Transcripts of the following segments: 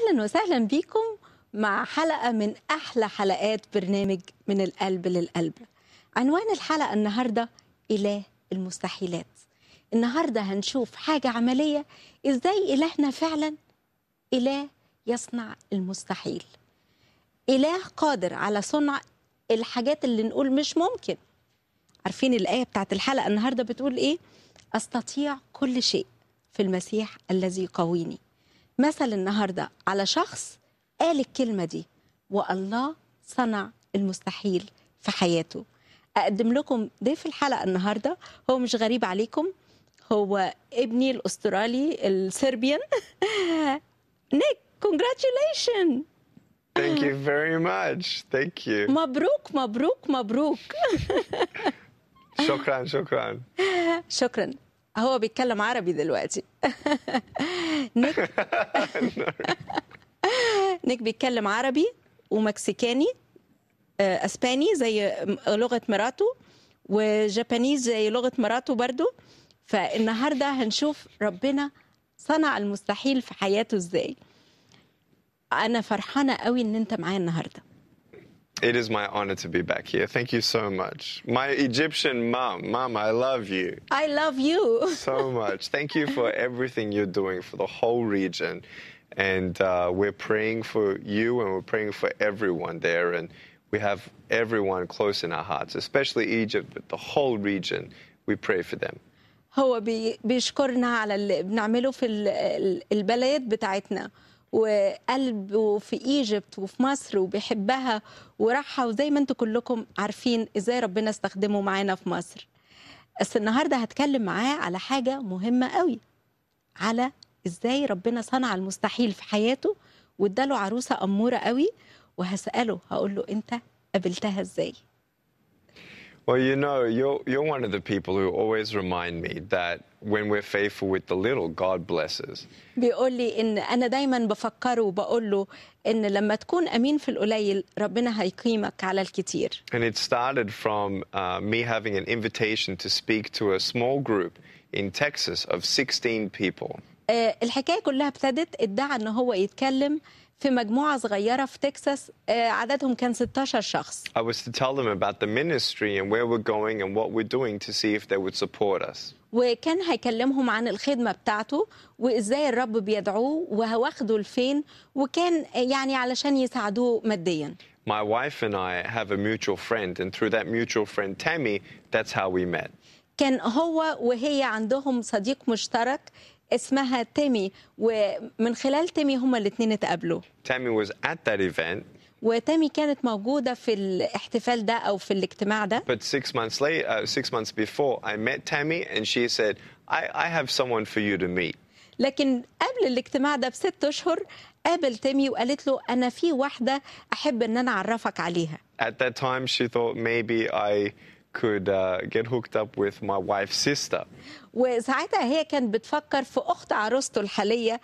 اهلا وسهلا بيكم مع حلقه من احلى حلقات برنامج من القلب للقلب عنوان الحلقه النهارده اله المستحيلات النهارده هنشوف حاجه عمليه ازاي الهنا فعلا اله يصنع المستحيل اله قادر على صنع الحاجات اللي نقول مش ممكن عارفين الايه بتاعت الحلقه النهارده بتقول ايه استطيع كل شيء في المسيح الذي يقويني مثل النهارده على شخص قال الكلمه دي والله صنع المستحيل في حياته اقدم لكم ضيف الحلقه النهارده هو مش غريب عليكم هو ابني الاسترالي السربيان نيك congratulations Thank you very much. Thank you. مبروك مبروك مبروك شكرا شكرا. شكرا هو بيتكلم عربي دلوقتي نيك نيك بيتكلم عربي ومكسيكاني آه، اسباني زي لغه مراته وجابانيز زي لغه مراته برضو فالنهارده هنشوف ربنا صنع المستحيل في حياته ازاي انا فرحانه قوي ان انت معايا النهارده It is my honor to be back here. Thank you so much. My Egyptian mom, mom, I love you I love you so much. Thank you for everything you're doing for the whole region. And uh, we're praying for you and we're praying for everyone there. And we have everyone close in our hearts, especially Egypt, but the whole region. We pray for them. هو بي بيشكرنا على اللي بنعمله في ال- ال- البلد بتاعتنا وقلبه في ايجيبت وفي مصر وبيحبها وراحها وزي ما انتم كلكم عارفين ازاي ربنا استخدمه معانا في مصر بس النهارده هتكلم معاه على حاجه مهمه قوي على ازاي ربنا صنع المستحيل في حياته واداله عروسه اموره قوي وهساله هقول له انت قابلتها ازاي Well, you know, you're, you're one of the people who always remind me that when we're faithful with the little, God blesses. بيقول لي ان انا دايما بفكره وبقول له ان لما تكون امين في القليل ربنا هيقيمك على الكتير And it started from uh, me having an invitation to speak to a small group in Texas of 16 people. آه، الحكايه كلها ابتدت ادعى ان هو يتكلم في مجموعه صغيره في تكساس آه، عددهم كان 16 شخص I was to tell them about the ministry and where we're going and what we're doing to see if they would support us. وكان هيكلمهم عن الخدمه بتاعته وازاي الرب بيدعوه وهواخده لفين وكان آه، يعني علشان يساعدوه ماديا My wife and I have a mutual friend, and through that mutual friend, Tammy, that's how we met. كان هو وهي عندهم صديق مشترك اسمها تيمي ومن خلال تيمي هما الاثنين اتقابلوا Tammy was at that event, وتامي كانت موجودة في الاحتفال ده أو في الاجتماع ده but six months later, uh, six months before, I met Tammy, and she said, I, I have someone for you to meet. لكن قبل الاجتماع ده بست أشهر قابل تامي وقالت له أنا في واحدة أحب إن أنا أعرفك عليها At that time, she thought maybe I could uh, get hooked up with my wife's sister. وساعتها هي كانت بتفكر في أخت عروسته الحالية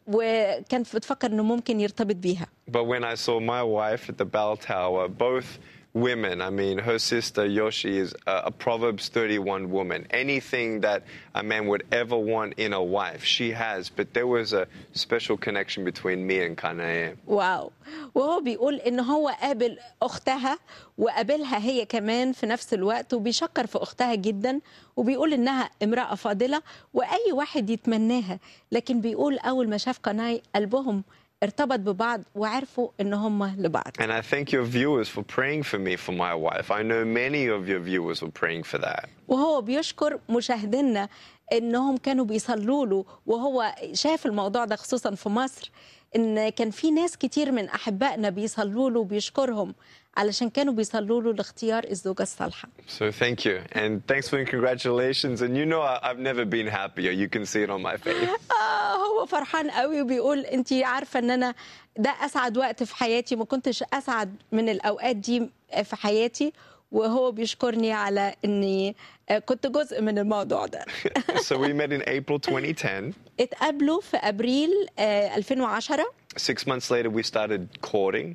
وكانت بتفكر إنه ممكن يرتبط بيها But when I saw my wife at the bell tower, both women, I mean, her sister Yoshi is a, a Proverbs 31 woman. Anything that a man would ever want in a wife, she has. But there was a special connection between me and Kanae. واو وهو بيقول ان هو قابل اختها وقابلها هي كمان في نفس الوقت وبيشكر في اختها جدا وبيقول انها امراه فاضله واي واحد يتمناها لكن بيقول اول ما شاف قناي قلبهم ارتبط ببعض وعرفوا ان هم لبعض And I thank your viewers for praying for me for my wife. I know many of your viewers were praying for that. وهو بيشكر مشاهدينا انهم كانوا بيصلوا له وهو شاف الموضوع ده خصوصا في مصر ان كان في ناس كتير من احبائنا بيصلوا له وبيشكرهم علشان كانوا بيصلوا له لاختيار الزوجه الصالحه So thank you. And thanks for the congratulations. And you know, I, I've never been happier. You can see it on my face. آه هو فرحان قوي وبيقول انت عارفه ان انا ده اسعد وقت في حياتي ما كنتش اسعد من الاوقات دي في حياتي وهو بيشكرني على اني آه، كنت جزء من الموضوع ده so we met in April 2010. اتقابلوا في ابريل آه، 2010 Six months later, we started courting.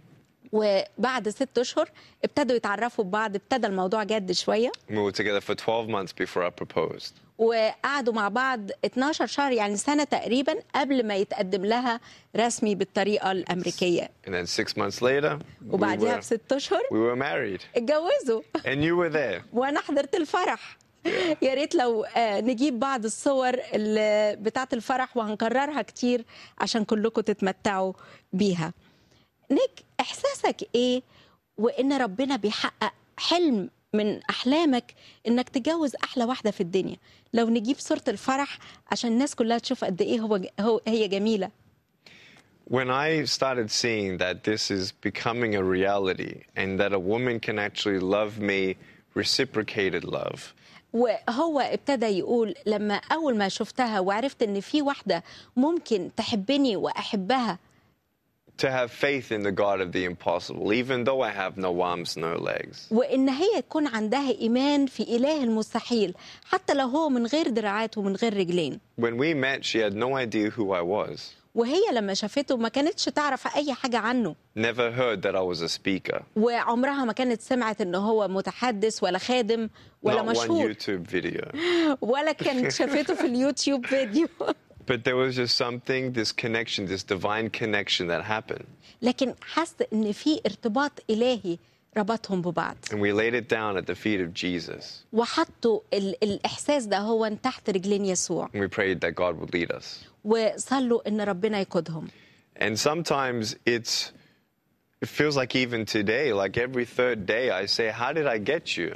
وبعد ست اشهر ابتدوا يتعرفوا ببعض ابتدى الموضوع جد شويه We were together for 12 months before I proposed. وقعدوا مع بعض 12 شهر يعني سنه تقريبا قبل ما يتقدم لها رسمي بالطريقه الامريكيه And then six months later, we وبعديها were, بست اشهر we were married. اتجوزوا And you were there. وانا حضرت الفرح يا ريت لو آه، نجيب بعض الصور اللي بتاعه الفرح وهنكررها كتير عشان كلكم تتمتعوا بيها نيك احساسك ايه وان ربنا بيحقق حلم من احلامك انك تتجوز احلى واحده في الدنيا لو نجيب صوره الفرح عشان الناس كلها تشوف قد ايه هو, هو هي جميله When I started seeing that this is becoming a reality and that a woman can actually love me reciprocated love, وهو ابتدى يقول لما اول ما شفتها وعرفت ان في واحده ممكن تحبني واحبها to have faith in the God of the impossible, even though I have no arms, no legs. وان هي يكون عندها ايمان في اله المستحيل حتى لو هو من غير دراعات ومن غير رجلين When we met, she had no idea who I was, وهي لما شافته ما كانتش تعرف اي حاجه عنه never heard that I was a speaker, وعمرها ما كانت سمعت ان هو متحدث ولا خادم ولا not one مشهور YouTube video. ولا كانت شافته في اليوتيوب فيديو But there was just something, this connection, this divine connection that happened. لكن حس ان في ارتباط الهي ربطهم ببعض And we laid it down at the feet of Jesus. وحطوا ال- الاحساس ده هو تحت رجلين يسوع And we prayed that God would lead us. وصلوا ان ربنا يقودهم And sometimes it's, it feels like even today, like every third day, I say, How did I get you?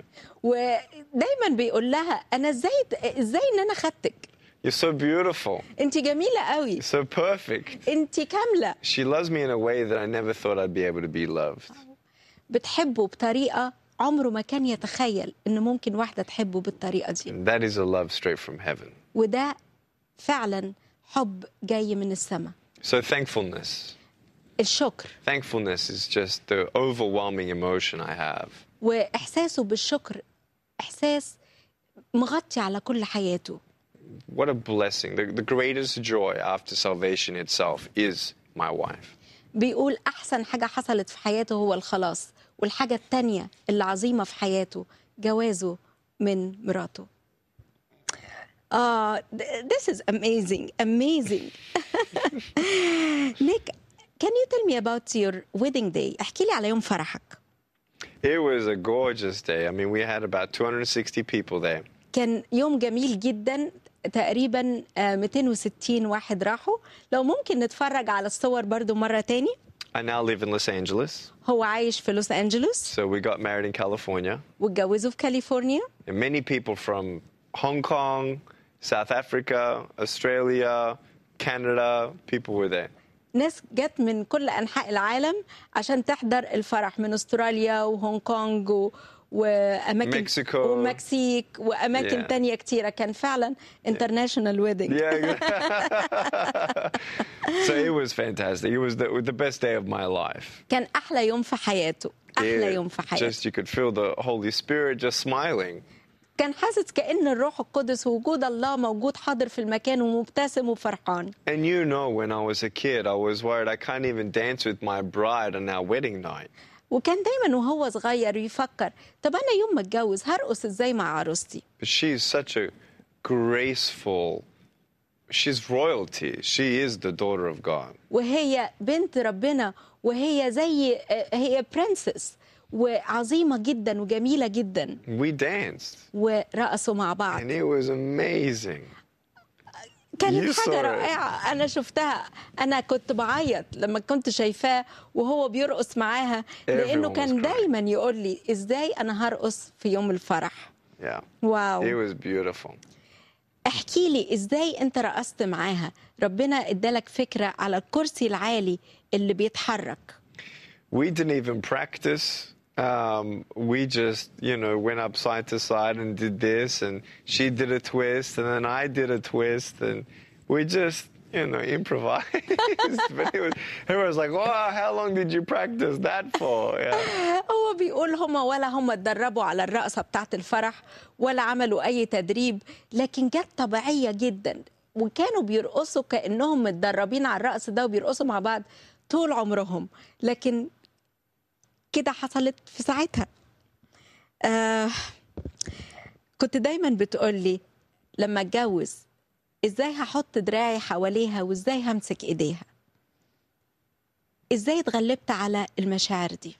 ودايما بيقول لها انا ازاي ازاي ان انا خدتك You're so beautiful. انت جميله قوي You're so perfect. انت كامله She loves me in a way that I never thought I'd be able to be loved. بتحبه بطريقه عمره ما كان يتخيل ان ممكن واحده تحبه بالطريقه دي And that is a love straight from heaven. وده فعلا حب جاي من السماء So thankfulness. الشكر Thankfulness is just the overwhelming emotion I have. واحساسه بالشكر احساس مغطي على كل حياته What a blessing. The, the greatest joy after salvation itself is my wife. بيقول احسن حاجه حصلت في حياته هو الخلاص والحاجه التانية اللي عظيمه في حياته جوازه من مراته آه th- this is amazing amazing Nick can you tell me about your wedding day احكي لي على يوم فرحك It was a gorgeous day. I mean, we had about 260 people there. كان يوم جميل جدا تقريبا آه، 260 واحد راحوا لو ممكن نتفرج على الصور برضو مرة تاني I now live in Los Angeles. هو عايش في لوس أنجلوس So we got married in California. واتجوزوا في كاليفورنيا And many people from Hong Kong, South Africa, Australia, Canada, people were there. ناس جت من كل أنحاء العالم عشان تحضر الفرح من أستراليا وهونج كونج و... وأماكن مكسيكو. ومكسيك وأماكن Yeah. تانية كتيرة كان فعلا international wedding Yeah. so it was fantastic. It was the, the best day of my life. كان أحلى يوم في حياته أحلى It يوم في حياته just you could feel the Holy Spirit just smiling. كان حاسس كأن الروح القدس ووجود الله موجود حاضر في المكان ومبتسم وفرحان And you know, when I was a kid, I was worried I can't even dance with my bride on our wedding night. وكان دايما وهو صغير يفكر طب أنا يوم ما اتجوز هرقص إزاي مع عروستي But she's such a graceful, she's royalty. She is the daughter of God. وهي بنت ربنا وهي زي هي برنسس وعظيمة جدا وجميلة جدا We danced, ورقصوا مع بعض and it was amazing. كانت You saw حاجة it. رائعة أنا شفتها أنا كنت بعيط لما كنت شايفاه وهو بيرقص معاها لأنه Everyone was كان crying. دايما يقول لي إزاي أنا هرقص في يوم الفرح Yeah. واو It was beautiful. احكي لي ازاي انت رقصت معاها ربنا ادالك فكرة على الكرسي العالي اللي بيتحرك We didn't even practice. Um, we just, you know, went up side to side and did this, and she did a twist, and then I did a twist, and we just, you know, improvised. but it was, everyone was like, "Wow, how long did you practice that for?" Yeah. هو بيقول هما ولا هما اتدربوا على الرقصة بتاعت الفرح ولا عملوا أي تدريب لكن جت طبيعية جدا وكانوا بيرقصوا كأنهم متدربين على الرقص ده وبيرقصوا مع بعض طول عمرهم لكن كده حصلت في ساعتها آه كنت دايما بتقول لي لما اتجوز ازاي هحط دراعي حواليها وازاي همسك ايديها ازاي اتغلبت على المشاعر دي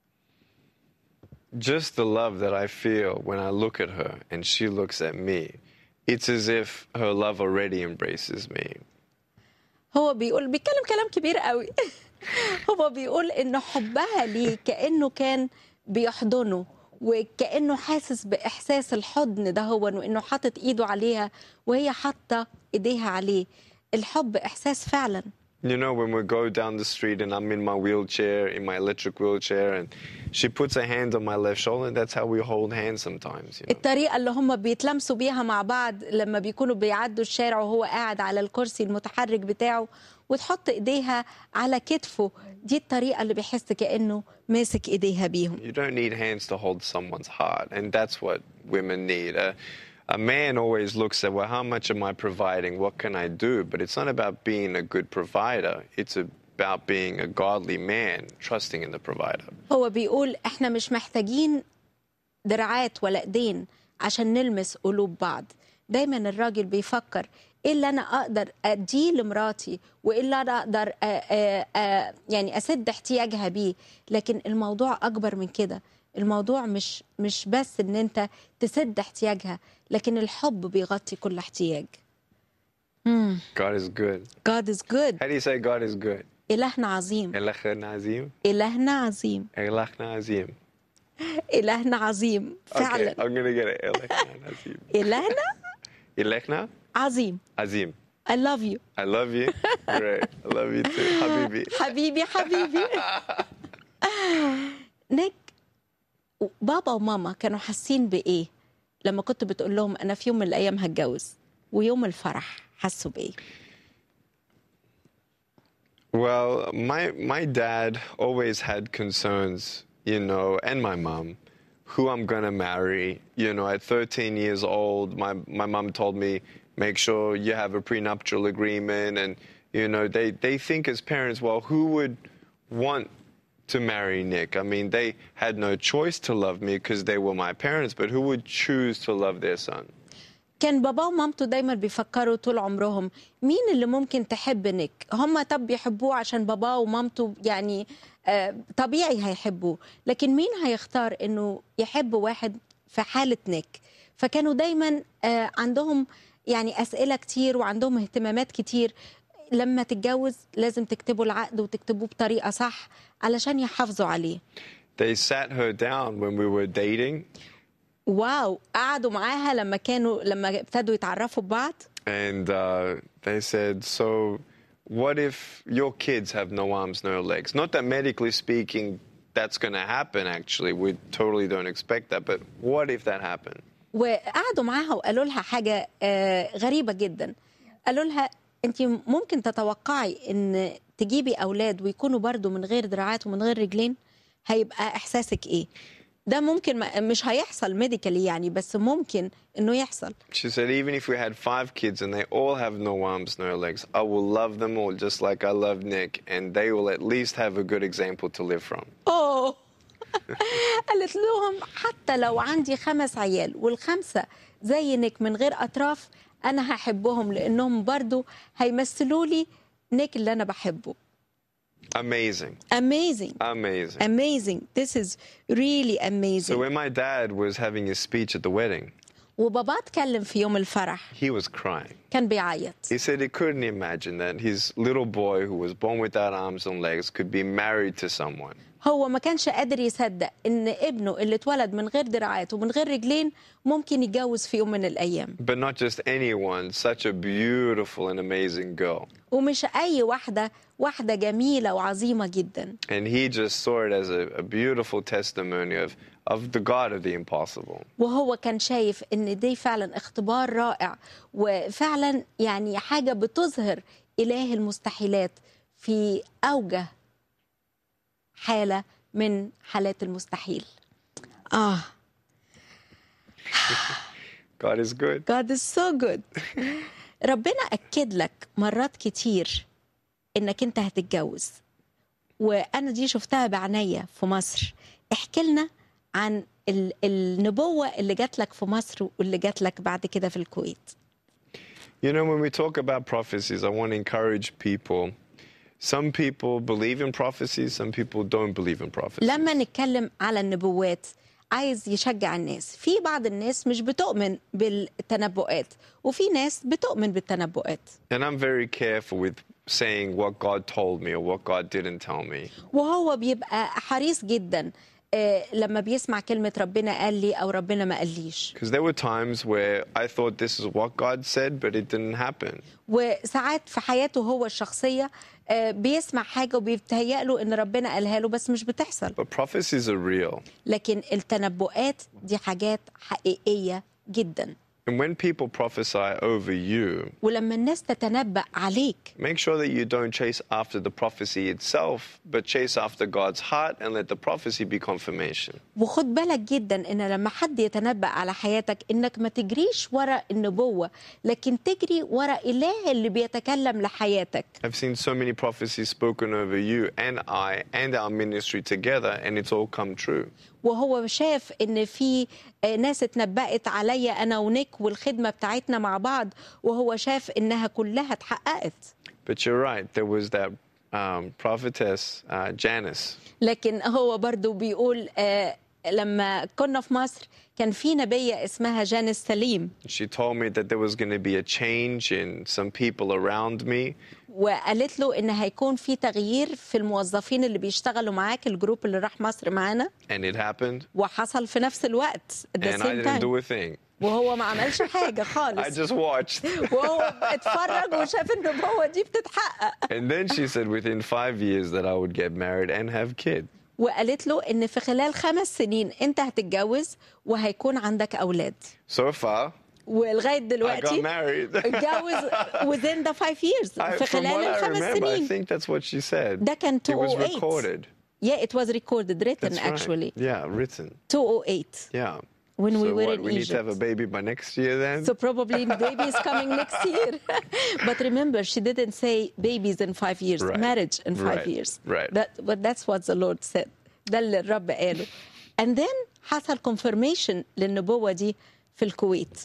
Just the love that I feel when I look at her and she looks at me, it's as if her love already embraces me. هو بيقول بيتكلم كلام كبير قوي هو بيقول ان حبها ليه كانه كان بيحضنه وكانه حاسس باحساس الحضن ده هو وانه حاطط ايده عليها وهي حاطه ايديها عليه الحب احساس فعلا You know, when we go down the street and I'm in my wheelchair, in my electric wheelchair, and she puts her hand on my left shoulder, that's how we hold hands sometimes. You know? الطريقه اللي هم بيتلمسوا بيها مع بعض لما بيكونوا بيعدوا الشارع وهو قاعد على الكرسي المتحرك بتاعه وتحط ايديها على كتفه دي الطريقه اللي بيحس كانه ماسك ايديها بيهم You don't need hands to hold someone's heart, and that's what women need. A, a man always looks at, well, how much am I providing? What can I do? But it's not about being a good provider, it's about being a godly man, trusting in the provider. هو بيقول احنا مش محتاجين دراعات ولا ايدين عشان نلمس قلوب بعض دايما الراجل بيفكر ايه اللي انا اقدر اديه لمراتي وايه اللي انا اقدر آ آ آ يعني اسد احتياجها بيه لكن الموضوع اكبر من كده الموضوع مش مش بس ان انت تسد احتياجها لكن الحب بيغطي كل احتياج God is good. God is good How do you say God is good? إلهنا عظيم Elachna azim? إلهنا عظيم Elachna azim. إلهنا عظيم فعلا Okay, I'm going to get it. Elachna azim. إلهنا Elechna عظيم azim. I love you I love you. Great. I love you too. Habibi. حبيبي حبيبي نيك بابا وماما كانوا حاسين بايه لما كنت بتقول لهم انا في يوم من الايام هتجوز ويوم الفرح حسوا بايه Well, my my dad always had concerns, you know, and my mom, who I'm gonna marry. You know, at 13 years old, my my mom told me, make sure you have a prenuptial agreement, and you know, they they think as parents, well, who would want to marry Nick? I mean, they had no choice to love me because they were my parents, but who would choose to love their son? كان بابا ومامته دايما بيفكروا طول عمرهم مين اللي ممكن تحب نيك هم طب بيحبوه عشان بابا ومامته يعني آه، طبيعي هيحبوه لكن مين هيختار انه يحب واحد في حالة نيك فكانوا دايما آه، عندهم يعني أسئلة كتير وعندهم اهتمامات كتير لما تتجوز لازم تكتبوا العقد وتكتبوه بطريقة صح علشان يحافظوا عليه They sat her down when we were dating واو قعدوا معاها لما كانوا لما ابتدوا يتعرفوا ببعض And uh, they said, So, what if your kids have no arms, no legs? Not that medically speaking, that's going to happen, actually. We totally don't expect that. But what if that happened? وقعدوا معاها وقالوا لها حاجة آه، غريبة جدا قالوا لها انت ممكن تتوقعي ان تجيبي اولاد ويكونوا برضو من غير دراعات ومن غير رجلين هيبقى احساسك ايه ده ممكن ما مش هيحصل ميديكالي يعني بس ممكن انه يحصل She said, Even if we had five kids and they all have no arms, no legs, I will love them all just like I love Nick. And they will at least have a good example to live from. اوه قالت لهم حتى لو عندي خمس عيال والخمسه زي نيك من غير اطراف انا هحبهم لانهم برضو هيمثلوا لي نيك اللي انا بحبه Amazing. amazing Amazing. amazing this is really amazing So, when my dad was having his speech at the wedding, وبابا اتكلم في يوم الفرح he was crying. كان بيعيط He said he couldn't imagine that his little boy, who was born without arms and legs, could be married to someone. هو ما كانش قادر يصدق ان ابنه اللي اتولد من غير دراعات ومن غير رجلين ممكن يتجوز في يوم من الايام But not just anyone, such a beautiful and amazing girl. ومش اي واحده واحده جميله وعظيمه جدا And he just saw it as a, a beautiful testimony of, of the God of the impossible. وهو كان شايف ان دي فعلا اختبار رائع وفعلا يعني حاجه بتظهر اله المستحيلات في اوجه حاله من حالات المستحيل اه God is good. God is so good ربنا أكد لك مرات كتير إنك أنت هتتجوز وانا دي شفتها بعناية في مصر احكي لنا عن ال- النبوة اللي جات لك في مصر واللي جات لك بعد كده في الكويت You know, when we talk about prophecies, I want to encourage people. Some people believe in prophecies, some people don't believe in prophecies. لما نتكلم على النبوات عايز يشجع الناس في بعض الناس مش بتؤمن بالتنبؤات وفي ناس بتؤمن بالتنبؤات And I'm very careful with saying what God told me or what God didn't tell me. وهو بيبقى حريص جدا آه، لما بيسمع كلمة ربنا قال لي أو ربنا ما قاليش Because there were times where I thought this is what God said, but it didn't happen. وساعات في حياته هو الشخصية آه، بيسمع حاجة وبيتهيأ له إن ربنا قالها له بس مش بتحصل But prophecies are real. لكن التنبؤات دي حاجات حقيقية جدا And when people prophesy over you, ولما الناس تتنبأ عليك make sure that you don't chase after the prophecy itself, but chase after God's heart and let the prophecy be confirmation. وخد بالك جدا ان لما حد يتنبأ على حياتك انك ما تجريش ورا النبوة لكن تجري ورا اله اللي بيتكلم لحياتك I've seen so many prophecies spoken over you and I and our ministry together, and it's all come true. وهو شاف ان في آه، ناس اتنبأت عليا انا ونيك والخدمة بتاعتنا مع بعض وهو شاف انها كلها اتحققت But you're right, there was that um, prophetess, uh, Janice. لكن هو برضو بيقول آه، لما كنا في مصر كان في نبية اسمها جانس سليم She told me that there was going to be a change in some people around me. وقالت له ان هيكون في تغيير في الموظفين اللي بيشتغلوا معاك الجروب اللي راح مصر معانا And it happened, وحصل في نفس الوقت at the and I same didn't time do a thing. وهو ما عملش حاجة I خالص just watched. وهو اتفرج وشاف النبوة دي بتتحقق And then she said within five years that I would get married and have kids. وقالت له ان في خلال خمس سنين انت هتتجوز وهيكون عندك اولاد So far, ولغايه I got دلوقتي married. اتجوز within the five years I, في from خلال what I الخمس remember, I سنين think that's what she said. ده كان It was 208 recorded. yeah it was recorded written That's right. actually Yeah, written. 208 Yeah. when we so were what, in we need to have a Egypt baby by next year then? So probably baby is coming next year. but remember, she didn't say babies in five years, Right. marriage in five Right. years. Right. That, but that's what the Lord said. ده اللي الرب قاله. And then حصل confirmation للنبوة دي في الكويت.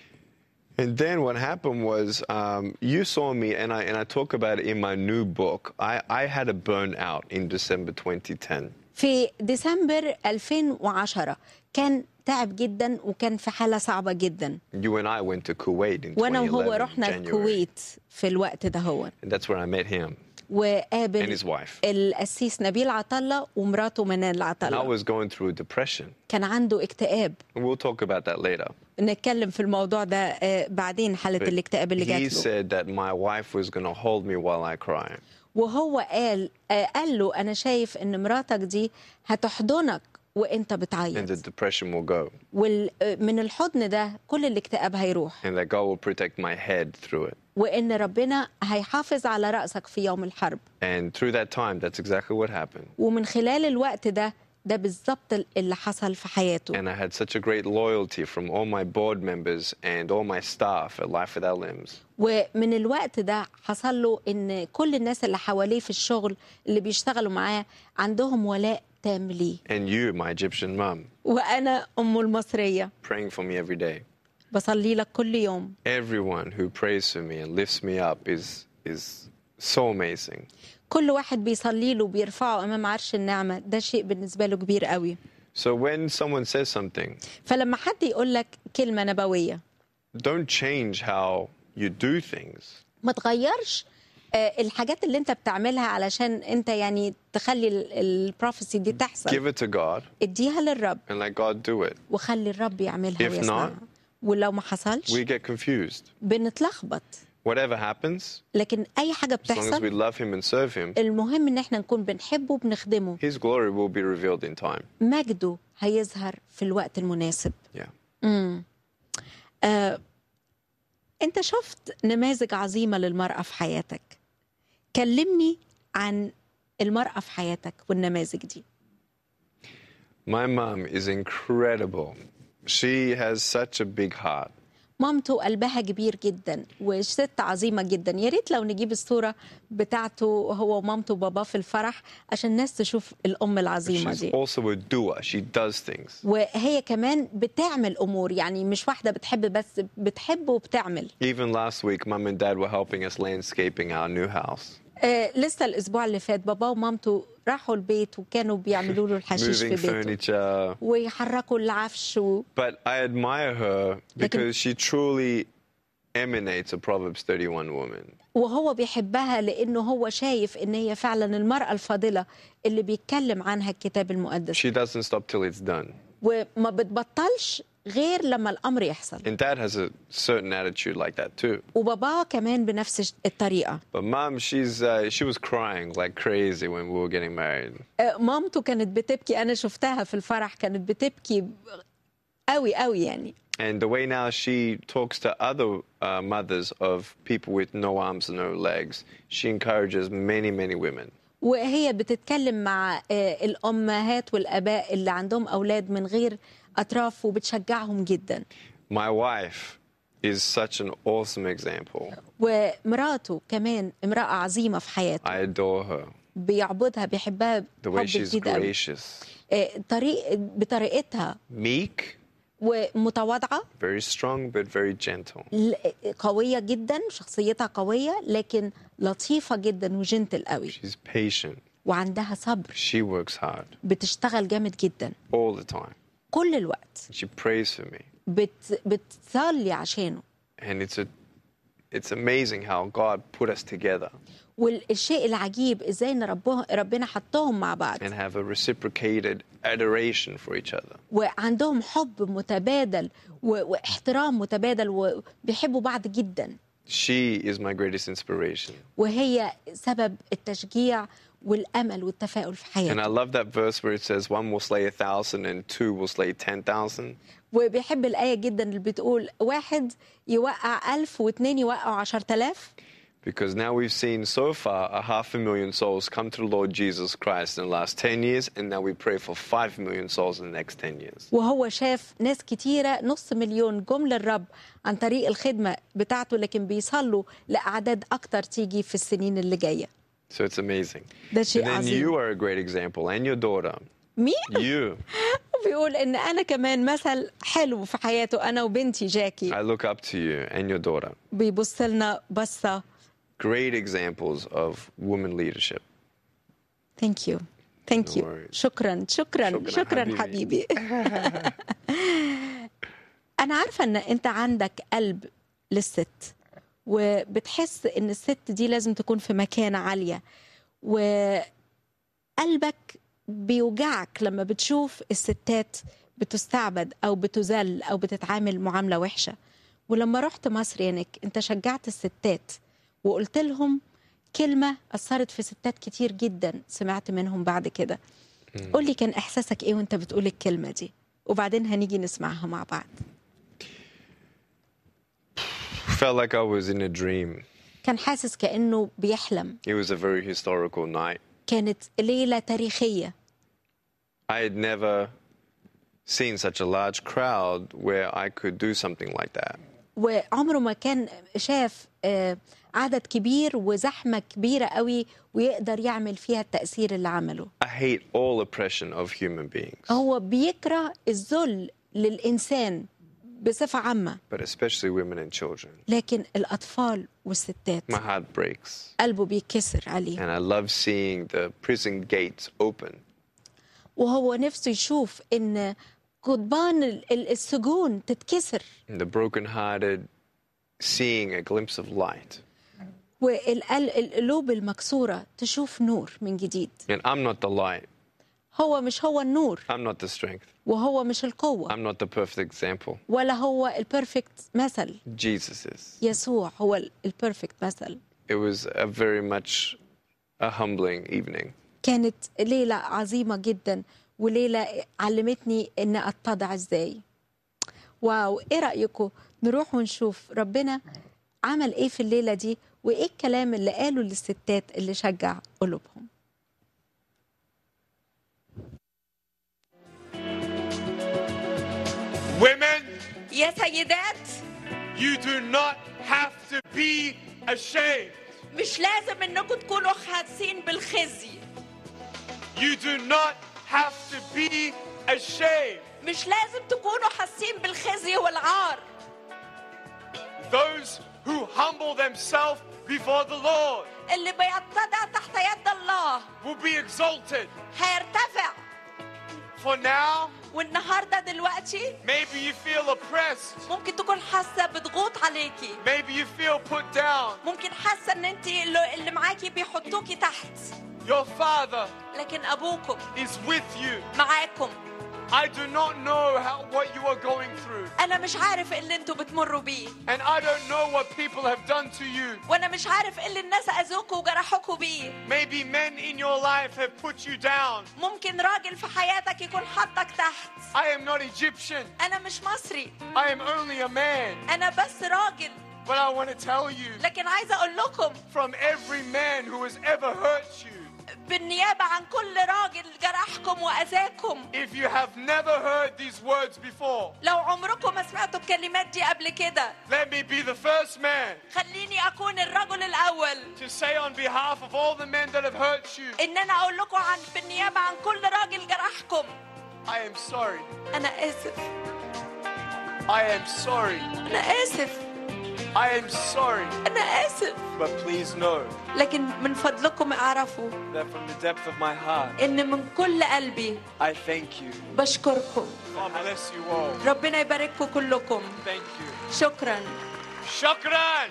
And then what happened was um, you saw me, and I and I talk about it in my new book. I, I had a burnout in December 2010. في ديسمبر 2010 كان تعب جدا وكان في حالة صعبة جدا. You and I went to Kuwait in وانا 2011, وهو رحنا January, الكويت في الوقت ده هو and that's where I met him and وقابل his wife. القسيس نبيل عطلة ومراته منال And I عطلة was going through depression, كان عنده اكتئاب and we'll talk about that later. نتكلم في الموضوع ده آه، بعدين حالة But الاكتئاب اللي he جات له said that my wife was going to hold me while I cry. وهو قال آه، قال له أنا شايف إن مراتك دي هتحضنك وأنت and the بتعيط depression will go, ومن الحضن ده كل الاكتئاب هيروح and that God will protect my head through it. وإن ربنا هيحافظ على رأسك في يوم الحرب And through that time, that's exactly what happened. ومن خلال الوقت ده ده بالظبط اللي حصل في حياته And I had such a great loyalty from all my board members and all my staff at Life Without Limbs. ومن الوقت ده حصل له ان كل الناس اللي حواليه في الشغل اللي بيشتغلوا معاه عندهم ولاء تام ليه And you, my Egyptian mom, وانا امه المصريه praying for me every day. بصلي لك كل يوم Everyone who prays for me and lifts me up is, is so amazing. كل واحد بيصلي له وبيرفعه امام عرش النعمه ده شيء بالنسبه له كبير قوي So when someone says something, فلما حد يقول لك كلمه نبويه don't change how you do things. ما تغيرش آه، الحاجات اللي انت بتعملها علشان انت يعني تخلي البروفيسي دي تحصل Give it to God اديها للرب and let God do it. وخلي الرب يعملها If ويصنعها ولو ما حصلش We get confused. بنتلخبط Whatever happens, لكن اي حاجه as long as we بتحصل love Him and serve Him, المهم ان احنا نكون بنحبه وبنخدمه His glory will be revealed in time. مجده هيظهر في الوقت المناسب Yeah. آه، انت شفت نماذج عظيمه للمراه في حياتك كلمني عن المراه في حياتك والنماذج دي My mom is incredible. She has such a big heart. مامته قلبها كبير جدا وست عظيمة جدا يا ريت لو نجيب الصورة بتاعته هو ومامته وباباه في الفرح عشان الناس تشوف الأم العظيمة She's دي also a doer. She does things. وهي كمان بتعمل أمور يعني مش واحدة بتحب بس بتحب وبتعمل Even last week, mum and dad were helping us landscaping our new house, آه لسه الأسبوع اللي فات باباه ومامته راحوا البيت وكانوا بيعملوا له الحشيش في moving بيته furniture. ويحركوا العفش و... But I admire her because she truly emanates a Proverbs 31 woman. وهو بيحبها لانه هو شايف ان هي فعلا المراه الفاضله اللي بيتكلم عنها الكتاب المقدس She doesn't stop till it's done. وما بتبطلش غير لما الامر يحصل And dad has a certain attitude like that too. وباباه كمان بنفس الطريقه But mom, she's uh, she was crying like crazy when we were getting married. آه، مامته كانت بتبكي انا شفتها في الفرح كانت بتبكي قوي قوي يعني And the way now she talks to other uh, mothers of people with no arms and no legs, she encourages many, many women. وهي بتتكلم مع آه، الامهات والاباء اللي عندهم اولاد من غير اطراف وبتشجعهم جدا My wife is such an awesome example. ومراته كمان امراه عظيمه في حياته I adore her. بيعبدها بيحبها The way حب she's جديد قوي gracious, آه، طريق بطريقتها meek, ومتواضعه very strong, but very gentle. ل- قويه جدا شخصيتها قويه لكن لطيفه جدا وجنتل قوي She's patient. وعندها صبر She works hard بتشتغل جامد جدا all the time. كل الوقت She prays for me. بت بتصلي عشانه And it's a it's amazing how God put us together والشيء العجيب ازاي ان ربه ربنا حطهم مع بعض and have a reciprocated adoration for each other. وعندهم حب متبادل و- واحترام متبادل وبيحبوا بعض جدا She is my greatest inspiration. وهي سبب التشجيع والامل والتفاؤل في And I حياته love that verse where it says one will slay a thousand and two will slay ten thousand. وبيحب الآية جدا اللي بتقول واحد يوقع ألف واثنين يوقعوا عشر تلاف Because now we've seen so far a half a million souls come to the Lord Jesus Christ in the last 10 years, and now we pray for 5 million souls in the next 10 years. وهو شاف ناس كتيرة نص مليون جم للرب عن طريق الخدمة بتاعته لكن بيصلوا لأعداد أكتر تيجي في السنين اللي جاية So it's amazing. ده شيء And then عظيم you are a great example, and your daughter. مين؟ You. بيقول إن أنا كمان مثل حلو في حياته أنا وبنتي جاكي I look up to you and your daughter. بيبص لنا بصة Great examples of woman leadership. ثانك يو ثانك No يو worries. شكرا شكرا شكراً شكرا حبيبي. حبيبي انا عارفه ان انت عندك قلب للست وبتحس ان الست دي لازم تكون في مكانه عاليه وقلبك بيوجعك لما بتشوف الستات بتستعبد او بتذل او بتتعامل معامله وحشه ولما رحت مصر يا نيك انت شجعت الستات وقلت لهم كلمه اثرت في ستات كتير جدا سمعت منهم بعد كده قول لي كان احساسك ايه وانت بتقول الكلمه دي وبعدين هنيجي نسمعها مع بعض Felt like I was in a dream. كان حاسس كانه بيحلم It was a very historical night. كانت ليله تاريخيه I had never seen such a large crowd where I could do something like that. وعمره ما كان شاف آه، عدد كبير وزحمه كبيره قوي ويقدر يعمل فيها التاثير اللي عمله I hate all oppression of human beings, هو بيكره الذل للانسان بصفه عامه but especially women and children. لكن الاطفال والستات My heart breaks. قلبه بيتكسر عليه And I love seeing the prison gates open وهو نفسه يشوف ان قضبان ال- ال- السجون تتكسر and the brokenhearted seeing a glimpse of light. والقلوب المكسوره تشوف نور من جديد And I'm not the light. هو مش هو النور I'm not the strength. وهو مش القوه I'm not the perfect example. ولا هو البيرفكت مثل Jesus is. يسوع هو ال- البيرفكت مثل It was a very much a humbling evening. كانت ليله عظيمه جدا وليله علمتني ان اتضع ازاي واو ايه رايكم نروح ونشوف ربنا عمل ايه في الليله دي وايه الكلام اللي قاله للستات اللي شجع قلوبهم Women, يا سيدات You do not have to be ashamed. مش لازم انكم تكونوا حاسين بالخزي You do not have to be ashamed. مش لازم تكونوا حاسين بالخزي والعار Those who humble themselves before the Lord اللي بيتضع تحت يد الله will be exalted. هيرتفع For now, والنهارده دلوقتي maybe you feel oppressed. ممكن تكون حاسه بضغوط عليكي Maybe you feel put down. ممكن حاسه ان انت اللي اللي معاكي بيحطوكي تحت Your Father لكن ابوكم is with you. معاكم I do not know how, what you are going through. انا مش عارف ايه اللي انتوا بتمروا بيه And I don't know what people have done to you. وانا مش عارف ايه اللي الناس اذوكوا وجرحوكوا بيه Maybe men in your life have put you down. ممكن راجل في حياتك يكون حطك تحت I am not Egyptian. انا مش مصري I am only a man. انا بس راجل But I want to tell you لكن عايزه اقول لكم from every man who has ever hurt you, بالنيابه عن كل راجل جرحكم واذاكم if you have never heard these words before, لو عمركم ما سمعتوا الكلمات دي قبل كده let me be the first man خليني اكون الرجل الاول to say on behalf of all the men that have hurt you, ان انا اقول لكم عن بالنيابه عن كل راجل جرحكم I am sorry. انا اسف I am sorry. انا اسف I am sorry. انا اسف But please know لكن من فضلكم اعرفوا that from the depth of my heart, ان من كل قلبي I thank you. بشكركم God bless you all. ربنا يبارككم كلكم Thank you. شكرا Shukran.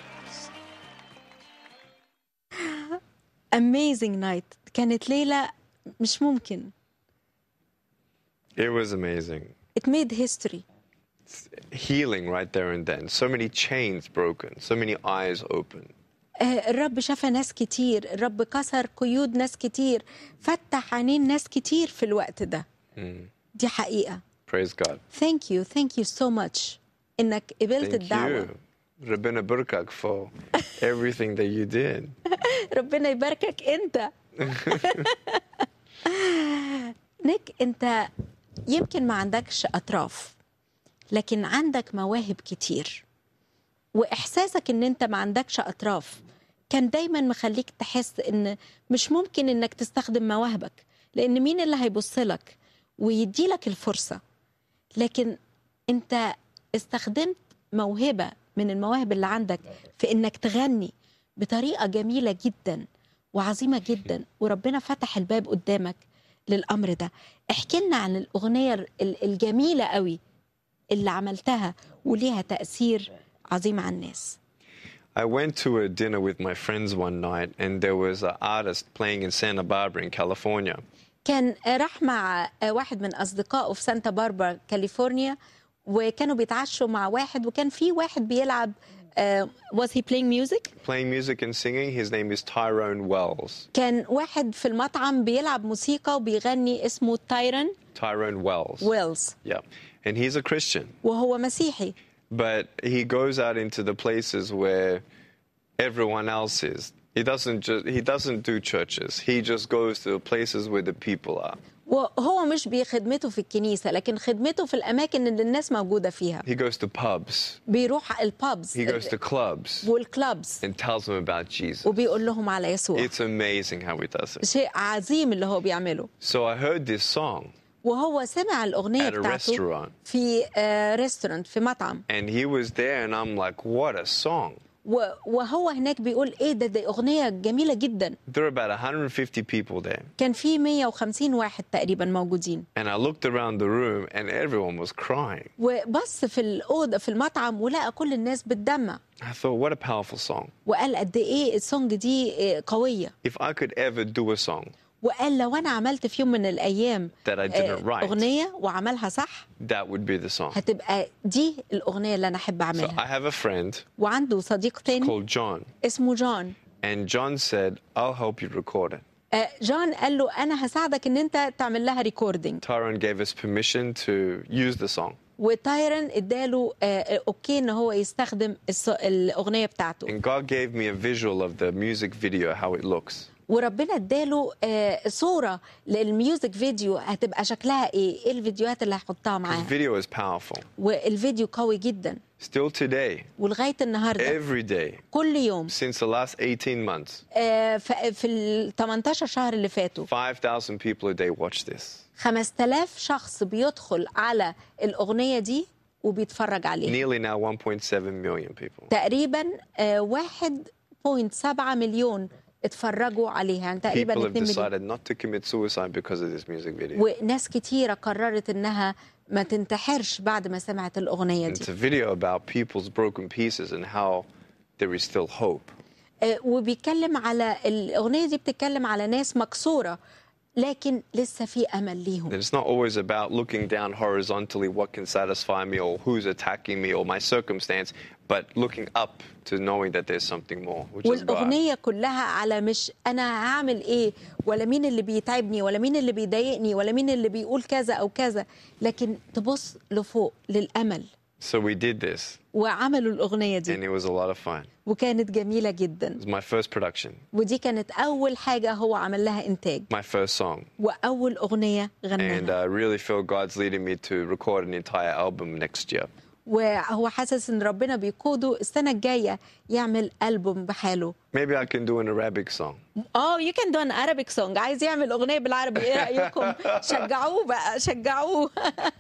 amazing night كانت ليلة مش ممكن It was amazing. it made history Healing right there and then. So many chains broken, so many eyes open. آه، الرب شفى ناس كتير الرب كسر قيود ناس كتير فتح عينين ناس كتير في الوقت ده دي حقيقة Praise God. thank you thank you so much انك قبلت Thank الدعوة you. Rabina Burkak for everything that you did. ربنا يباركك انت نيك انت يمكن ما عندكش اطراف لكن عندك مواهب كتير واحساسك ان انت ما عندكش اطراف كان دايما مخليك تحس ان مش ممكن انك تستخدم مواهبك لان مين اللي هيبص لك ويدي لك الفرصه لكن انت استخدمت موهبه من المواهب اللي عندك في انك تغني بطريقه جميله جدا وعظيمه جدا وربنا فتح الباب قدامك للامر ده احكي لنا عن الاغنيه ال- الجميله قوي اللي عملتها وليها تاثير عظيم على الناس I went to a dinner with my friends one night, and there was an artist playing in Santa Barbara in California. كان راح مع واحد من اصدقائه في سانتا باربرا كاليفورنيا وكانوا بيتعشوا مع واحد وكان في واحد بيلعب uh, was he playing music Playing music and singing, his name is Tyrone Wells. كان واحد في المطعم بيلعب موسيقى وبيغني اسمه تايرن Tyrone Wells. ويلز Yeah. And he's a Christian. وهو مسيحي But he goes out into the places where everyone else is. He doesn't just he doesn't do churches. He just goes to the places where the people are. وهو مش بخدمته في الكنيسة لكن خدمته في الأماكن اللي الناس موجودة فيها He goes to pubs. بيروح البابز He goes to clubs والكلابز and tells them about Jesus. وبيقول لهم على يسوع It's amazing how he does it. شيء عظيم اللي هو بيعمله So I heard this song وهو سمع الأغنية At a بتاعته restaurant. في ريستورانت في مطعم and he was there and I'm like, what a song. و- وهو هناك بيقول ايه ده دي أغنية جميلة جدا There were about 150 people there. كان في 150 واحد تقريبا موجودين And I looked around the room and everyone was crying. وبص في الأوضة في المطعم ولقى كل الناس بتدمع I thought, what a powerful song. وقال قد ايه السونج دي آه، قوية If I could ever do a song وقال لو انا عملت في يوم من الايام That I didn't آه، write. اغنيه وعملها صح that would be the song. هتبقى دي الاغنيه اللي انا احب So اعملها I have a friend وعنده صديق تاني called John, اسمه جون and John said, I'll help you record it. آه، جون قال له انا هساعدك ان انت تعمل لها ريكوردينج Tyrone gave us permission to use the song. وتايرن اداله آه، اوكي ان هو يستخدم الص- الاغنيه بتاعته And God gave me a visual of the music video, how it looks. وربنا اداله آه، صوره للميوزك فيديو هتبقى شكلها ايه ايه الفيديوهات اللي هيحطها His معاها video is powerful. والفيديو قوي جدا Still today, ولغايه النهارده every day, كل يوم since the last 18 months, آه، ف- في ال 18 شهر اللي فاتوا 5,000 people a day watch this. 5000 شخص بيدخل على الاغنيه دي وبيتفرج عليها Nearly now 1.7 million people. تقريبا آه، 1.7 مليون اتفرجوا عليها يعني تقريبا People have 2 مليون decided not to commit suicide because of this music video. وناس كتيرة قررت انها ما تنتحرش بعد ما سمعت الأغنية It's دي a video about people's broken pieces and how there is still hope. آه، وبيتكلم على الأغنية دي بتتكلم على ناس مكسورة لكن لسه في أمل ليهم And it's not always about looking down horizontally what can satisfy me or who's attacking me or my circumstance, but looking up to knowing that there's something more, which is God. والأغنية كلها على مش أنا هعمل إيه ولا مين اللي بيتعبني ولا مين اللي بيضايقني ولا مين اللي بيقول كذا أو كذا لكن تبص لفوق للأمل So we did this, وعملوا الأغنية and دي it was a lot of fun. وكانت جميلة جدا It was my first production, ودي كانت أول حاجة هو عمل لها إنتاج my first song, وأول أغنية and غناها I really feel God's leading me to record an entire album next year. وهو حاسس ان ربنا بيقوده السنه الجايه يعمل البوم بحاله Maybe I can do an Arabic song. اه يو كان دو ان ارابيك سونج عايز يعمل اغنيه بالعربي ايه رايكم شجعوه بقى شجعوه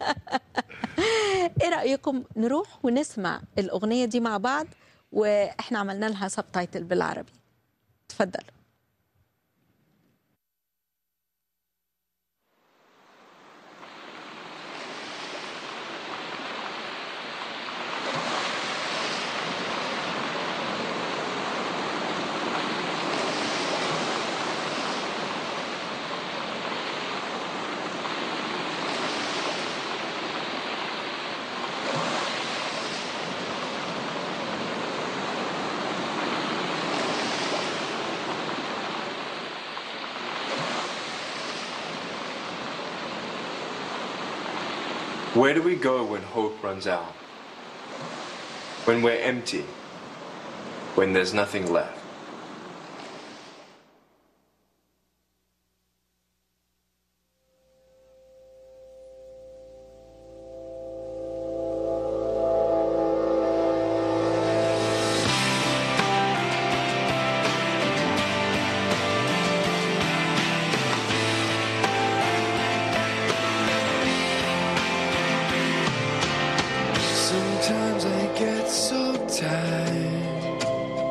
ايه رايكم نروح ونسمع الاغنيه دي مع بعض واحنا عملنا لها سبتايتل بالعربي اتفضل Where do we go when hope runs out? When we're empty? When there's nothing left? Sometimes I get so tired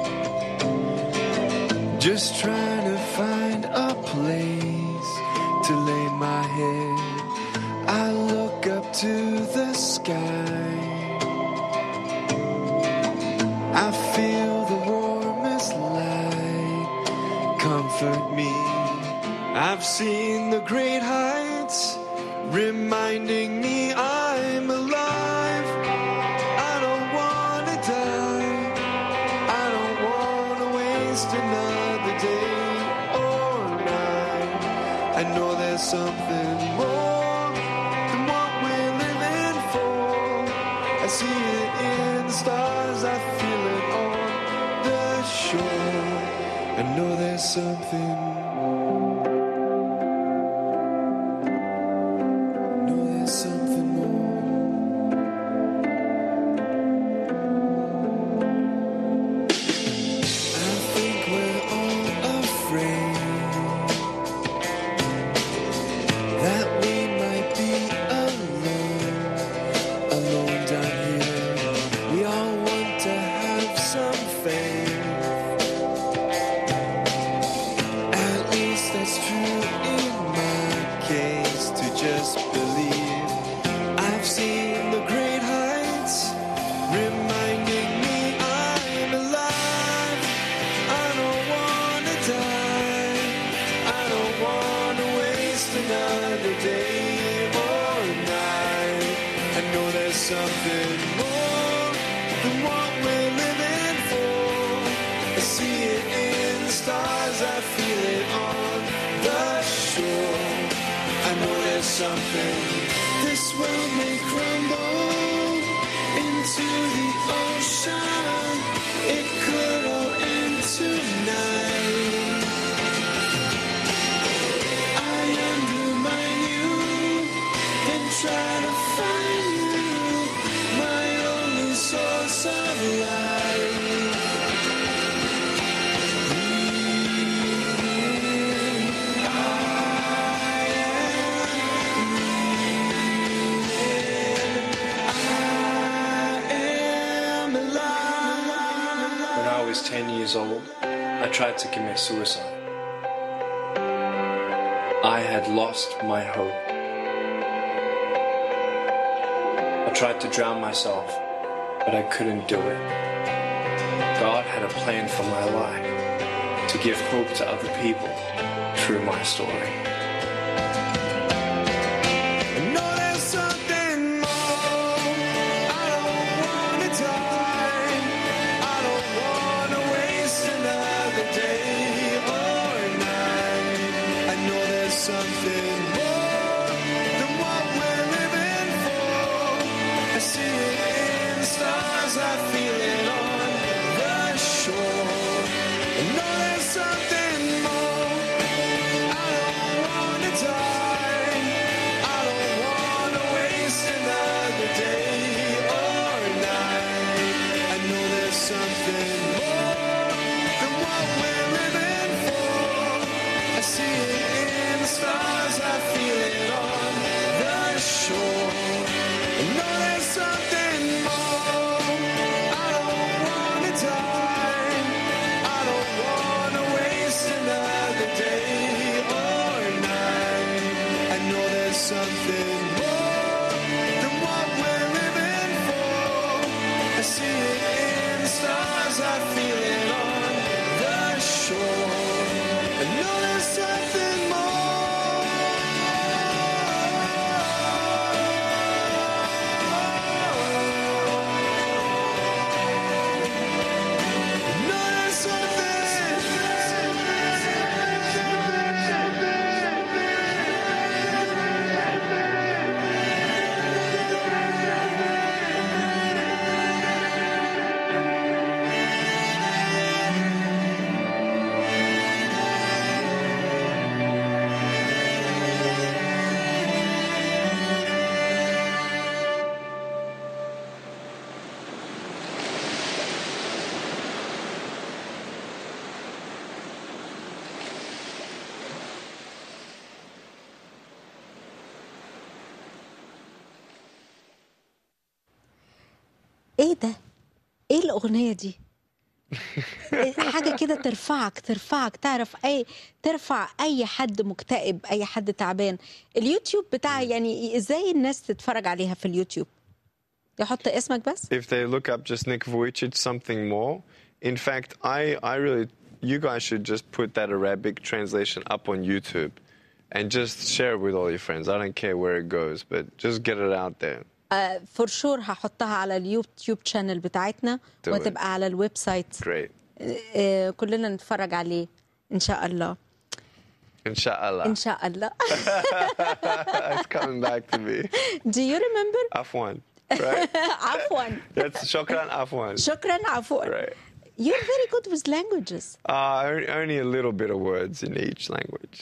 Just trying to find a place to lay my head I look up to the sky I feel the warmest light comfort me I've seen the great heights reminding me I'm alive I don't wanna die. I don't wanna waste another day or night. I know there's something more than what we're living for. I see it in the stars. I feel it on the shore. I know there's something. I know there's something more. I think we're all afraid that we might be alone, alone down here. We all want to have some faith. At least that's true in my case to just believe. I've seen the great heights reminding me I'm alive. I don't wanna die. I don't wanna waste another day or night. I know there's something more than what we're living for. I see it in the stars. I feel it on the shore. I know there's something. This world may crumble into the ocean. It could all end tonight. years old, I tried to commit suicide. I had lost my hope. I tried to drown myself, but I couldn't do it. God had a plan for my life to give hope to other people through my story. I know there's something more. I don't wanna die. I don't wanna waste another day or night. I know there's something more than what we're living for. I see it in the stars. I feel it on the shore. I know there's something more. I don't wanna die. I don't wanna waste another day or night. I know there's something more than what we're living for. I see it in the stars. I feel it on the shore. I know there's something more. I don't wanna die. I don't wanna waste another day or night. I know there's something more than what we're living for. I see it in the stars. I feel it on the shore. I know there's something more. I know there's ايه ده ايه الاغنيه دي حاجه كده ترفعك ترفعك تعرف اي ترفع اي حد مكتئب اي حد تعبان اليوتيوب بتاع يعني ازاي الناس تتفرج عليها في اليوتيوب يحط اسمك بس If they look up just Nick Vujicic, something more. In fact, I, I really, you guys should just put that Arabic translation up on YouTube and just share it with all your friends. I don't care where it goes, but just get it out there. فور شور هحطها على اليوتيوب شانل بتاعتنا Do it. وتبقى على الويب سايت Great. آه، كلنا نتفرج عليه ان شاء الله Inshallah. ان شاء الله it's coming back to me. Do you remember Afwan. Right? عفوا That's Shokran Afwan. شكرا عفوا Right. You're very good with languages. Uh, only- only a little bit of words in each language.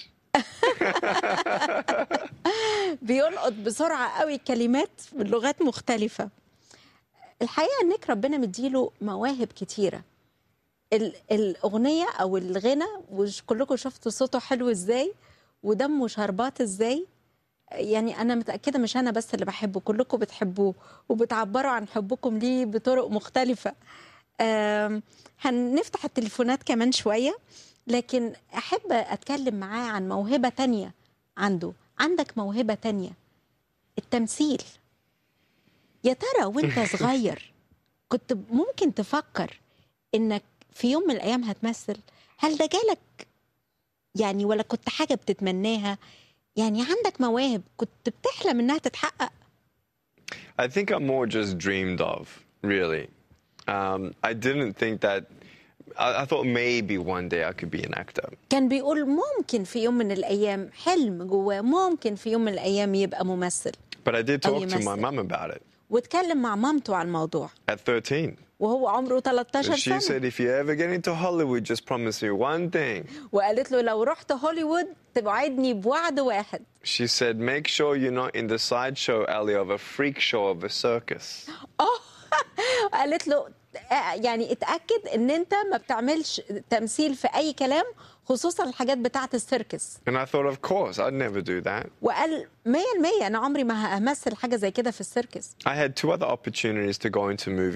بيلقط بسرعة قوي كلمات من لغات مختلفة الحقيقة انك ربنا مديله مواهب كتيرة ال- الأغنية أو الغنى وكلكم شفتوا صوته حلو ازاي ودمه شربات ازاي يعني أنا متأكدة مش أنا بس اللي بحبه كلكم بتحبوه وبتعبروا عن حبكم ليه بطرق مختلفة آم، هنفتح التليفونات كمان شوية لكن أحب أتكلم معاه عن موهبة تانية عنده عندك موهبة تانية التمثيل يا ترى وانت صغير كنت ممكن تفكر انك في يوم من الايام هتمثل هل ده جالك يعني ولا كنت حاجة بتتمناها يعني عندك مواهب كنت بتحلم انها تتحقق I think I more just dreamed of, really. Um, I didn't think that. I, I thought maybe one day I could be an actor. كان بيقول ممكن في يوم من الايام حلم جواه ممكن في يوم من الايام يبقى ممثل But I did أو talk to my يمثل. mom about it واتكلم مع مامته عن الموضوع at 13. وهو عمره 13 She سنة said, if you ever get into Hollywood, just promise me one thing. وقالت له لو رحت هوليوود توعدني بوعد واحد She said, make sure you're not in the sideshow alley of a freak show of a circus. قالت له آه، يعني اتاكد ان انت ما بتعملش تمثيل في اي كلام خصوصا الحاجات بتاعه السيركس And I thought, of course, I'd never do that. وقال 100% انا عمري ما همثل حاجه زي كده في السيركس I had two other opportunities to go into movies.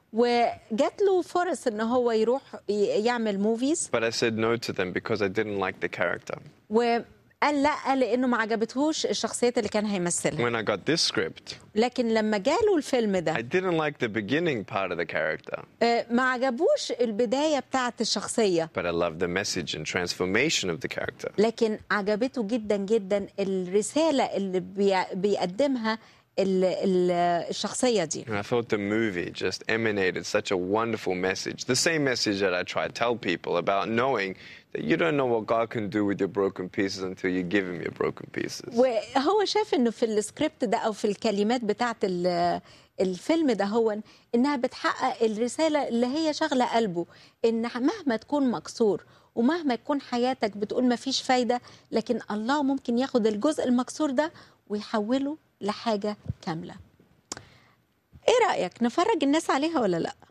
وجات له فرص ان هو يروح ي- يعمل موفيز But I said no to them because I didn't like the character. وقال لا لانه ما عجبتهوش الشخصيات اللي كان هيمثلها When I got this script, لكن لما جاله الفيلم I ده didn't like the beginning part of the character, آه، ما عجبوش البدايه بتاعت الشخصيه but I loved the message and transformation of the character. لكن عجبته جدا جدا الرساله اللي بي- بيقدمها ال- ال- الشخصيه دي And I thought the movie just emanated such a wonderful message. The same message that I try to tell people about knowing that you don't know what God can do with your broken pieces until you give Him your broken pieces. وهو شاف انه في السكريبت ده او في الكلمات بتاعت ال- الفيلم ده هو انها بتحقق الرساله اللي هي شغله قلبه ان مهما تكون مكسور ومهما تكون حياتك بتقول ما فيش فايده لكن الله ممكن ياخد الجزء المكسور ده ويحوله لحاجه كامله. ايه رايك نفرج الناس عليها ولا لا؟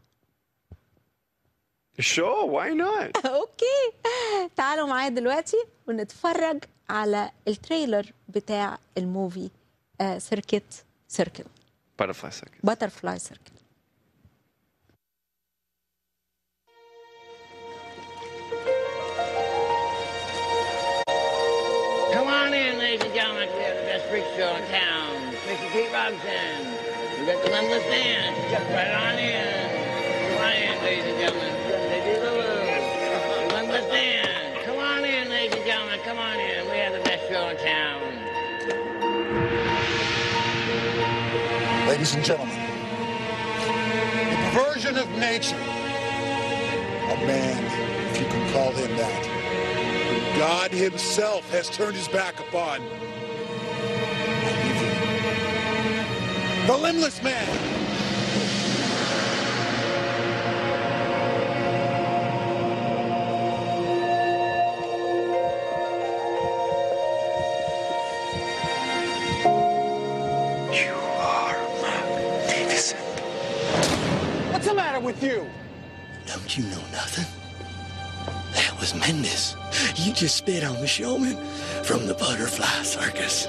Sure, why not? اوكي تعالوا معايا دلوقتي ونتفرج على التريلر بتاع الموفي آه سيركت سيركل Butterfly Circus. باترفلاي سيركل Come on in, ladies and gentlemen. We have the best freak show in town. Mr. Pete Robinson. We got the Limitless Dance. Jump right on in. Come on in, ladies and gentlemen. Lady Lulu. The Limitless Dance. Come on in, ladies and gentlemen. Come on in. We have the best show in town. Ladies and gentlemen, the perversion of nature. A man, if you can call him that. who God himself has turned his back upon. I give you the limbless man. You are magnificent. What's the matter with you? Don't you know nothing? That was Mendes. You just spit on the showman from the butterfly circus.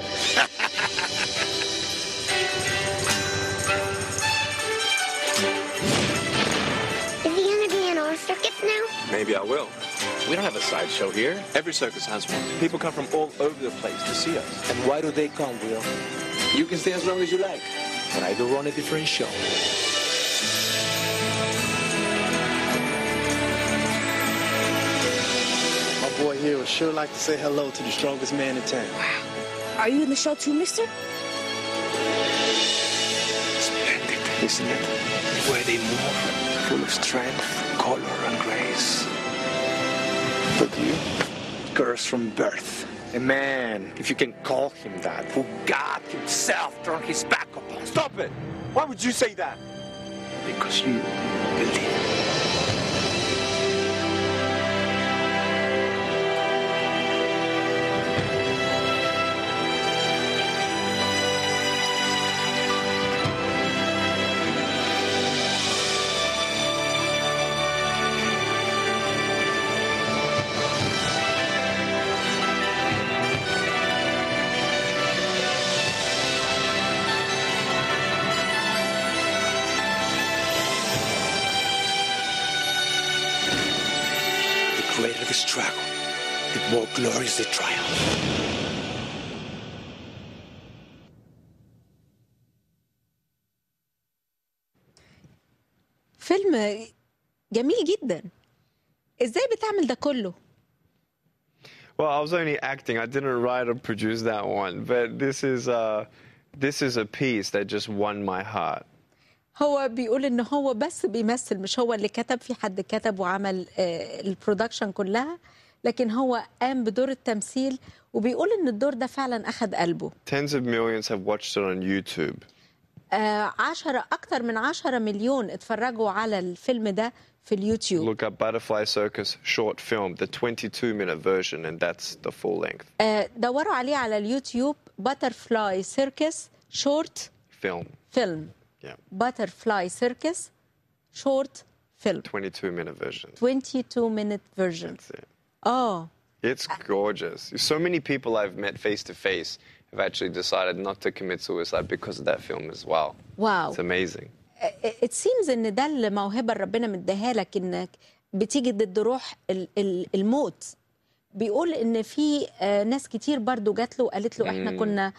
Is he gonna be in our circus now? Maybe I will. We don't have a sideshow here. Every circus has one. People come from all over the place to see us. And why do they come, Will? You can stay as long as you like, but I do run a different show. My boy here would sure like to say hello to the strongest man in town. Are you in the show too, mister? Splendid, isn't it? Where they move, full of strength, color, and grace. But you, curse from birth. A man, if you can call him that, who God himself turned his back upon. Stop it! Why would you say that? Because you believe. The greater the struggle, the more glorious the triumph. فيلم جميل جدا ازاي بتعمل ده كله Well, I was only acting. I didn't write or produce that one, but this is uh, this is a piece that just won my heart. هو بيقول ان هو بس بيمثل مش هو اللي كتب في حد كتب وعمل آه، البرودكشن كلها لكن هو قام بدور التمثيل وبيقول ان الدور ده فعلا اخد قلبه Tens of millions have watched it on YouTube. آه، عشرة أكتر من عشرة مليون اتفرجوا على الفيلم ده في اليوتيوب Look up Butterfly Circus short film, the 22 minute version, and that's the full length آه، دوروا عليه على اليوتيوب باترفلاي سيركس شورت film. فيلم Yeah, باترفلاي سيركس شورت فيلم 22 minute version. 22 minute version That's it. اه It's gorgeous. So many people I've met face to face have actually decided not to commit suicide because of that film as well. واو It's amazing. it seems ان ده الموهبه اللي ربنا مديها لك انك بتيجي ضد روح ال- ال- الموت بيقول ان في آه، ناس كتير برضو جات له وقالت له احنا مم. كنا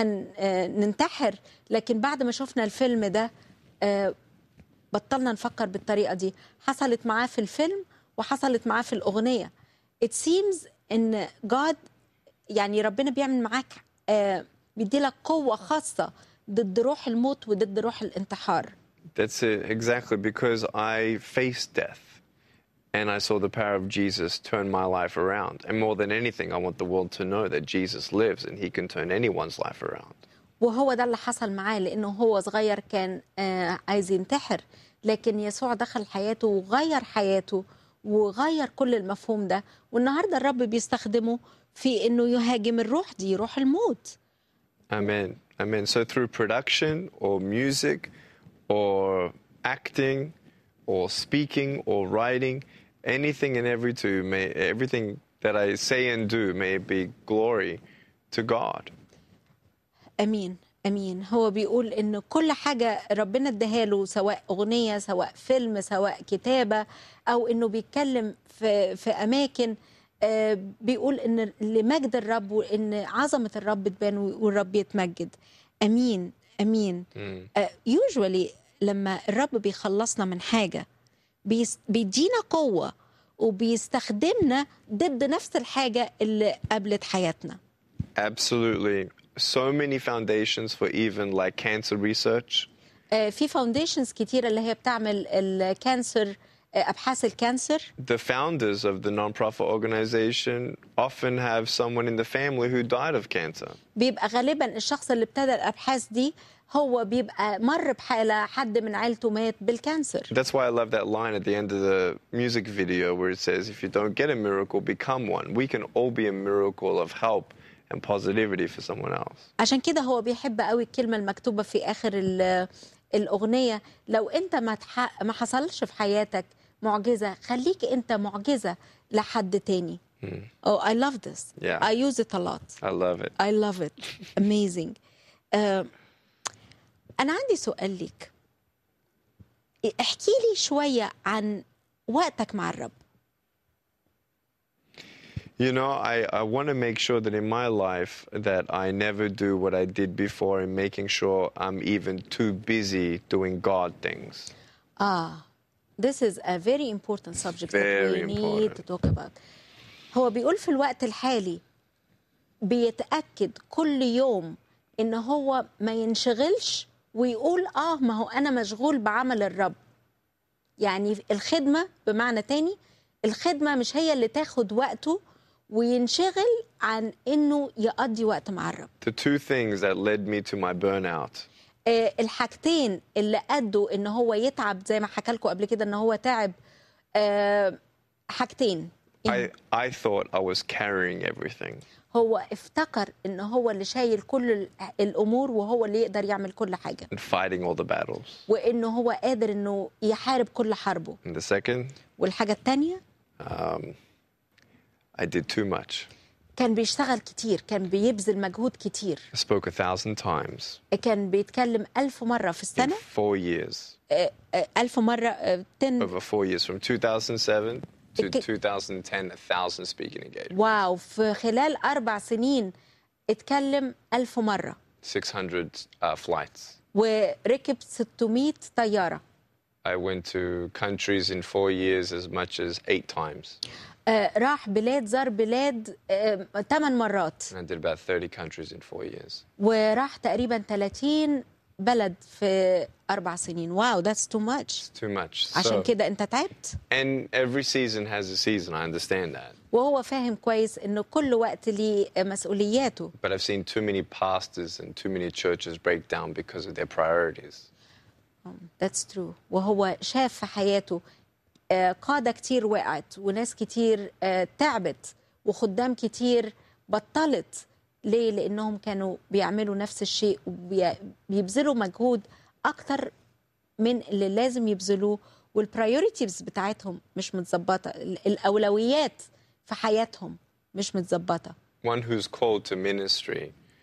هننتحر لكن بعد ما شفنا الفيلم ده آه، بطلنا نفكر بالطريقه دي حصلت معاه في الفيلم وحصلت معاه في الاغنيه it seems ان God يعني ربنا بيعمل معاك آه، بيديلك قوه خاصه ضد روح الموت وضد روح الانتحار That's it, exactly, because I faced death and I saw the power of Jesus turn my life around. And more than anything, I want the world to know that Jesus lives and he can turn anyone's life around. وهو ده اللي حصل معاه لانه هو صغير كان آه، عايز ينتحر لكن يسوع دخل حياته وغير حياته وغير كل المفهوم ده والنهارده الرب بيستخدمه في انه يهاجم الروح دي روح الموت Amen. Amen. So through production or music or acting or speaking or writing, anything and every two, may everything that I say and do may it be glory to God. امين امين هو بيقول ان كل حاجه ربنا اداها له سواء اغنيه سواء فيلم سواء كتابه او انه بيتكلم في في اماكن آه، بيقول ان لمجد الرب وان عظمه الرب تبان والرب يتمجد امين امين يوجوالي لما الرب بيخلصنا من حاجه بيس- بيدينا قوه وبيستخدمنا ضد نفس الحاجه اللي قابلت حياتنا Absolutely. So many foundations for even like cancer research. آه، في فاونديشنز كتيره اللي هي بتعمل الكانسر آه، ابحاث الكانسر The founders of the nonprofit organization often have someone in the family who died of cancer. بيبقى غالبا الشخص اللي ابتدى الابحاث دي هو بيبقى مر بحاله حد من عيلته مات بالكانسر That's why I love that line at the end of the music video where it says, If you don't get a miracle, become one. We can all be a miracle of help and positivity for someone else. عشان كده هو بيحب قوي الكلمه المكتوبه في اخر ال- الاغنيه لو انت ما تح... ما حصلش في حياتك معجزه خليك انت معجزه لحد تاني Oh, I love this. Yeah. I use it a lot. I love it. I love it. Amazing. Uh, أنا عندي سؤال ليك. احكي لي شوية عن وقتك مع الرب. You know, I, I want to make sure that in my life that I never do what I did before in making sure I'm even too busy doing God things. Ah, this is a very important subject that Very we need important. to talk about. هو بيقول في الوقت الحالي بيتأكد كل يوم إن هو ما ينشغلش ويقول آه ما هو أنا مشغول بعمل الرب. يعني الخدمة بمعنى تاني الخدمة مش هي اللي تاخد وقته وينشغل عن إنه يقضي وقت مع الرب. The two things that led me to my burnout آه، الحاجتين اللي ادوا ان هو يتعب زي ما حكى لكم قبل كده ان هو تعب آه، حاجتين I, I thought I was carrying everything. هو افتكر ان هو اللي شايل كل ال- الامور وهو اللي يقدر يعمل كل حاجه and fighting all the battles. وانه هو قادر انه يحارب كل حربه And the second, والحاجه الثانيه um, I did too much. كان بيشتغل كتير كان بيبذل مجهود كتير I spoke a thousand times كان بيتكلم ألف مرة في in السنة four years. آه، آه، ألف مرة آه، 10 Over four years, from 2007 to Okay. 2010, a thousand speaking engagements, واو في خلال أربع سنين اتكلم ألف مرة 600 uh, flights. وركب 600 طيارة I went to countries in four years as much as eight times. آه، راح بلاد زار بلاد ثمان مرات And I did about 30 countries in four years. وراح تقريبا 30 بلد في أربع سنين واو that's too much Too much. عشان So, كده أنت تعبت and every season has a season. I understand that. وهو فاهم كويس إن كل وقت ليه مسؤولياته But I've seen too many pastors and too many churches break down because of their priorities. That's true وهو شاف في حياته آه، قادة كتير وقعت وناس كتير آه، تعبت وخدام كتير بطلت ليه؟ لأنهم كانوا بيعملوا نفس الشيء وبيبذلوا مجهود أكتر من اللي لازم يبذلوه والبرايورتيز بتاعتهم مش متظبطة ال- الأولويات في حياتهم مش متظبطة One who's called to ministry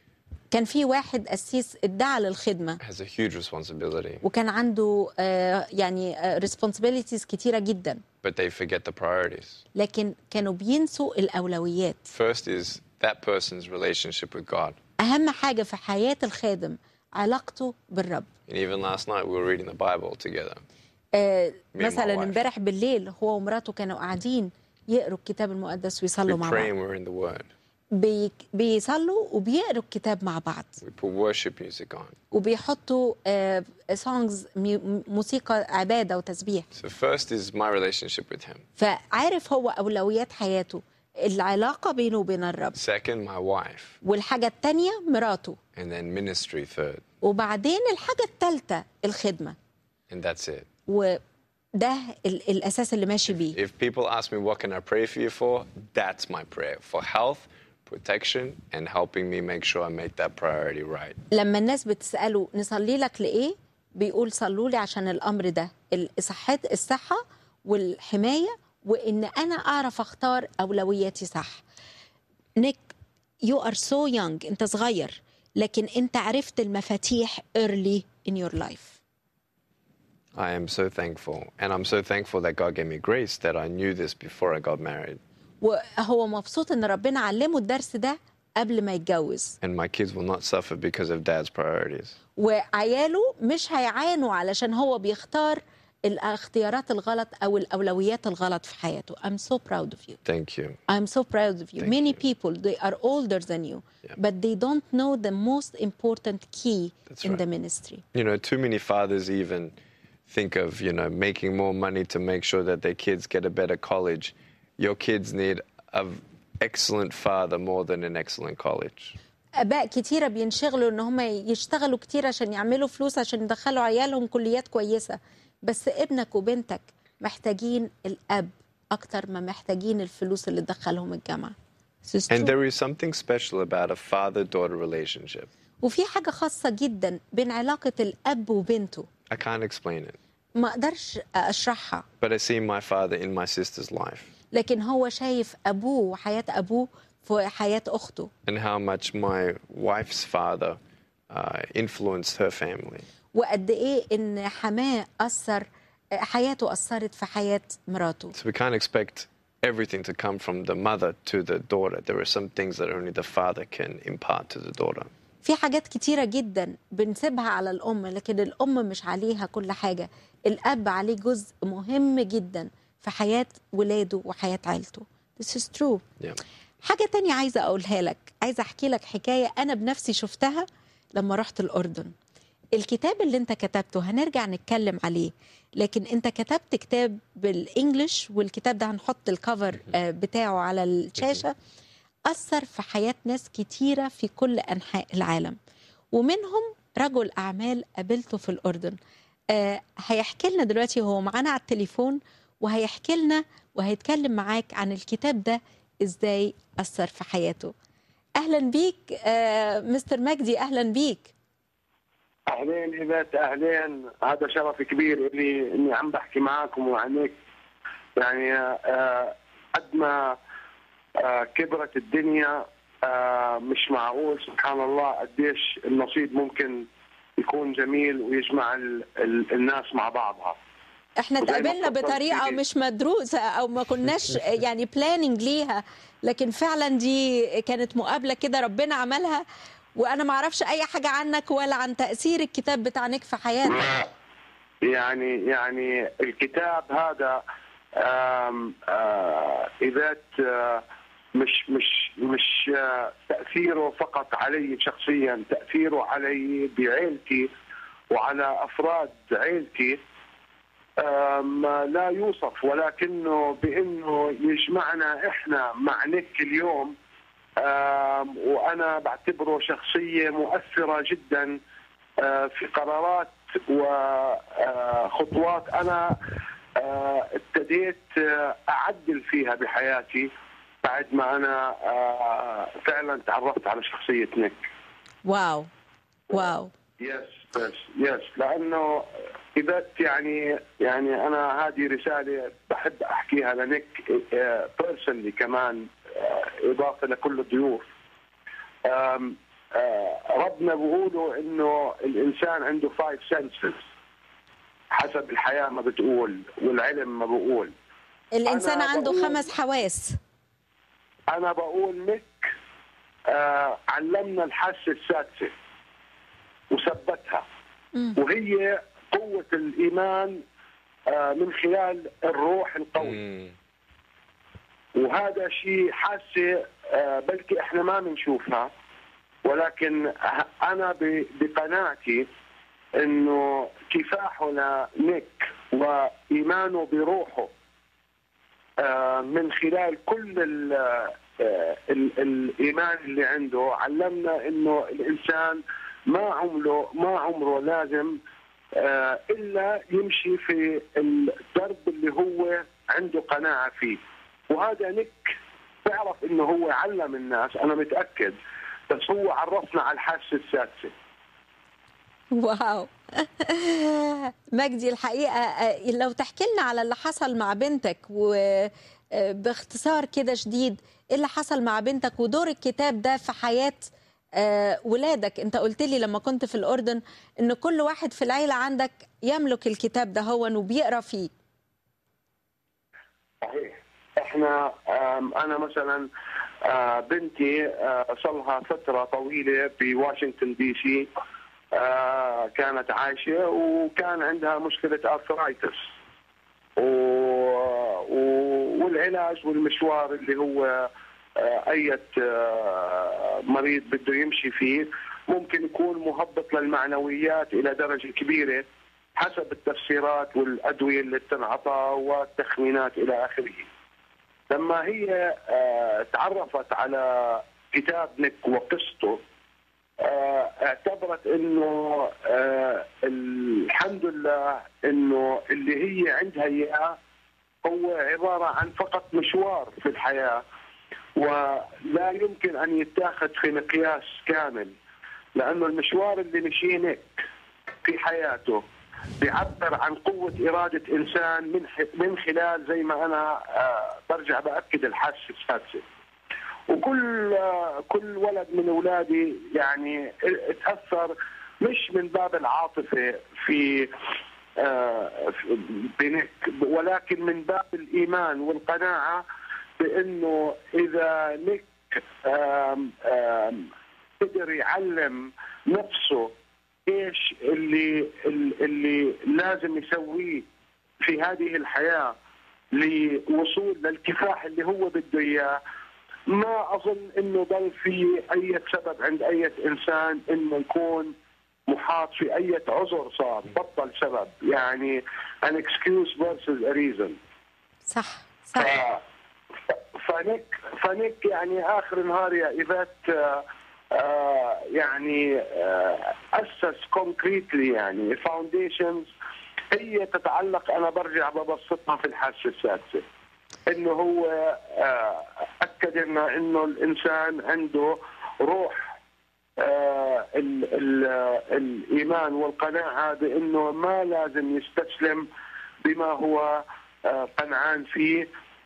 كان في واحد قسيس ادعى للخدمه has a huge responsibility, وكان عنده آه، يعني آه، responsibilities كتيره جدا but they forget the priorities. لكن كانوا بينسوا الاولويات First is that person's relationship with God. اهم حاجه في حياه الخادم علاقته بالرب And even last night, we were reading the Bible together. آه، Me and my مثلا wife. امبارح بالليل هو ومراته كانوا قاعدين يقروا الكتاب المقدس We ويصلوا مع pray بعض and we're in the Word. بي... بيصلوا وبيقروا الكتاب مع بعض We put worship music on. وبيحطوا سونجز موسيقى عباده وتسبيح So first is my relationship with Him. فعارف هو اولويات حياته العلاقه بينه وبين الرب Second, my wife, والحاجه الثانيه مراته and then ministry third, وبعدين الحاجه الثالثه الخدمه and that's it. وده ال- الاساس اللي ماشي بيه If people ask me what can I pray for you for, that's my prayer for health, protection, and helping me make sure I make that priority right. لما الناس بتساله نصلي لك لايه بيقول صلوا لي عشان الامر ده الصحه الصحه والحمايه وان انا اعرف اختار اولوياتي صح نيك يو ار سو يونج انت صغير لكن انت عرفت المفاتيح early in your life I am so thankful, and I'm so thankful that God gave me grace that I knew this before I got married. وهو مبسوط ان ربنا علمه الدرس ده قبل ما يتجوز And my kids will not suffer because of dad's priorities. وعياله مش هيعانوا علشان هو بيختار الاختيارات الغلط او الاولويات الغلط في حياته I'm so proud of you Thank you. I'm so proud of you Thank many people they are older than you but they don't know the most important key That's in right. the ministry You know, too many fathers even think of, you know, making more money to make sure that their kids get a better college. Your kids need an excellent father more than an excellent college. اباء كتيره بينشغلوا ان هم يشتغلوا كتير عشان يعملوا فلوس عشان يدخلوا عيالهم كليات كويسه بس ابنك وبنتك محتاجين الاب اكتر ما محتاجين الفلوس اللي تدخلهم الجامعه This is And true. there is something special about a father daughter relationship. وفي حاجه خاصه جدا بين علاقه الاب وبنته I can't explain it, ما اقدرش اشرحها but I see my father in my sister's life لكن هو شايف ابوه وحياه ابوه في حياه اخته and how much my wife's father uh, influenced her family. وقد ايه ان حماه اثر حياته اثرت في حياه مراته So we can't expect everything to come from the mother to the daughter. There are some things that only the father can impart to the daughter. في حاجات كتيرة جدا بنسيبها على الأم لكن الأم مش عليها كل حاجة الأب عليه جزء مهم جدا في حياة ولاده وحياة عيلته This is true Yeah. حاجة تانية عايزة أقولها لك عايزة أحكي لك حكاية أنا بنفسي شفتها لما رحت الأردن الكتاب اللي انت كتبته هنرجع نتكلم عليه لكن انت كتبت كتاب بالانجلش والكتاب ده هنحط الكفر آه، بتاعه على الشاشة أثر في حياة ناس كتيرة في كل أنحاء العالم ومنهم رجل أعمال قابلته في الأردن آه، هيحكي لنا دلوقتي هو معانا على التليفون وهيحكي لنا وهيتكلم معاك عن الكتاب ده إزاي أثر في حياته أهلا بيك آه، مستر مجدي أهلا بيك اهلين ايفات اهلين هذا شرف كبير لي اني عم بحكي معاكم وعنيك يعني آه، قد ما آه، كبرت الدنيا آه، مش معقول سبحان الله قديش النصيب ممكن يكون جميل ويجمع ال- ال- الناس مع بعضها احنا وزي ما اتقابلنا اتفضلت بطريقه فيه. مش مدروسه او ما كناش يعني بلاننج ليها لكن فعلا دي كانت مقابله كده ربنا عملها وانا ما اعرفش اي حاجه عنك ولا عن تاثير الكتاب بتاع نيك في حياتك يعني يعني الكتاب هذا آم، آه، إذات آه، مش مش مش آه، تأثيره فقط علي شخصيا تأثيره علي بعيلتي وعلى أفراد عيلتي آم، لا يوصف ولكنه بأنه يجمعنا إحنا مع نيك اليوم آم، وأنا بعتبره شخصية مؤثرة جدا آه، في قرارات وخطوات انا آه، ابتديت آه، اعدل فيها بحياتي بعد ما انا آه، فعلا تعرفت على شخصيه نيك واو واو يس يس يس لانه اذا يعني يعني انا هذه رساله بحب احكيها لنيك بيرسونلي كمان آه، اضافه لكل الضيوف آم، آه، ربنا بيقولوا انه الانسان عنده فايف سنسز حسب الحياه ما بتقول والعلم ما بقول الانسان أنا عنده بقول- خمس حواس انا بقول نك آه علمنا الحاسه السادسه وثبتها وهي قوه الايمان آه من خلال الروح القوي وهذا شيء حاسه آه بلكي احنا ما بنشوفها ولكن ه- انا ب- بقناعتي انه كفاحه لنيك وايمانه بروحه آه، من خلال كل ال آه، ال- الايمان اللي عنده علمنا انه الانسان ما عمره ما عمره لازم آه، الا يمشي في الدرب اللي هو عنده قناعه فيه وهذا نك تعرف انه هو علم الناس انا متاكد بس هو عرفنا على الحاسه السادسه واو مجدي الحقيقة آه، لو تحكي لنا على اللي حصل مع بنتك وباختصار كده شديد ايه اللي حصل مع بنتك ودور الكتاب ده في حياة آه، ولادك انت قلت لي لما كنت في الأردن ان كل واحد في العيلة عندك يملك الكتاب ده هو وبيقرا فيه صحيح احنا آم، انا مثلا آه، بنتي آه، صلها فتره طويله بواشنطن دي سي آه، كانت عايشه وكان عندها مشكله ارثرايتس و... و... والعلاج والمشوار اللي هو آه، اي آه، مريض بده يمشي فيه ممكن يكون مهبط للمعنويات الى درجه كبيره حسب التفسيرات والادويه اللي بتنعطى والتخمينات الى اخره. لما هي آه، تعرفت على كتاب نيك وقصته آه، اعتبرت انه آه، الحمد لله انه اللي هي عندها اياه هو عباره عن فقط مشوار في الحياه ولا يمكن ان يتاخذ في مقياس كامل لانه المشوار اللي مشيه نيك في حياته بيعبر عن قوة إرادة إنسان من ح- من خلال زي ما أنا آه، برجع بأكد الحاسة السادسة وكل آه، كل ولد من أولادي يعني اتأثر مش من باب العاطفة في آه، في- بنك ولكن من باب الإيمان والقناعة بأنه إذا نك آم، آم، قدر يعلم نفسه ايش اللي اللي لازم يسويه في هذه الحياه لوصول للكفاح اللي هو بده اياه ما اظن انه ضل في اي سبب عند اي انسان انه يكون محاط في اي عذر صار بطل سبب يعني an excuse versus a reason صح صح فنك فنك يعني اخر نهار يا ايفات آه، آه، يعني آه، اسس كونكريتلي يعني فاونديشنز هي تتعلق انا برجع ببسطها في الحاسه السادسه انه هو آه، اكد لنا انه الانسان عنده روح آه، ال- ال- آه، الايمان والقناعه بانه ما لازم يستسلم بما هو آه، قنعان فيه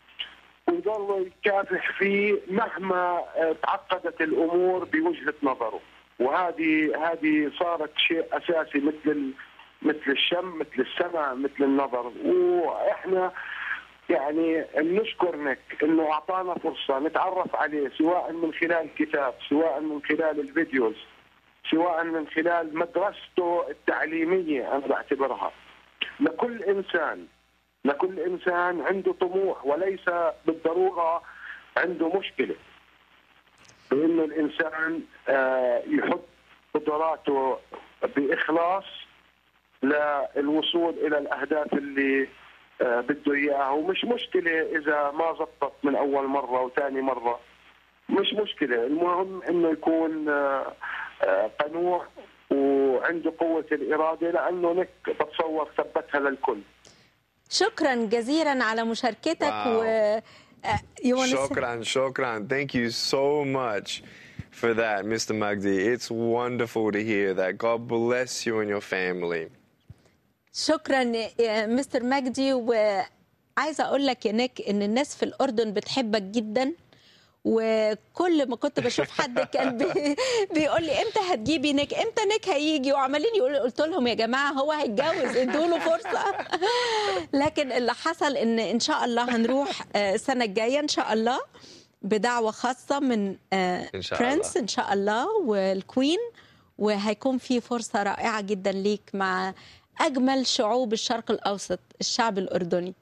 ويضل يكافح فيه مهما آه، تعقدت الامور بوجهه نظره وهذه هذه صارت شيء اساسي مثل ال- مثل الشم مثل السمع مثل النظر واحنا يعني بنشكر نك انه اعطانا فرصه نتعرف عليه سواء من خلال كتاب سواء من خلال الفيديوز سواء من خلال مدرسته التعليميه انا بعتبرها لكل انسان لكل انسان عنده طموح وليس بالضروره عنده مشكله بانه الانسان آه، يحط قدراته باخلاص للوصول الى الاهداف اللي آه، بده اياها ومش مشكله اذا ما زبطت من اول مره وثاني مره مش مشكله المهم انه يكون آه، آه، قنوع وعنده قوه الاراده لانه نك بتصور ثبتها للكل شكرا جزيلا على مشاركتك واو. و آه، you wanna say- Shokran, shokran. Thank you so much for that, Mr. Magdi. It's wonderful to hear that. God bless you and your family. شكرا يا مستر مجدي وعايزه اقول لك يا نيك ان الناس في الاردن بتحبك جدا وكل ما كنت بشوف حد كان بي بيقول لي امتى هتجيبي نيك امتى نيك هيجي وعمالين يقولوا قلت لهم يا جماعه هو هيتجوز ادوا له فرصه لكن اللي حصل ان ان شاء الله هنروح آه، السنه الجايه ان شاء الله بدعوه خاصه من آه، إن شاء برنس الله. ان شاء الله والكوين وهيكون في فرصه رائعه جدا ليك مع اجمل شعوب الشرق الاوسط الشعب الاردني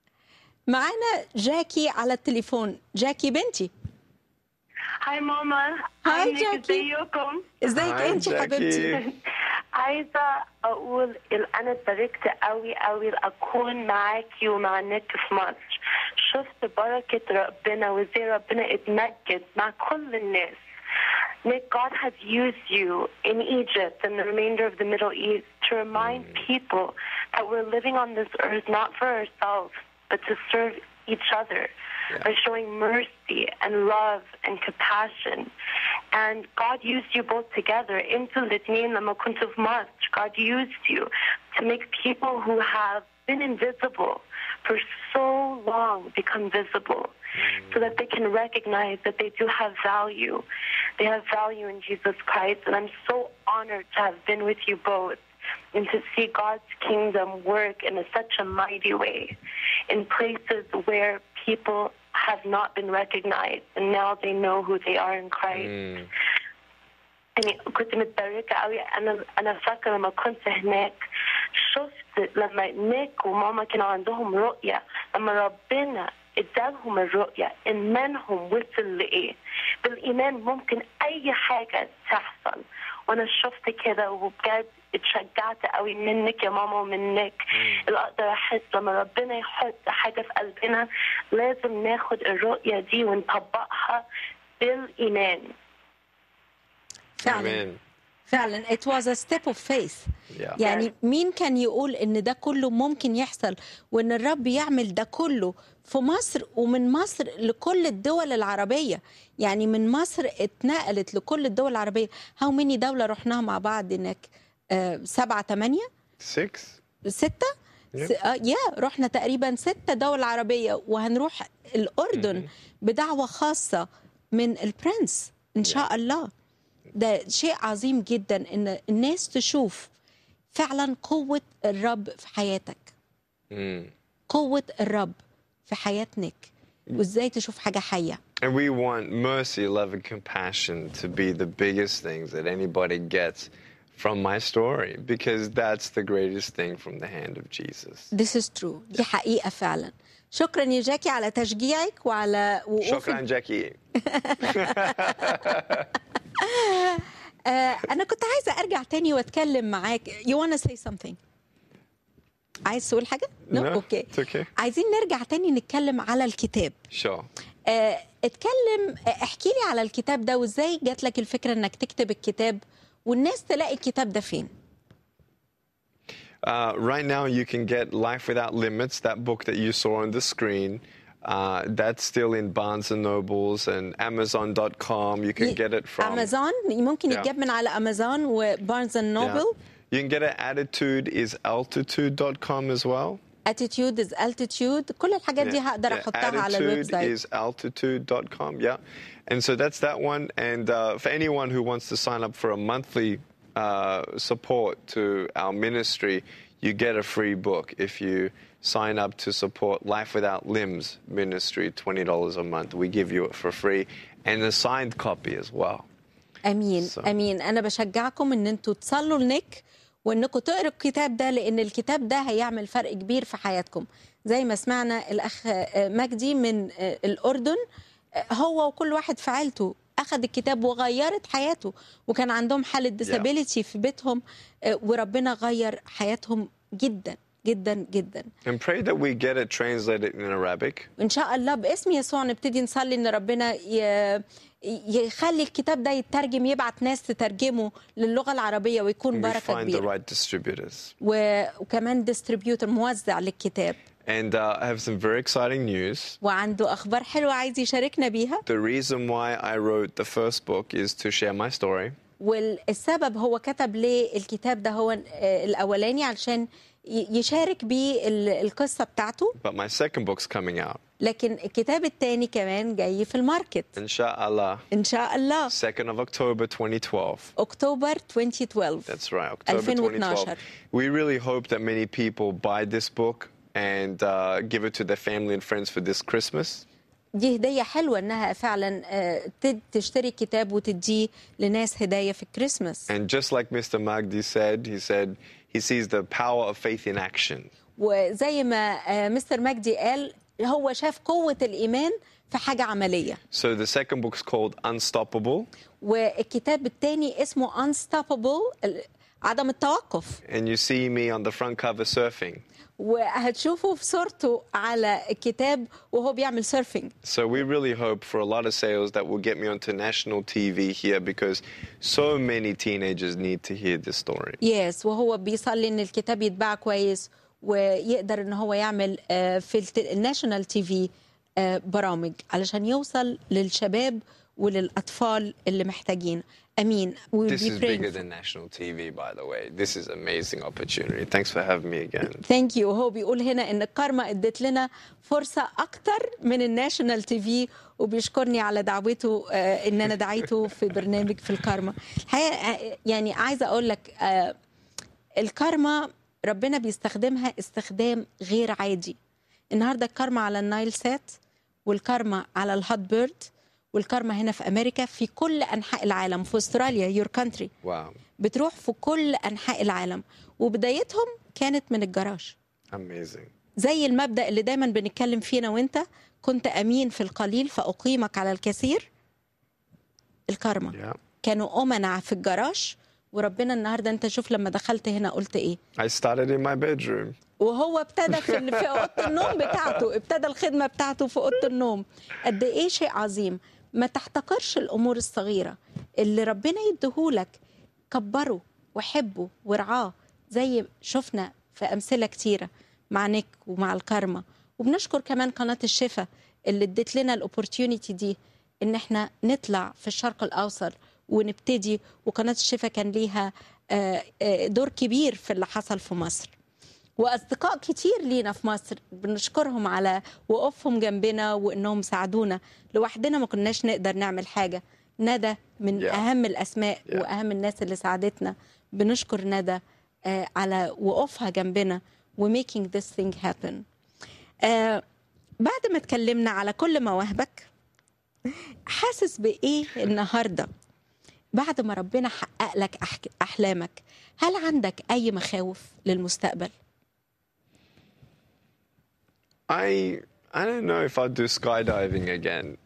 معانا جاكي على التليفون جاكي بنتي هاي ماما هاي عنك جاكي. ازيكم ازيك هاي انت جاكي. حبيبتي عايزة أقول إن أنا اتباركت قوي قوي أكون معاكي ومع نيك في مصر شفت بركة ربنا وإزاي ربنا اتمجد مع كل الناس Nick, God has used you in Egypt and the remainder of the Middle East to remind people that we're living on this earth not for ourselves, but to serve each other by showing mercy and love and compassion. And God used you both together. Into الاثنين لما كنتوا في مصر, God used you to make people who have been invisible for so long become visible so that they can recognize that they do have value. They have value in Jesus Christ. And I'm so honored to have been with you both and to see God's kingdom work in a, such a mighty way in places where people have not been recognized and now they know who they are in Christ. يعني كنت متبركة قوي أنا أنا فاكرة لما كنت هناك شفت لما نيك وماما كانوا عندهم رؤية لما ربنا ادالهم الرؤية إيمانهم وصل لإيه بالإيمان ممكن أي حاجة تحصل وأنا شفت كده وبجد اتشجعت قوي منك يا ماما ومنك اللي أقدر أحس لما ربنا يحط حاجة في قلبنا لازم ناخد الرؤية دي ونطبقها بالإيمان فعلا Amen. فعلا it was a step of faith Yeah. يعني مين كان يقول ان ده كله ممكن يحصل وان الرب يعمل ده كله في مصر ومن مصر لكل الدول العربية يعني من مصر اتنقلت لكل الدول العربية هاو مني دولة رحناها مع بعض هناك آه سبعة تمانية Six? ستة س... آه يا رحنا تقريبا ستة دول عربية وهنروح الأردن بدعوة خاصة من البرنس إن شاء الله ده شيء عظيم جدا إن الناس تشوف فعلا قوة الرب في حياتك Mm. قوة الرب في حياتك وإزاي تشوف حاجة حية And we want mercy, love, and compassion to be the biggest things that anybody gets from my story because that's the greatest thing from the hand of Jesus. This is true دي حقيقة فعلا شكرا يا جاكي على تشجيعك وعلى وقوفك شكرا جاكي. آه انا كنت عايزه ارجع تاني واتكلم معاك you wanna say something عايز تقول حاجه No, اوكي it's okay. عايزين نرجع تاني نتكلم على الكتاب Sure. آه اتكلم آه، احكي لي على الكتاب ده وازاي جات لك الفكره انك تكتب الكتاب والناس تلاقي الكتاب ده فين Uh, right now, you can get Life Without Limits, that book that you saw on the screen. Uh, that's still in Barnes and Nobles and Amazon.com. You can get it from. امازون ممكن Yeah. يتجاب من على امازون وبارنز اند Yeah. نوبل You can get it. Attitude is altitude.com as well. اتيتيود از التيتيود كل الحاجات دي Yeah, هقدر yeah. احطها على الويب Attitude سايت is altitude.com. Yeah. And so that's that one. And uh, for anyone who wants to sign up for a monthly uh, support to our ministry, you get a free book if you sign up to support Life Without Limbs ministry, $20 a month. We give you it for free and a signed copy as well. امين So- امين انا بشجعكم ان انتوا تصلوا لنيك وانكم تقروا الكتاب ده لان الكتاب ده هيعمل فرق كبير في حياتكم زي ما سمعنا الاخ آه، مجدي من آه، الاردن آه، هو وكل واحد في عيلته اخذ الكتاب وغيرت حياته وكان عندهم حاله ديسابيليتي في بيتهم آه، وربنا غير حياتهم جدا جدا جدا And pray that we get it translated in Arabic. ان شاء الله باسم يسوع نبتدي نصلي ان ربنا ي... يخلي الكتاب ده يترجم يبعت ناس تترجمه للغه العربيه ويكون And we بركه find the كبيره right distributors. و... وكمان ديستريبيوتور موزع للكتاب And uh, I have some very exciting news. وعنده اخبار حلوه عايز يشاركنا بيها The reason why I wrote the first book is to share my story. والسبب هو كتب ليه الكتاب ده هو آه، الاولاني علشان ي- يشارك بالقصة بتاعته But my second book's coming out. لكن الكتاب التاني كمان جاي في الماركت Inshallah. إن شاء الله 2nd of October 2012. أكتوبر 2012 That's right, October 2012. 2012. We really hope that many people buy this book and uh, give it to their family and friends for this Christmas. دي هدية حلوة إنها فعلا آه، تد- تشتري كتاب وتديه لناس هدايا في الكريسماس And just like Mr. Magdi said, he said he sees the power of faith in action. وزي ما آه، مستر مجدي قال هو شاف قوة الإيمان في حاجة عملية So the second book's called Unstoppable, والكتاب التاني اسمه Unstoppable ال- عدم التوقف and you see me on the front cover surfing. وهتشوفوا في صورته على الكتاب وهو بيعمل سيرفينج So we really hope for a lot of sales that will get me onto national TV here because so many teenagers need to hear this story. يس وهو بيصلي ان الكتاب يتباع كويس ويقدر ان هو يعمل آه، في الت- الناشونال تي في آه، برامج علشان يوصل للشباب وللاطفال اللي محتاجين امين We will This be is praying bigger than national TV, by the way. This is amazing opportunity. Thanks for having me again. ثانك يو وهو بيقول هنا ان الكارما ادت لنا فرصه اكتر من الناشونال تي في وبيشكرني على دعوته آه، ان انا دعيته في برنامج في الكارما الحقيقه آه، يعني عايزه اقول لك آه، الكارما ربنا بيستخدمها استخدام غير عادي النهارده الكارما على النايل سات والكارما على الهات بيرد والكارما هنا في امريكا في كل انحاء العالم في استراليا يور كانتري Wow. بتروح في كل انحاء العالم وبدايتهم كانت من الجراج Amazing. زي المبدا اللي دايما بنتكلم فيه انا وانت كنت امين في القليل فاقيمك على الكثير الكارما Yeah. كانوا امنا في الجراج وربنا النهارده انت شوف لما دخلت هنا قلت ايه I started in my bedroom. وهو ابتدى في ال- في اوضه النوم بتاعته ابتدى الخدمه بتاعته في اوضه النوم قد ايه شيء عظيم ما تحتقرش الامور الصغيره اللي ربنا يديهولك كبره وحبه ورعاه زي شفنا في امثله كتيره مع نيك ومع الكارما وبنشكر كمان قناه الشفا اللي ادت لنا الاوبورتيونيتي دي ان احنا نطلع في الشرق الاوسط ونبتدي وقناه الشفا كان ليها آه، آه، دور كبير في اللي حصل في مصر واصدقاء كتير لينا في مصر بنشكرهم على وقوفهم جنبنا وانهم ساعدونا لوحدنا ما كناش نقدر نعمل حاجه ندى من Yeah. اهم الاسماء Yeah. واهم الناس اللي ساعدتنا بنشكر ندى آه، على وقوفها جنبنا و making this thing happen آه، بعد ما اتكلمنا على كل مواهبك حاسس بايه النهارده بعد ما ربنا حقق لك أحك- احلامك هل عندك اي مخاوف للمستقبل I I don't know if I'd do skydiving again.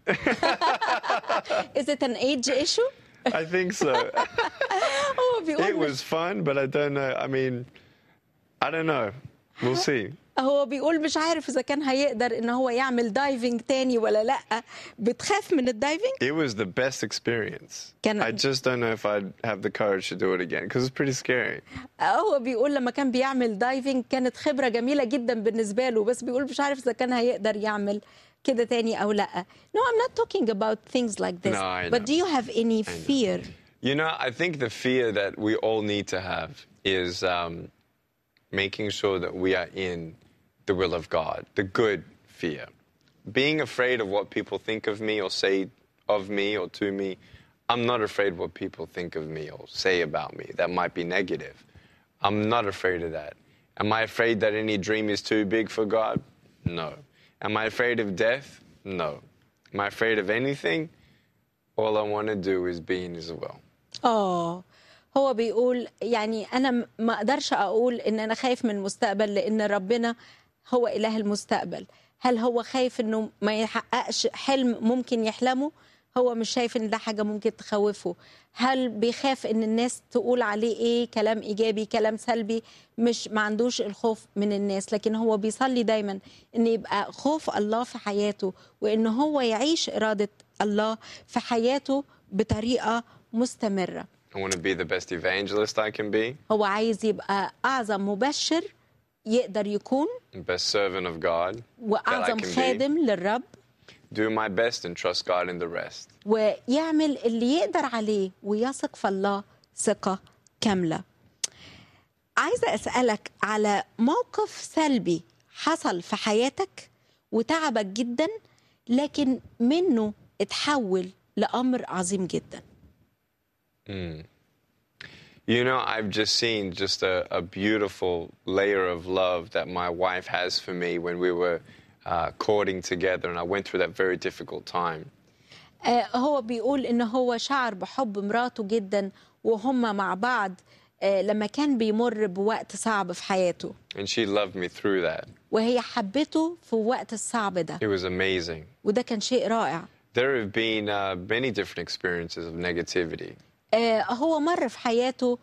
Is it an age issue? I think so. هو بيقول it was fun, but I don't know. I mean, I don't know. We'll see. هو بيقول مش عارف اذا كان هيقدر ان هو يعمل دايفنج تاني ولا لا بتخاف من الدايفنج It was the best experience. Can- I just don't know if I'd have the courage to do it again because it's pretty scary. هو بيقول لما كان بيعمل دايفنج كانت خبرة جميلة جدا بالنسبة له بس بيقول مش عارف إذا كان هيقدر يعمل كده تاني أو لأ No I'm not talking about things like this No, I but know. do you have any fear You know, I think the fear that we all need to have is um, making sure that we are in the will of God, the good fear. Being afraid of what people think of me or say of me or to me, I'm not afraid what people think of me or say about me. That might be negative. I'm not afraid of that. Am I afraid that any dream is too big for God? No. Am I afraid of death? No. Am I afraid of anything? All I want to do is be in His will. اه هو بيقول يعني انا م- ما اقدرش اقول ان انا خايف من المستقبل لان ربنا هو اله المستقبل هل هو خايف انه ما يحققش حلم ممكن يحلمه هو مش شايف ان ده حاجه ممكن تخوفه هل بيخاف ان الناس تقول عليه ايه كلام ايجابي كلام سلبي مش ما عندوش الخوف من الناس لكن هو بيصلي دايما ان يبقى خوف الله في حياته وان هو يعيش اراده الله في حياته بطريقه مستمره I want to be the best evangelist I can be, هو عايز يبقى اعظم مبشر يقدر يكون the best servant of God that I واعظم can be. خادم للرب Do my best and trust God in the rest. ويعمل اللي يقدر عليه ويثق في الله ثقه كامله عايزة أسألك على موقف سلبي حصل في حياتك وتعبك جدا لكن منه اتحول لأمر عظيم جدا Mm. You know, I've just seen just a, a beautiful layer of love that my wife has for me when we were uh, courting together, and I went through that very difficult time. آه، هو بيقول ان هو شعر بحب مراته جدا وهم مع بعض آه، لما كان بيمر بوقت صعب في حياته And she loved me through that. وهي حبته في الوقت الصعب ده It was amazing. وده كان شيء رائع There have been uh, many different experiences of negativity. آه، هو مر في حياته